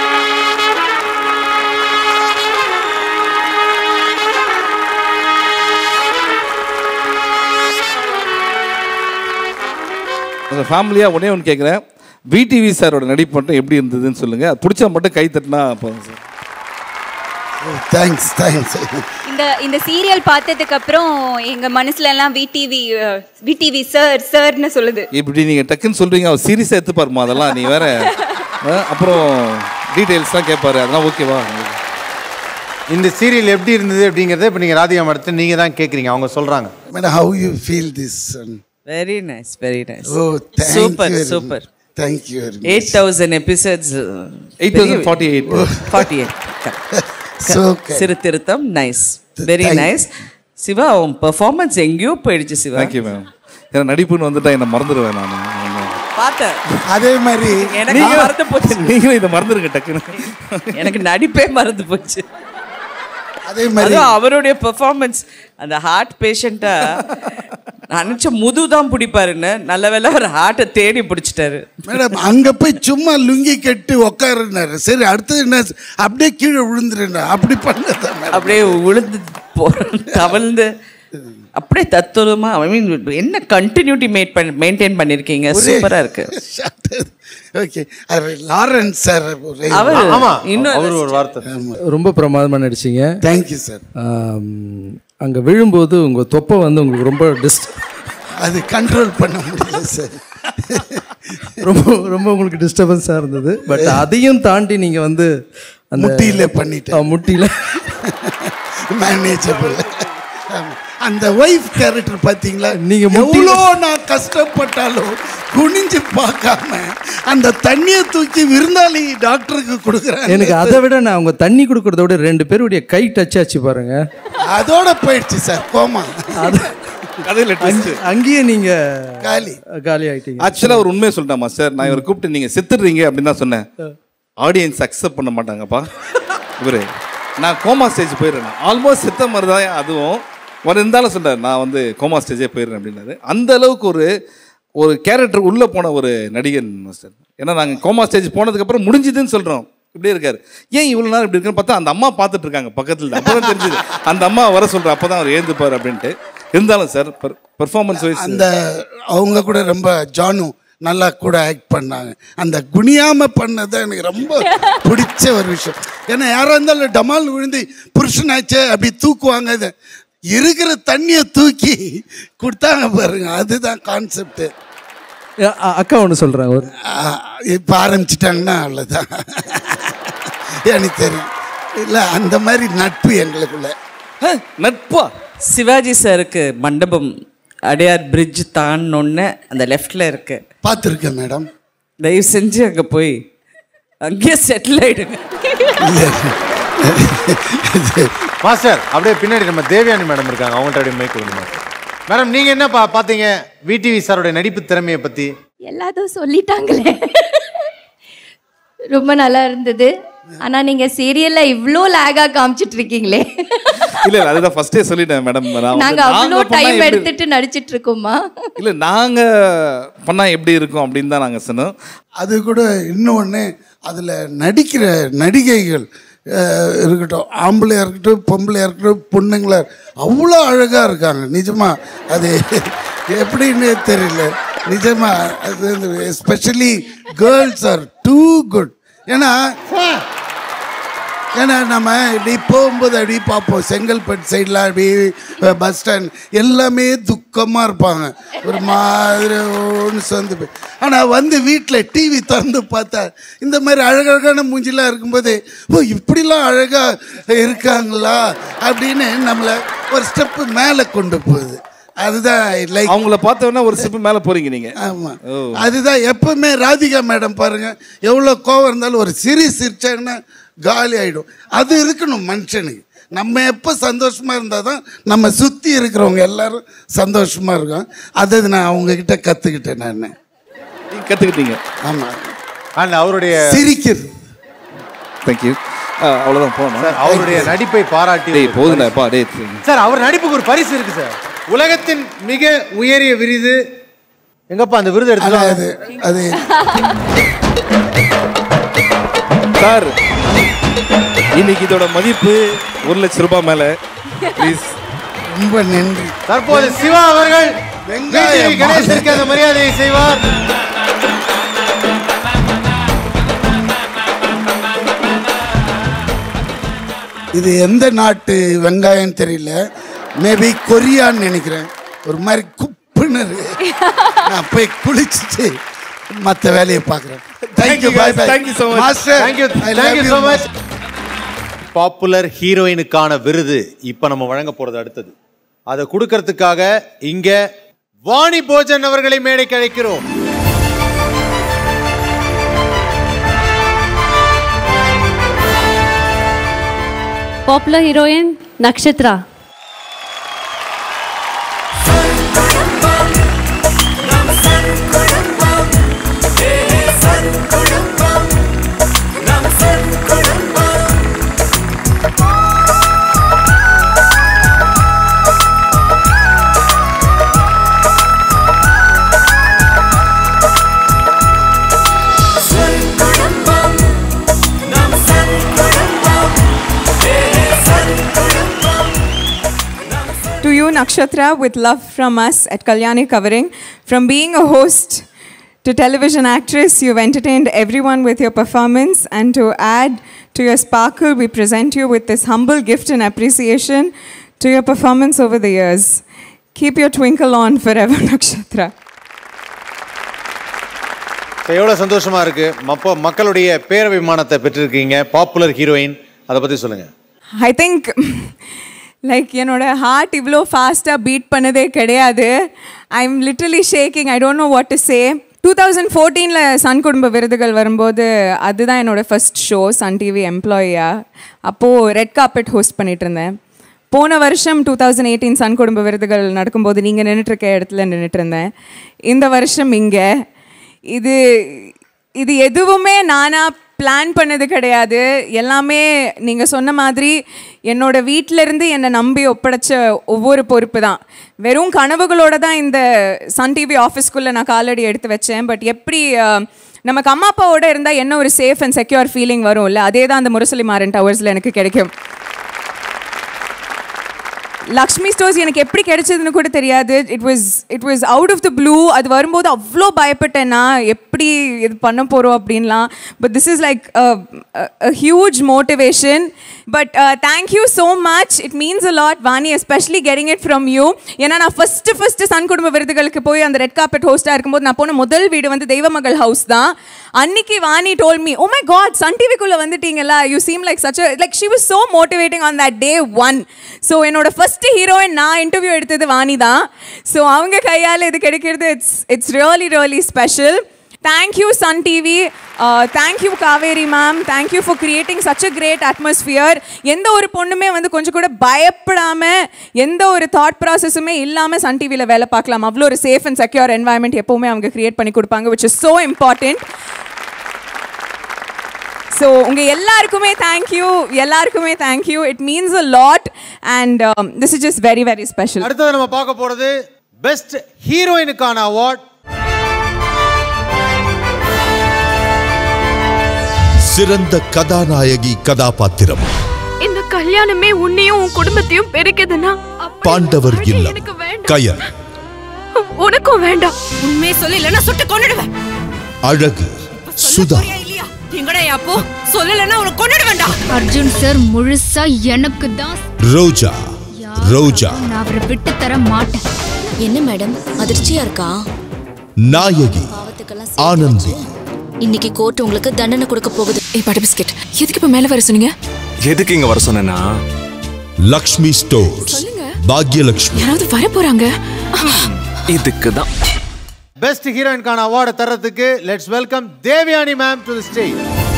Speaker 16: அந்த ஃபேமிலியாக ஒன்றே ஒன்று கேட்குறேன் பிடிவி சாரோட நடிப்பு மட்டும் எப்படி இருந்ததுன்னு சொல்லுங்கள் அது பிடிச்சா மட்டும் கை தட்டினா போதும் சார்
Speaker 5: தேங்க்ஸ் தேங்க்ஸ்
Speaker 21: இந்த இந்த சீரியல் பார்த்ததுக்கு அப்புறம் எங்க மனசுல எல்லாம் விடிவி விடிவி சார் சார்னு சொல்லுது
Speaker 16: இப்படி நீங்கள் டக்குன்னு சொல்கிறீங்க அவர் சீரியஸாக எடுத்துப்பாருமா அதெல்லாம் நீ வேற அஹ், அப்புறம் டீட்டெயில்ஸ்லாம் கேட்பாரு அதெல்லாம் ஓகேவா
Speaker 20: இந்த சீரியல் எப்படி இருந்தது அப்படிங்கறத இப்போ நீங்கள் ராதிகா மேடத்தை நீங்கள் தான் கேட்குறீங்க அவங்க சொல்கிறாங்க
Speaker 5: madam how you feel this
Speaker 11: very nice very nice
Speaker 5: Oh, thank
Speaker 11: super
Speaker 5: you very
Speaker 11: super
Speaker 5: Thank you very much.
Speaker 11: Eight thousand episodes
Speaker 16: 8048.
Speaker 11: Forty eight
Speaker 5: So kind.
Speaker 11: சிறு திருத்தம் nice very
Speaker 16: Thank-
Speaker 11: nice Siva உன் பெர்ஃபார்மன்ஸ் எங்கேயோ போயிடுச்சு Siva
Speaker 16: thank you ma'am ஏன்னா நடிப்புன்னு வந்துட்டா என்னை மறந்துடுவேன் நான்
Speaker 11: பார்த்தேன்
Speaker 5: அதே மாதிரி
Speaker 11: எனக்கு
Speaker 16: நீங்க-
Speaker 11: மறந்து போச்சு
Speaker 16: நீங்களும் இதை மறந்துருங்க டக்குன்னு
Speaker 11: எனக்கு நடிப்பே மறந்து போச்சு
Speaker 5: அதே மாதிரி
Speaker 11: அதுவும் அவருடைய பெர்ஃபார்மன்ஸ் அந்த ஹார்ட் பேஷண்ட்டா நினச்ச முது தான் பிடிப்பாருன்னு நல்ல வேளை அவர் ஹார்ட்டை தேடி பிடிச்சிட்டாரு
Speaker 5: மேடம் அங்க போய் சும்மா லுங்கி கட்டி உக்காருனாரு சரி அடுத்தது என்ன அப்படியே கீழே விழுந்துருந்தேன் அப்படி பண்ணதான் மேடம்
Speaker 11: அப்படியே விழுந்து போ- தவழ்ந்து அப்படியே தத்துவமா ஐ மீன் என்ன கண்டினியூட்டி மெயிட் பண்ணி மெயின்டைன் பண்ணிருக்கீங்க
Speaker 5: ஒரே-
Speaker 11: சூப்பரா இருக்கு
Speaker 5: ஓகே லாரன்ஸ் சார்
Speaker 11: அவரு
Speaker 20: ஆமா
Speaker 11: இன்னும்
Speaker 20: அவர் ஒரு வார்த்தை
Speaker 7: ரொம்ப பிரமாதமாக நடிச்சீங்க
Speaker 5: தேங்க்யூ சார்
Speaker 7: அங்கே விழும்போது உங்கள் தொப்பை வந்து உங்களுக்கு ரொம்ப டிஸ்ட்
Speaker 5: அது கண்ட்ரோல் பண்ண முடியல சார்
Speaker 7: ரொம்ப ரொம்ப உங்களுக்கு டிஸ்டர்பன்ஸாக இருந்தது பட் அதையும் தாண்டி நீங்கள் வந்து அந்த
Speaker 5: முட்டியில பண்ணிட்டேன்.
Speaker 7: ஆ, முட்டியில
Speaker 5: மேனேஜபிள் அந்த ஒய்ஃப் கேரக்டர் பாத்தீங்களா
Speaker 7: நீங்க முட்டி-
Speaker 5: எவ்வளோ நான் கஷ்டப்பட்டாலும் குனிஞ்சு பார்க்காம அந்த தண்ணியை தூக்கி விருந்தாளி டாக்டருக்கு கொடுக்குறாங்க
Speaker 7: எனக்கு அதை விட நான் அவங்க தண்ணி கொடுக்கறத விட ரெண்டு பேருடைய கை டச் ஆச்சு பாருங்க
Speaker 5: அதோட போயிடுச்சு சார் கோமா
Speaker 16: கதையில்
Speaker 7: அங்க- அங்கேயே நீங்க
Speaker 5: காலி
Speaker 7: காலி ஆயிட்டீங்க
Speaker 16: ஆக்சுவலாக ஒரு உண்மையை சொல்லிட்டாமா சார் நான் இவரை கூப்பிட்டு நீங்கள் செத்துடுறீங்க அப்படின்னு தான் சொன்னேன் ஆடியன்ஸ் அக்செப்ட் பண்ண மாட்டாங்கப்பா இவரு நான் கோமா ஸ்டேஜ் போயிடுறேன் ஆல்மோஸ்ட் செத்த மாதிரி தான் அதுவும் அவர் இருந்தாலும் சொன்னார் நான் வந்து கோமா ஸ்டேஜே போயிடுறேன் அப்படின்னாரு அந்த அளவுக்கு ஒரு ஒரு கேரக்டர் உள்ளே போன ஒரு நடிகன் சார் ஏன்னா நாங்கள் கோமா ஸ்டேஜ் போனதுக்கப்புறம் முடிஞ்சுதுன்னு சொல்கிறோம் இப்படியே இருக்காரு ஏன் இவ்வளோ நேரம் இப்படி இருக்குன்னு பார்த்தா அந்த அம்மா பார்த்துட்டு இருக்காங்க பக்கத்தில் அப்போ தான் தெரிஞ்சுது அந்த அம்மா வர சொல்கிறேன் அப்போ தான் அவர் ஏந்துப்பார் அப்படின்ட்டு இருந்தாலும் சார் பெர்ஃபார்மன்ஸ் வைஸ்
Speaker 5: அந்த அவங்க கூட ரொம்ப ஜானு நல்லா கூட ஆக்ட் பண்ணாங்க அந்த குனியாம பண்ணது எனக்கு ரொம்ப பிடிச்ச ஒரு விஷயம் ஏன்னா யாராக இருந்தாலும் டமால் விழுந்து புருஷனாச்சே அப்படி தூக்குவாங்க இதை இருக்கிற தண்ணியை தூக்கி கொடுத்தாங்க பாருங்க அதுதான் கான்செப்ட்
Speaker 7: அ- அ- அக்கா ஒன்று சொல்கிறாங்க ஒரு
Speaker 5: இப்போ ஆரம்பிச்சிட்டாங்கன்னா அவ்வளோதான் எனக்கு தெரியும் இல்லை அந்த மாதிரி நட்பு எங்களுக்குள்ள
Speaker 16: நட்பா
Speaker 11: சிவாஜி சாருக்கு மண்டபம் அடையார் பிரிட்ஜ் தாண்டோன்னு அந்த லெஃப்ட்ல இருக்கு
Speaker 5: பார்த்துருக்கேன் மேடம்
Speaker 11: தயவு செஞ்சு அங்க போய் அங்கேயே செட்டில் ஆயிடுங்க
Speaker 20: மாஸ்டர் அப்படியே பின்னாடி நம்ம தேவயானி மேடம் இருக்காங்க அவங்கள்ட்ட அப்படியே மைக் கொடுங்க மேடம் நீங்க என்ன பா பார்த்தீங்க விடிவி சாரோட நடிப்பு திறமையை பத்தி
Speaker 14: எல்லாத்தையும் சொல்லிட்டாங்களே ரொம்ப நல்லா இருந்தது ஆனா நீங்க சீரியல்ல இவ்ளோ லேகா காமிச்சிட்டு இருக்கீங்களே
Speaker 16: இல்ல இல்ல அதுதான் ஃபர்ஸ்டே சொல்லிட்டேன் மேடம்
Speaker 14: நாங்க அவ்வளோ டைம் எடுத்துட்டு நடிச்சிட்டு இருக்கோமா
Speaker 16: இல்ல நாங்க பண்ணா எப்படி இருக்கும் அப்படின்னு தான் நாங்க சொன்னோம்
Speaker 5: அது கூட இன்னொன்று அதில் நடிக்கிற நடிகைகள் அஹ், இருக்கட்டும் ஆம்பளையாக இருக்கட்டும் பொம்பளையாக இருக்கட்டும் பொண்ணுங்களா அவ்வளோ அழகாக இருக்காங்க நிஜமாக அது எப்படின்னு தெரியல நிஜமாக அது especially girls are too good ஏன்னா ஏன்னா நம்ம இப்படி போகும்போது அப்படி பார்ப்போம் செங்கல்பட்டு சைடில் அப்படி பஸ் ஸ்டாண்ட் எல்லாமே துக்கமாக இருப்பாங்க ஒரு மாதிரி ஒன்று சேர்ந்து போய் ஆனால் வந்து வீட்டில் டிவி திறந்து பார்த்தா இந்த மாதிரி அழகழகான மூஞ்சிலாம் இருக்கும்போது ஓ இப்படிலாம் அழகாக இருக்காங்களா அப்படின்னு நம்மளை ஒரு ஸ்டெப்பு மேலே கொண்டு போகுது அதுதான் லைக்
Speaker 16: அவங்கள பார்த்தோன்னா ஒரு ஸ்டெப் மேல போறீங்க நீங்க
Speaker 5: ஆமாம் அதுதான் எப்பவுமே ராதிகா மேடம் பாருங்க எவ்வளோ கோவம் இருந்தாலும் ஒரு சிரி சிரிச்சாங்கன்னா காலி ஆயிடும் அது இருக்கணும் மனுஷனுக்கு நம்ம எப்போ சந்தோஷமா இருந்தால் தான் நம்ம சுற்றி இருக்கிறவங்க எல்லாரும் சந்தோஷமா இருக்கோம் அதை நான் அவங்கக்கிட்ட கற்றுக்கிட்டேன் நான்
Speaker 16: கத்துக்கிட்டீங்க
Speaker 5: ஆமாம்
Speaker 20: அண்ட் அவருடைய
Speaker 5: சிரிக்கிறது
Speaker 16: தேங்க்யூ அவ்வளோதான் போனோம்
Speaker 20: சார் அவருடைய நடிப்பை பாராட்டி
Speaker 16: டேய் போதுண்டாப்பா டேய்
Speaker 20: சார் அவர் நடிப்புக்கு ஒரு பரிசு இருக்கு சார் உலகத்தின் மிக உயரிய விருது எங்கப்பா அந்த விருது
Speaker 5: ஆனா
Speaker 20: எடுத்து
Speaker 5: அது அது
Speaker 16: சார் இன்னைக்கு இதோட மதிப்பு ஒரு லட்சம் ரூபாய் மேல ப்ளீஸ்
Speaker 5: ரொம்ப நன்றி
Speaker 20: தற்போது சிவா அவர்கள்
Speaker 5: வெங்காயம்
Speaker 20: VTV கணேசனுக்கு அந்த மரியாதையை செய்வார்
Speaker 5: இது எந்த நாட்டு வெங்காயம் தெரியல மேபி கொரியான்னு நினைக்கிறேன் ஒரு மாதிரி குப்புன்னு இருக்கு. நான் போய் குளிச்சுட்டு மற்ற வேலையை பார்க்குறேன் thank you bye bye master
Speaker 20: thank you thank you so much popular ஹீரோயினுக்கான விருது இப்போ நம்ம வழங்க போறது அடுத்தது அதை கொடுக்கறதுக்காக இங்க வாணி போஜன் அவர்களை மேடைக்கு அழைக்கிறோம்
Speaker 17: Popular heroine Nakshatra.
Speaker 4: To you, Nakshatra, with love from us at Kalyani Covering. From being a host to television actress, you've entertained everyone with your performance. And to add to your sparkle, we present you with this humble gift and appreciation to your performance over the years. Keep your twinkle on forever, Nakshatra.
Speaker 20: இப்போ எவ்வளோ சந்தோஷமா இருக்கு மப்போ மக்களுடைய பேரபிமானத்தை பெற்றிருக்கீங்க popular heroine அதை பத்தி சொல்லுங்க
Speaker 4: I think like என்னோட heart இவ்வளோ ஃபாஸ்ட்டாக பீட் பண்ணதே கிடையாது I am literally shaking I don't know what to say two thousand ஃபோர்டீனில் சன் குடும்ப விருதுகள் வரும்போது அதுதான் என்னோட ஃபர்ஸ்ட் ஷோ சன் டிவி எம்ப்ளாயியாக அப்போது ரெட் கார்பெட் ஹோஸ்ட் பண்ணிட்டு இருந்தேன் போன வருஷம் டூ தௌசண்ட் எயிட்டீன் சன் குடும்ப விருதுகள் நடக்கும்போது நீங்கள் நின்றுட்டுருக்க இடத்துல நின்றுட்டு இருந்தேன் இந்த வருஷம் இங்கே இது இது எதுவுமே நானாக பிளான் பண்ணது கிடையாது எல்லாமே நீங்கள் சொன்ன மாதிரி என்னோட வீட்ல இருந்து என்னை நம்பி ஒப்படைச்ச ஒவ்வொரு பொறுப்பு தான் வெறும் கனவுகளோட தான் இந்த சன் டிவி ஆஃபீஸ்க்குள்ளே நான் காலடி எடுத்து வச்சேன் பட் எப்படி அஹ், நமக்கு அம்மா அப்பாவோட இருந்தால் என்ன ஒரு சேஃப் அண்ட் செக்யூர் ஃபீலிங் வரும்ல அதே தான் அந்த முரசொலி மாறன் டவர்ஸில் எனக்கு கிடைக்கும் லக்ஷ்மி ஸ்டோர்ஸ் எனக்கு எப்படி கிடைச்சதுன்னு கூட தெரியாது it was it was out of the blue அது வரும்போது அவ்வளோ பயப்பட்டேன் நான் எப்படி இது பண்ண போகிறோம் அப்படின்லாம் but this is like huge motivation but thank you so much it means a lot Vani especially getting it from you ஏன்னா நான் ஃபஸ்ட்டு ஃபஸ்ட்டு சன் குடும்ப விருதுகளுக்கு போய் அந்த ரெட் கார்பெட் ஹோஸ்ட்டாக இருக்கும்போது நான் போன முதல் வீடு வந்து தெய்வமகள் ஹவுஸ் தான் அன்னைக்கு Vani told me oh my god Sun டிவிக்குள்ளே வந்துட்டீங்களா you seem like such like she was so motivating on that day one so என்னோட ஃபர்ஸ்ட் ஹீரோயின் நான் இன்டர்வியூ எடுத்தது வாணி தான் ஸோ அவங்க கையால் இது கிடைக்கிறது it's it's really really special thank you Sun TV thank you Kaveri ma'am thank you for creating such a great atmosphere எந்த ஒரு பொண்ணுமே வந்து கொஞ்சம் கூட பயப்படாமல் எந்த ஒரு தாட் ப்ராசஸுமே இல்லாமல் சன் டிவியில் வேலை பார்க்கலாம் அவ்வளோ ஒரு சேஃப் அண்ட் செக்யூர் என்வாயன்மெண்ட் எப்போவுமே அவங்க கிரியேட் பண்ணி கொடுப்பாங்க which is so important so உங்கள் எல்லாருக்குமே தேங்க்யூ எல்லாருக்குமே thank you it means a lot and this is just very very special
Speaker 20: அடுத்தது நம்ம பார்க்க போறது பெஸ்ட் ஹீரோயினுக்கான அவார்ட்
Speaker 19: சிறந்த கதாநாயகி கதாபாத்திரம்
Speaker 22: இந்த கல்யாணமே உன்னையும் உன் குடும்பத்தையும் பெருக்குதுன்னா
Speaker 19: பாண்டவர் இல்லம் கயல்
Speaker 22: உனக்கும் வேண்டாம் உண்மையை சொல்லி இல்லைன்னா சுட்டு கொண்டுடுவேன்
Speaker 19: அழகு சுதா
Speaker 22: எங்கடா அப்போ சொல்லலைன்னா உனக்கு கொண்டுட வேண்டாம்
Speaker 23: அர்ஜுன் சார் முழுசா எனக்கு தான்
Speaker 19: ரோஜா ரோஜா
Speaker 23: நான் அவரை விட்டு தர மாட்டேன்
Speaker 24: என்ன மேடம் அதிர்ச்சியா இருக்கா
Speaker 19: நாயகி ஆனந்தி
Speaker 24: இன்னைக்கு கோர்ட் உங்களுக்கு தண்டனை கொடுக்க போகுது ஏ பட்டர் பிஸ்கெட் எதுக்கு இப்ப மேல வர சொன்னீங்க
Speaker 3: எதுக்கு இங்க வர சொன்னேன்னா
Speaker 19: லக்ஷ்மி ஸ்டோர்ஸ் பாக்யலக்ஷ்மி
Speaker 24: யாராவது வர போறாங்க
Speaker 3: இதுக்கு தான்
Speaker 20: பெஸ்ட் ஹீரோயினுக்கான அவார்டை தர்றதுக்கு let's welcome Devayani ma'am to the stage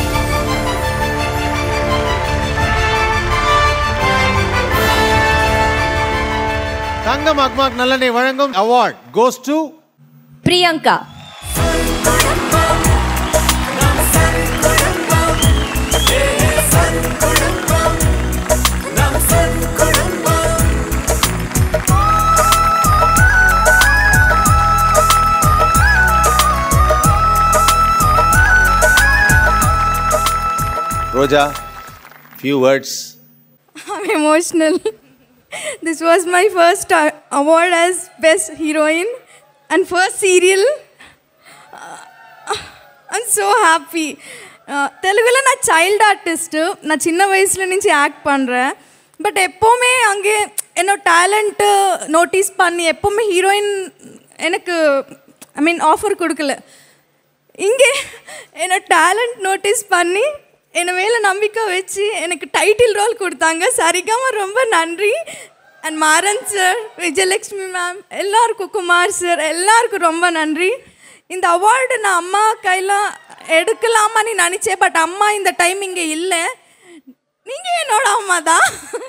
Speaker 20: Thangam Agmark நல்லெண்ணெய் வழங்கும் award goes to
Speaker 8: Priyanka
Speaker 20: Roja few words
Speaker 25: I'm emotional. this was my first uh, award as best heroine and first serial. Uh, I'm so happy. తెలుగులో నా child artist నా చిన్న వయసులో నుంచి యాక్ட் பண்ணுறேன் but எப்போவுமே அங்கே என்னோட டேலண்ட் நோட்டீஸ் பண்ணி எப்போவுமே ஹீரோயின் எனக்கு ஐ மீன் ஆஃபர் கொடுக்கல இங்கே என்னோட டேலண்ட் நோட்டீஸ் பண்ணி என்னை மேலே நம்பிக்கை வச்சு எனக்கு டைட்டில் ரோல் கொடுத்தாங்க சரிகமா ரொம்ப நன்றி and Maran sir Vijayalakshmi ma'am எல்லாருக்கும் குமார் சார் எல்லாருக்கும் ரொம்ப நன்றி இந்த அவார்டு நான் அம்மா கையில் எடுக்கலாமான்னு நினச்சேன் பட் அம்மா இந்த டைம் இங்கே இல்லை நீங்கள் என்னோட அம்மா தான்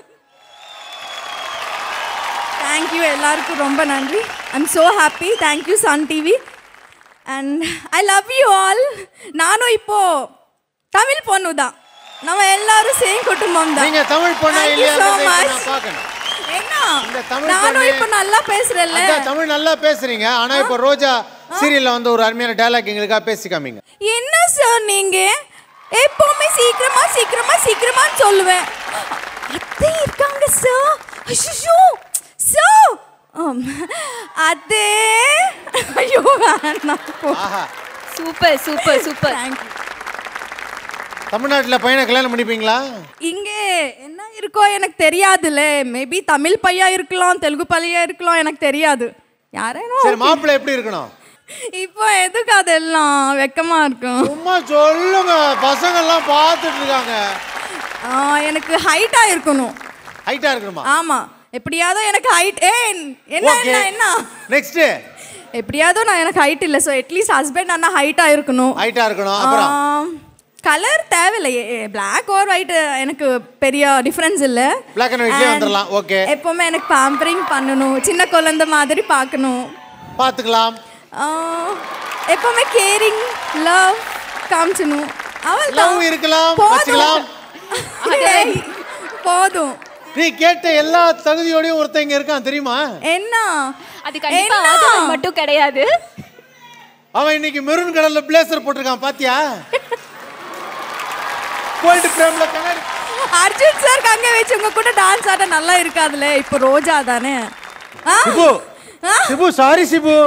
Speaker 25: தேங்க்யூ எல்லாருக்கும் ரொம்ப நன்றி I'm so happy thank you Sun TV and I love you all நானும் இப்போ தமிழ் பொண்ணு தான் நம்ம எல்லாரும் சேம் குடும்பம் தான்
Speaker 20: நீங்க தமிழ் பொண்ணா
Speaker 25: Thank you so
Speaker 20: இல்லையா
Speaker 25: much.
Speaker 20: நான் பார்க்கணும்
Speaker 25: என்ன
Speaker 20: தமிழ்
Speaker 25: நானும்
Speaker 20: பொண்ணு-
Speaker 25: இப்போ நல்லா பேசுறேன்ல
Speaker 20: அதான் தமிழ் நல்லா பேசுறீங்க ஆனா இப்போ ரோஜா சீரியல்ல வந்து ஒரு அருமையான டயலாக் எங்களுக்காக பேசி காமிங்க
Speaker 25: என்ன சார் நீங்க எப்பவுமே சீக்கிரமா சீக்கிரமா சீக்கிரமான்னு சொல்லுவேன் அத்தை இருக்காங்க சார் ஐயோ சார் அத்தே ஐயோ வேணாம்
Speaker 21: சூப்பர் சூப்பர் சூப்பர்
Speaker 20: தமிழ்நாட்டுல பையனை கல்யாணம் பண்ணிப்பீங்களா
Speaker 25: இங்கே என்ன இருக்கோ எனக்கு தெரியாதுல்ல மேபி தமிழ் பையா இருக்கலாம் தெலுங்கு பையா இருக்கலாம் எனக்கு தெரியாது யாரேனோ
Speaker 20: சரி மாப்பிள்ளை எப்படி இருக்கணும்
Speaker 25: இப்போ எதுக்கு அதெல்லாம் வெக்கமா இருக்கும்
Speaker 20: சும்மா சொல்லுங்க பசங்க எல்லாம் பார்த்துட்டு இருக்காங்க
Speaker 25: ஆ, எனக்கு ஹைட்டா இருக்கணும்
Speaker 20: ஹைட்டா இருக்கணுமா
Speaker 25: ஆமா எப்படியாவது எனக்கு ஹைட் ஏ என்ன
Speaker 20: Okay.
Speaker 25: என்ன என்ன
Speaker 20: நெக்ஸ்ட்
Speaker 25: எப்படியாவது நான் எனக்கு ஹைட் இல்லை ஸோ அட்லீஸ்ட் ஹஸ்பண்ட் அண்ணா ஹைட்டா இருக்கணும்
Speaker 20: ஹைட்டா இருக்கணும் அப்புறம்
Speaker 25: கலர் தேவையில்லை பிளாக் ஆர் ஒயிட் எனக்கு பெரிய டிஃப்ரென்ஸ் இல்லை
Speaker 20: Black and white லயே வந்துடலாம். Okay.
Speaker 25: எப்பவுமே எனக்கு பாம்பரிங் பண்ணணும் சின்ன குழந்தை மாதிரி பார்க்கணும்
Speaker 20: பார்த்துக்கலாம்
Speaker 25: எப்பவுமே கேரிங் லவ் காமிச்சணும் அவள்
Speaker 20: Love இருக்கலாம், வச்சுக்கலாம்.
Speaker 25: போதும்
Speaker 20: நீ கேட்ட எல்லா தகுதியோடயும் ஒருத்தன் இங்க இருக்கான் தெரியுமா
Speaker 25: என்ன
Speaker 21: அது கண்டிப்பா
Speaker 25: என்ன?
Speaker 21: ஆதவன் மட்டும் கிடையாது
Speaker 20: அவன் இன்னைக்கு மெரூன் கலர்ல பிளேசர் போட்டிருக்கான் பாத்தியா கோல்டு பிரேம்ல கண்ணாடி
Speaker 25: அர்ஜுன் சார் அங்கே வச்சு உங்க கூட டான்ஸ் ஆட நல்லா இருக்காதுல்ல இப்போ ரோஜா தானே ஆ?
Speaker 20: Sibu Sibu sorry Sibu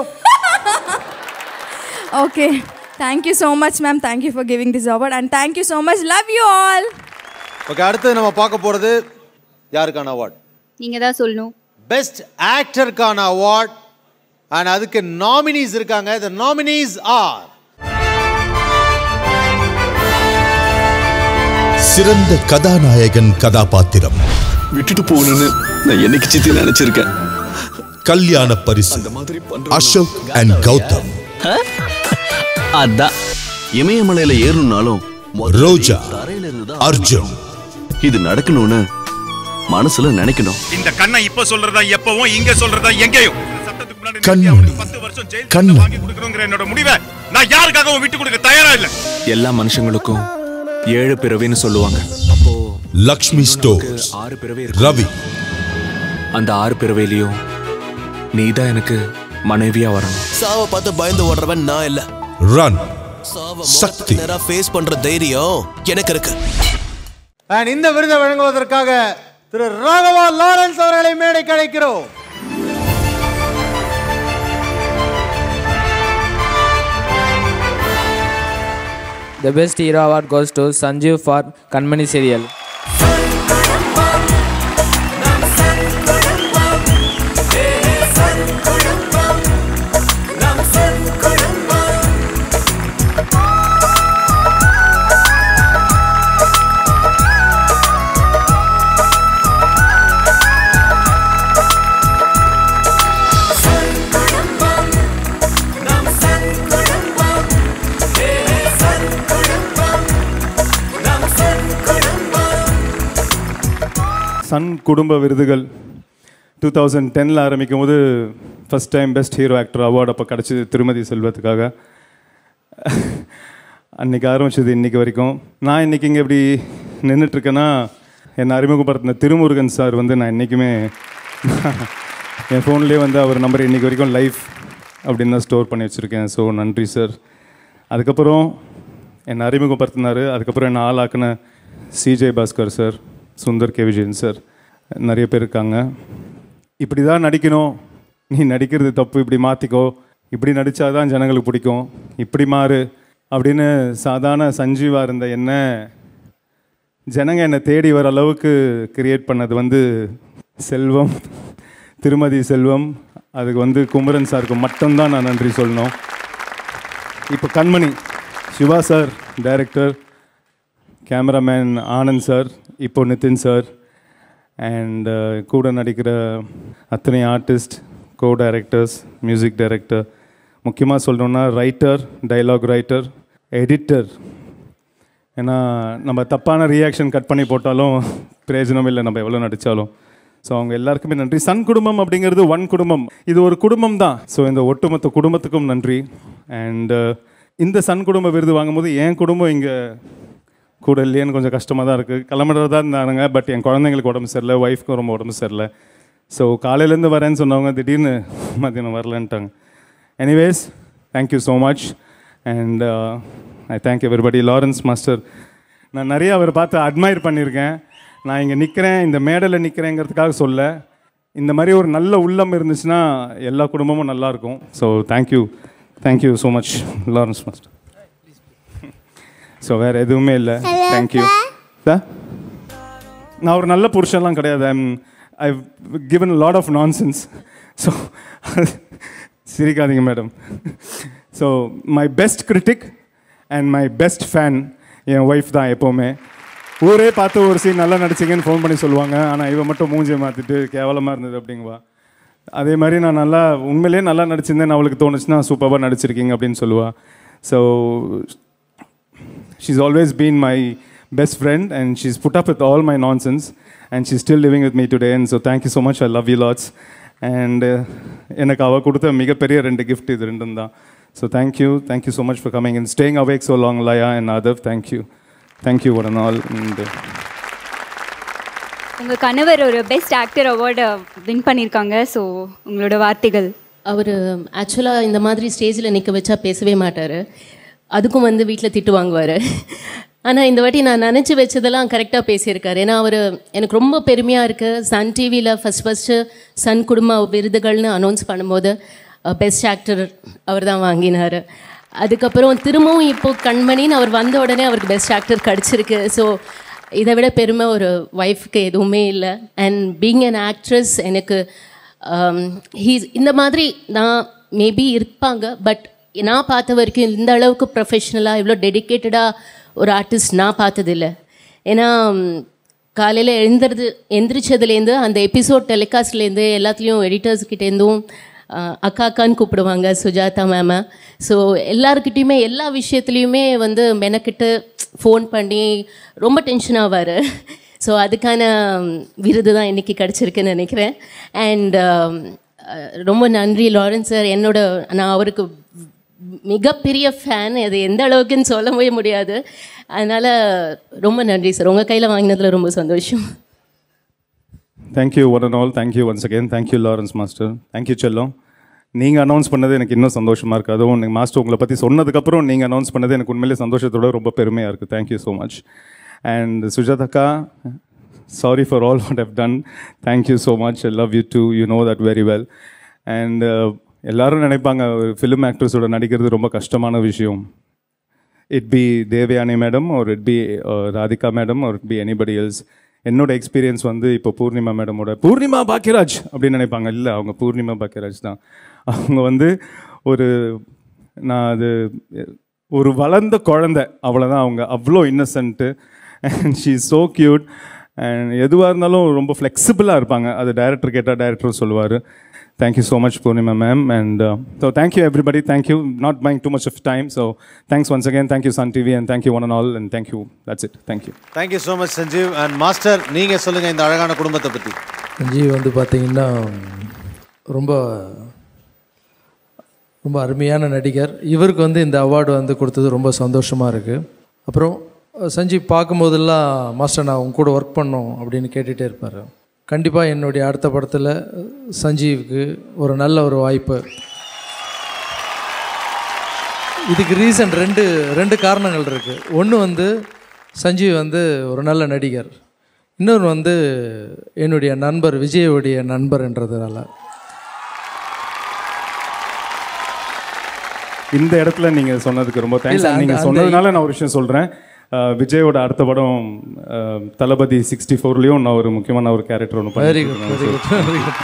Speaker 25: okay thank you so much ma'am thank you for giving this award and thank you so much love you all
Speaker 20: okay அடுத்து நம்ம பார்க்க போறது யாருக்கான அவார்ட்
Speaker 21: நீங்க தான் சொல்லணும்
Speaker 20: பெஸ்ட் ஆக்டருக்கான அவார்ட் அண்ட் அதுக்கு நாமினிஸ் இருக்காங்க த நாமினிஸ் ஆர்
Speaker 19: சிறந்த கதாநாயகன் கதாபாத்திரம்
Speaker 1: விட்டுட்டு போகணும்னு நான் என்னைக்கு சித்தி நினைச்சிருக்கேன்
Speaker 19: கல்யாண பரிசு அசோக் அண்ட் கௌதம்
Speaker 1: அதான் இமயமலையில ஏறணும்னாலும் முதல்ல
Speaker 19: ரோஜா
Speaker 1: தரையில இருந்து தான்
Speaker 19: அர்ஜுன்
Speaker 1: இது நடக்கணும்னு மனசுல நினைக்கணும்
Speaker 6: இந்த கண்ணை இப்ப சொல்றதா எப்பவும் இங்க சொல்றதா எங்கேயும் சட்டத்துக்கு முன்னாடி
Speaker 19: கண்மணி கண்ணன்
Speaker 6: கொடுக்கணுங்கிற என்னோட முடிவை நான் யாருக்காகவும் விட்டு கொடுக்க தயாரா இல்ல
Speaker 9: எல்லா மனுஷங்களுக்கும் ஏழு பிறவின்னு சொல்லுவாங்க
Speaker 19: லக்ஷ்மி ஸ்டோர்ஸ்
Speaker 9: ஆறு பிறவி இருக்கு.
Speaker 19: ரவி
Speaker 9: அந்த ஆறு பிறவையிலையும் நீ தான் எனக்கு மனைவியா வரணும்
Speaker 10: சாவை பார்த்து பயந்து ஓடுறவன் நான் இல்ல
Speaker 19: ரன்
Speaker 10: சாவை
Speaker 19: சக்தி.
Speaker 10: முகத்துக்கு நேரா ஃபேஸ் பண்ற தைரியம் எனக்கு இருக்கு
Speaker 20: அண்ட் இந்த விருதை வழங்குவதற்காக திரு ராகவா லாரன்ஸ் அவர்களை மேடைக்கு அழைக்கிறோம்
Speaker 18: The best hero award goes to Sanjeev for Kanmani serial.
Speaker 26: Sun குடும்ப விருதுகள் டூ தௌசண்ட் டெனில் ஆரம்பிக்கும் போது first time best hero actor award அப்போ கிடச்சிது திருமதி செல்வத்துக்காக அன்றைக்கி ஆரம்பிச்சது இன்றைக்கி வரைக்கும் நான் இன்றைக்கி இங்கே இப்படி நின்றுட்டுருக்கேன்னா என்னை அறிமுகப்படுத்தின திருமுருகன் சார் வந்து நான் என்றைக்குமே என் ஃபோன்லேயே வந்து அவர் நம்பர் இன்றைக்கி வரைக்கும் லைஃப் அப்படின்னு தான் ஸ்டோர் பண்ணி வச்சுருக்கேன் ஸோ நன்றி சார் அதுக்கப்புறம் என்னை அறிமுகப்படுத்தினார் அதுக்கப்புறம் என்னை ஆளாக்குன சிஜே பாஸ்கர் சார் சுந்தர் கே விஜயன் சார் நிறைய பேர் இருக்காங்க இப்படி தான் நடிக்கணும் நீ நடிக்கிறது தப்பு இப்படி மாற்றிக்கோ இப்படி நடித்தாதான் ஜனங்களுக்கு பிடிக்கும் இப்படி மாறு அப்படின்னு சாதாரண சஞ்சீவாக இருந்த என்ன ஜனங்க என்னை தேடி வர அளவுக்கு கிரியேட் பண்ணது வந்து செல்வம் திருமதி செல்வம் அதுக்கு வந்து குமரன் சாருக்கு மட்டும்தான் நான் நன்றி சொல்லணும் இப்போ Kanmani Siva sir director cameraman Anand sir இப்போ நிதின் சார் அண்ட் கூட நடிக்கிற அத்தனை artist co directors music director முக்கியமாக சொல்லணுன்னா ரைட்டர் டைலாக் ரைட்டர் எடிட்டர் ஏன்னா நம்ம தப்பான ரியாக்ஷன் கட் பண்ணி போட்டாலும் பிரயோஜனம் இல்லை நம்ம எவ்வளோ நடித்தாலும் ஸோ அவங்க எல்லாருக்குமே நன்றி சன் குடும்பம் அப்படிங்கிறது ஒன் குடும்பம் இது ஒரு குடும்பம் தான் ஸோ இந்த ஒட்டுமொத்த குடும்பத்துக்கும் நன்றி அண்ட் இந்த சன் குடும்ப விருது வாங்கும்போது என் குடும்பம் இங்கே கூட இல்லையேன்னு கொஞ்சம் கஷ்டமாக தான் இருக்குது கிளம்பிடுறதா இருந்தாங்க பட் என் குழந்தைங்களுக்கு உடம்பு சரியில்லை ஒய்ஃப்க்கும் ரொம்ப உடம்பு சரியில்லை ஸோ காலையிலேருந்து வரேன்னு சொன்னவங்க திடீர்னு மத்தியானம் வரலன்ட்டாங்க anyways thank you so much and I thank everybody Lawrence master நான் நிறைய அவரை பார்த்து அட்மையர் பண்ணியிருக்கேன் நான் இங்கே நிற்கிறேன் இந்த மேடையில் நிற்கிறேங்கிறதுக்காக சொல்ல இந்த மாதிரி ஒரு நல்ல உள்ளம் இருந்துச்சுன்னா எல்லா குடும்பமும் நல்லாயிருக்கும் so thank you thank you so much Lawrence master so வேறு எதுவுமே இல்லை தேங்க்யூ சார் நான் ஒரு நல்ல புருஷன்லாம் கிடையாது I'm I given lot of nonsense so சிரிக்காதீங்க madam so my best critic and my best fan என் ஒய்ஃப் தான் எப்போவுமே ஊரே பார்த்து ஒரு சீன் நல்லா நடிச்சிங்கன்னு ஃபோன் பண்ணி சொல்லுவாங்க ஆனால் இவன் மட்டும் மூஞ்சியை மாற்றிட்டு கேவலமாக இருந்தது அப்படிங்குவா அதே மாதிரி நான் நல்லா உண்மையிலேயே நல்லா நடிச்சிருந்தேன் அவளுக்கு தோணுச்சுன்னா சூப்பராக நடிச்சிருக்கீங்க அப்படின்னு சொல்லுவா so she's always been my best friend and she's put up with all my nonsense and she's still living with me today and so thank you so much i love you lots and uh, எனக்கு அவள் கொடுத்த மிகப்பெரிய ரெண்டு gift இது ரெண்டும் தான் so thank you thank you so much for coming and staying awake so long Laya and other thank you thank you one and all and
Speaker 21: உங்க கணவர் ஒரு பெஸ்ட் ஆக்டர் அவார்டு வின் பண்ணியிருக்காங்க ஸோ உங்களோட வார்த்தைகள்
Speaker 2: அவர் ஆக்சுவலாக இந்த மாதிரி ஸ்டேஜில் நிற்க வச்சா பேசவே மாட்டார் அதுக்கும் வந்து வீட்டில் திட்டு வாங்குவார் ஆனால் இந்த வாட்டி நான் நினச்சி வச்சதெல்லாம் கரெக்டாக பேசியிருக்காரு ஏன்னா அவர் எனக்கு ரொம்ப பெருமையாக இருக்குது சன் டிவியில் ஃபஸ்ட் ஃபஸ்ட்டு சன் குடும்ப விருதுகள்னு அனௌன்ஸ் பண்ணும்போது பெஸ்ட் ஆக்டர் அவர் தான் வாங்கினார் அதுக்கப்புறம் திரும்பவும் இப்போ கண்மணின்னு அவர் வந்த உடனே அவருக்கு பெஸ்ட் ஆக்டர் கிடச்சிருக்கு ஸோ இதை விட பெருமை ஒரு ஒய்ஃப்க்கு எதுவுமே இல்லை அண்ட் பீங் அன் ஆக்ட்ரஸ் எனக்கு ஹீஸ் இந்த மாதிரி நான் மேபி இருப்பாங்க பட் நான் பார்த்த வரைக்கும் இந்த அளவுக்கு ப்ரொஃபஷ்னலாக இவ்வளோ டெடிக்கேட்டடாக ஒரு ஆர்டிஸ்ட் நான் பார்த்ததில்ல ஏன்னா காலையில் எழுந்துறது எந்திரிச்சதுலேருந்து அந்த எபிசோட் டெலிகாஸ்ட்லேருந்து எல்லாத்துலேயும் எடிட்டர்ஸ்கிட்டேருந்தும் அக்கா அக்கான்னு கூப்பிடுவாங்க சுஜாதா மேம ஸோ எல்லாருக்கிட்டேயுமே எல்லா விஷயத்துலையுமே வந்து மெனக்கிட்டு ஃபோன் பண்ணி ரொம்ப டென்ஷன் ஆவார் ஸோ அதுக்கான விருது தான் இன்றைக்கி கிடச்சிருக்குன்னு நினைக்கிறேன் அண்ட் ரொம்ப நன்றி லாரன்ஸ் சார் என்னோட நான் அவருக்கு மிகப்பெரிய ஃபேன் அது எந்த அளவுக்குன்னு சொல்லவே முடியாது அதனால் ரொம்ப நன்றி சார் உங்கள் கையில் வாங்கினதில் ரொம்ப சந்தோஷம்
Speaker 26: thank you one and all thank you once again thank you Lawrence master thank you செல்லம் நீங்கள் அனௌன்ஸ் பண்ணது எனக்கு இன்னும் சந்தோஷமாக இருக்குது அதுவும் நீங்கள் மாஸ்டர் உங்களை பற்றி சொன்னதுக்கப்புறம் நீங்கள் அனௌன்ஸ் பண்ணது எனக்கு உண்மையிலேயே சந்தோஷத்தோட ரொம்ப பெருமையாக இருக்குது தேங்க்யூ ஸோ மச் அண்ட் சுஜாதக்கா sorry for all what have done thank you so much I love you too you know that very well and எல்லாரும் நினைப்பாங்க ஃபிலிம் ஆக்டர்ஸோட நடிக்கிறது ரொம்ப கஷ்டமான விஷயம் இட் பி தேவயானி மேடம் ஒரு இட் பி ராதிகா மேடம் ஒரு இட் பி எனிபடி எல்ஸ் என்னோட எக்ஸ்பீரியன்ஸ் வந்து இப்போ பூர்ணிமா மேடமோட பூர்ணிமா பாக்கியராஜ் அப்படின்னு நினைப்பாங்க இல்லை அவங்க பூர்ணிமா பாக்கியராஜ் தான் அவங்க வந்து ஒரு நான் அது ஒரு வளர்ந்த குழந்தை அவ்வளோதான் அவங்க அவ்வளோ innocent and she so cute and எதுவாக இருந்தாலும் ரொம்ப ஃப்ளெக்சிபிளாக இருப்பாங்க அது டைரக்டர் கேட்டால் டைரக்டர் சொல்லுவார் thank you so much Poornima ma'am and so thank you everybody thank you not buying too much of time so thanks once again thank you Sun TV and thank you one and all and thank you that's it thank you
Speaker 20: thank you so much Sanjeev and master நீங்கள் சொல்லுங்கள் இந்த அழகான குடும்பத்தை பற்றி
Speaker 7: சஞ்சீவ் வந்து பார்த்தீங்கன்னா ரொம்ப ரொம்ப அருமையான நடிகர் இவருக்கு வந்து இந்த அவார்டு வந்து கொடுத்தது ரொம்ப சந்தோஷமாக இருக்குது அப்புறம் சஞ்சீவ் பார்க்கும்போதெல்லாம் மாஸ்டர் நான் உங்க கூட ஒர்க் பண்ணோம் அப்படின்னு கேட்டுகிட்டே இருப்பார் கண்டிப்பாக என்னுடைய அடுத்த படத்தில் சஞ்சீவுக்கு ஒரு நல்ல ஒரு வாய்ப்பு இதுக்கு ரீசன் ரெண்டு ரெண்டு காரணங்கள் இருக்குது ஒன்று வந்து சஞ்சீவ் வந்து ஒரு நல்ல நடிகர் இன்னொன்று வந்து என்னுடைய நண்பர் விஜயோடைய நண்பர் என்றதுனால
Speaker 26: இந்த இடத்துல நீங்கள் சொன்னதுக்கு ரொம்ப
Speaker 7: இல்ல,
Speaker 26: தேங்க்ஸ்
Speaker 7: அந்த-
Speaker 26: நீங்கள்
Speaker 7: அந்த-
Speaker 26: சொன்னதுனால நான் ஒரு விஷயம் சொல்கிறேன் விஜயோட அடுத்த படம் அஹ், தளபதி சிக்ஸ்டி ஃபோர்லேயும் நான் ஒரு முக்கியமான ஒரு கேரக்டர் ஒன்று
Speaker 7: very good very good very good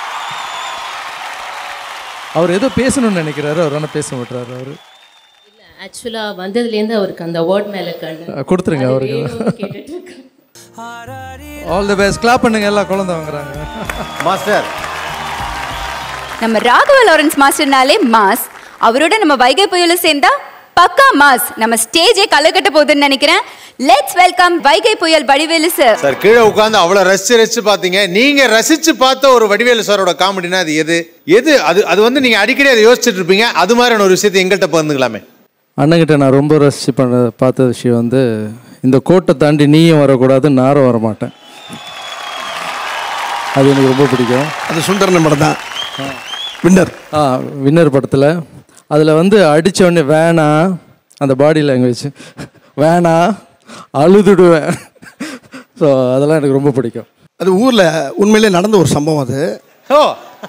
Speaker 7: அவர் ஏதோ பேசணும்னு நினைக்கிறாரு அவர் ஆனால் பேச விட்டுறாரு அவர்
Speaker 2: ஆக்சுவலாக வந்ததுலேருந்து அவருக்கு அந்த அவார்ட் மேலே கண்ணு
Speaker 7: கொடுத்துருங்க
Speaker 2: அது
Speaker 7: அவருக்கு.
Speaker 2: வேணும்னு கேட்டுட்டு இருக்கேன்.
Speaker 7: ஆல் தி பெஸ்ட் கிளாப் பண்ணுங்க எல்லாம் குழந்தை வாங்குறாங்க
Speaker 20: மாஸ்டர்
Speaker 21: நம்ம ராகவ லாரன்ஸ் மாஸ்டர்னாலே மாஸ் அவரோட நம்ம வைகை புயல சேர்ந்தா பக்கா மாஸ் நம்ம ஸ்டேஜே கலக்கட்ட போகுதுன்னு நினைக்கிறேன் லெட்ஸ் வெல்கம் வைகை புயல் வடிவேலு சார்
Speaker 20: சார் கீழே உட்காந்து அவ்வளோ ரசிச்சு ரசிச்சு பார்த்தீங்க நீங்க ரசிச்சு பார்த்த ஒரு வடிவேலு சாரோட காமெடினா அது எது எது அது அது வந்து நீங்க அடிக்கடி அதை யோசிச்சுட்டு இருப்பீங்க அது மாதிரியான ஒரு விஷயத்தை எங்கள்கிட்ட பகிர்ந்துக்கலாமே
Speaker 7: அண்ணங்கிட்ட நான் ரொம்ப ரசிச்சு பண்ண பார்த்த விஷயம் வந்து இந்த கோட்டை தாண்டி நீயும் வரக்கூடாது நாரும் வரமாட்டேன் அது எனக்கு ரொம்ப பிடிக்கும்
Speaker 11: அது சுந்தரன் படம் தான் வின்னர்
Speaker 7: ஆ வின்னர் படத்தில் அதில் வந்து அடிச்ச உடனே வேணாம் அந்த பாடி லாங்குவேஜ் வேணாம் அழுதுடுவேன் ஸோ அதெல்லாம் எனக்கு ரொம்ப பிடிக்கும்
Speaker 11: அது ஊரில் உண்மையிலே நடந்த ஒரு சம்பவம் அது
Speaker 20: ஓ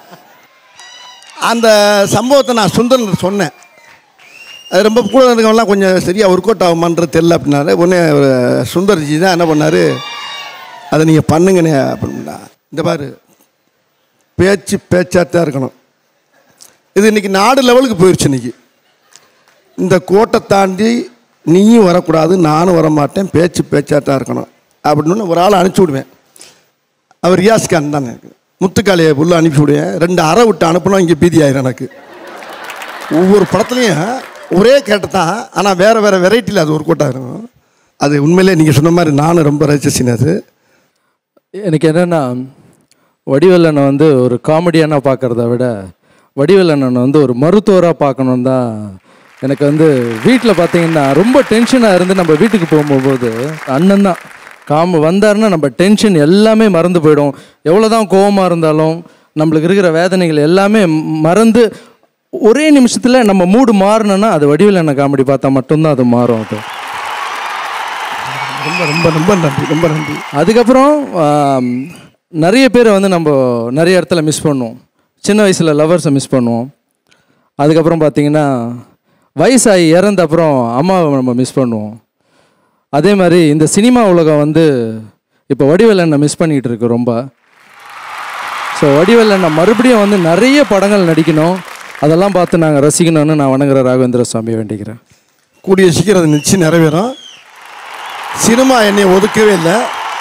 Speaker 11: அந்த சம்பவத்தை நான் சுந்தரன் சொன்னேன் அது ரொம்ப கூட இருக்கவங்கலாம் கொஞ்சம் சரியாக ஒர்க் அவுட் ஆகுமான்றது தெரில அப்படின்னாரு உடனே ஒரு சுந்தர்ஜி தான் என்ன பண்ணார் அதை நீங்கள் பண்ணுங்கண்ணே அப்படின்னா இந்த பாரு பேச்சு பேச்சாத்தான் இருக்கணும் இது இன்னைக்கு நாடு லெவலுக்கு போயிடுச்சு இன்னைக்கு இந்த கோட்டை தாண்டி நீயும் வரக்கூடாது நானும் வர மாட்டேன் பேச்சு பேச்சாத்தான் இருக்கணும் அப்படின்னு ஒரு ஆளை அனுப்பிச்சி விடுவேன் அவர் ரியாஸ் கான் தான் எனக்கு முத்துக்காளியை உள்ள அனுப்பி விடுவேன் ரெண்டு அறை விட்டு அனுப்பினா இங்கே பீதி ஆயிரும் எனக்கு ஒவ்வொரு படத்துலையும் ஒரே கேட்டு தான் ஆனால் வேறு வேறு வெரைட்டியில் அது ஒரு கூட்டம் இருக்கும் அது உண்மையிலே நீங்கள் சொன்ன மாதிரி நானும் ரொம்ப ரசிச்ச scene அது
Speaker 7: எனக்கு என்னென்னா வடிவேலனை வந்து ஒரு காமெடியனாக பார்க்குறத விட வடிவேலண்ணனை வந்து ஒரு மருத்துவராக பார்க்கணும் தான் எனக்கு வந்து வீட்டில் பார்த்தீங்கன்னா ரொம்ப டென்ஷனாக இருந்து நம்ம வீட்டுக்கு போகும்போது அண்ணன் தான் காம வந்தாருன்னா நம்ம டென்ஷன் எல்லாமே மறந்து போயிடும் எவ்வளோ தான் கோவமாக இருந்தாலும் நம்மளுக்கு இருக்கிற வேதனைகள் எல்லாமே மறந்து ஒரே நிமிஷத்தில் நம்ம மூடு மாறணும்னா அது வடிவேலண்ணன் காமெடி பார்த்தா மட்டும்தான் அது மாறும் அது
Speaker 11: ரொம்ப ரொம்ப ரொம்ப நன்றி ரொம்ப நன்றி
Speaker 7: அதுக்கப்புறம் ஆம், நிறைய பேரை வந்து நம்ம நிறைய இடத்துல மிஸ் பண்ணுவோம் சின்ன வயசில் லவர்ஸை மிஸ் பண்ணுவோம் அதுக்கப்புறம் பார்த்தீங்கன்னா வயசாகி இறந்த அப்புறம் அம்மாவை நம்ம மிஸ் பண்ணுவோம் அதே மாதிரி இந்த சினிமா உலகம் வந்து இப்போ வடிவேலண்ணை மிஸ் பண்ணிகிட்டு இருக்கு ரொம்ப ஸோ வடிவேலண்ணை மறுபடியும் வந்து நிறைய படங்கள் நடிக்கணும் அதெல்லாம் பார்த்து நாங்கள் ரசிக்கணும்னு நான் வணங்குற ராகவேந்திர சுவாமியை வேண்டிக்கிறேன்
Speaker 11: கூடிய சீக்கிரம் அது நிச்சயம் நிறைவேறும் சினிமா என்னை ஒதுக்கவே இல்லை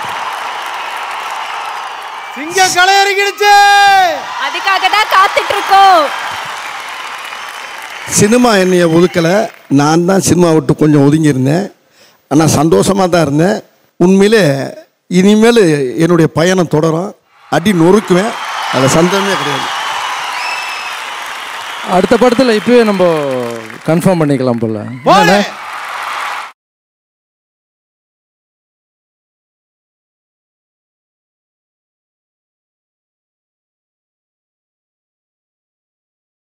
Speaker 20: சிங்க களை இறங்கிடுச்சு
Speaker 21: அதுக்காக தான் காத்துட்டு இருக்கோம்
Speaker 11: சினிமா என்னைய ஒதுக்கலை நான் தான் சினிமா விட்டு கொஞ்சம் ஒதுங்கியிருந்தேன் ஆனால் சந்தோஷமாக தான் இருந்தேன் உண்மையிலே இனிமேல் என்னுடைய பயணம் தொடரும் அடி நொறுக்குவேன் அதில் சந்தேகமே கிடையாது
Speaker 7: அடுத்த படத்தில் இப்போவே நம்ம கன்ஃபார்ம் பண்ணிக்கலாம் போல
Speaker 20: போடு.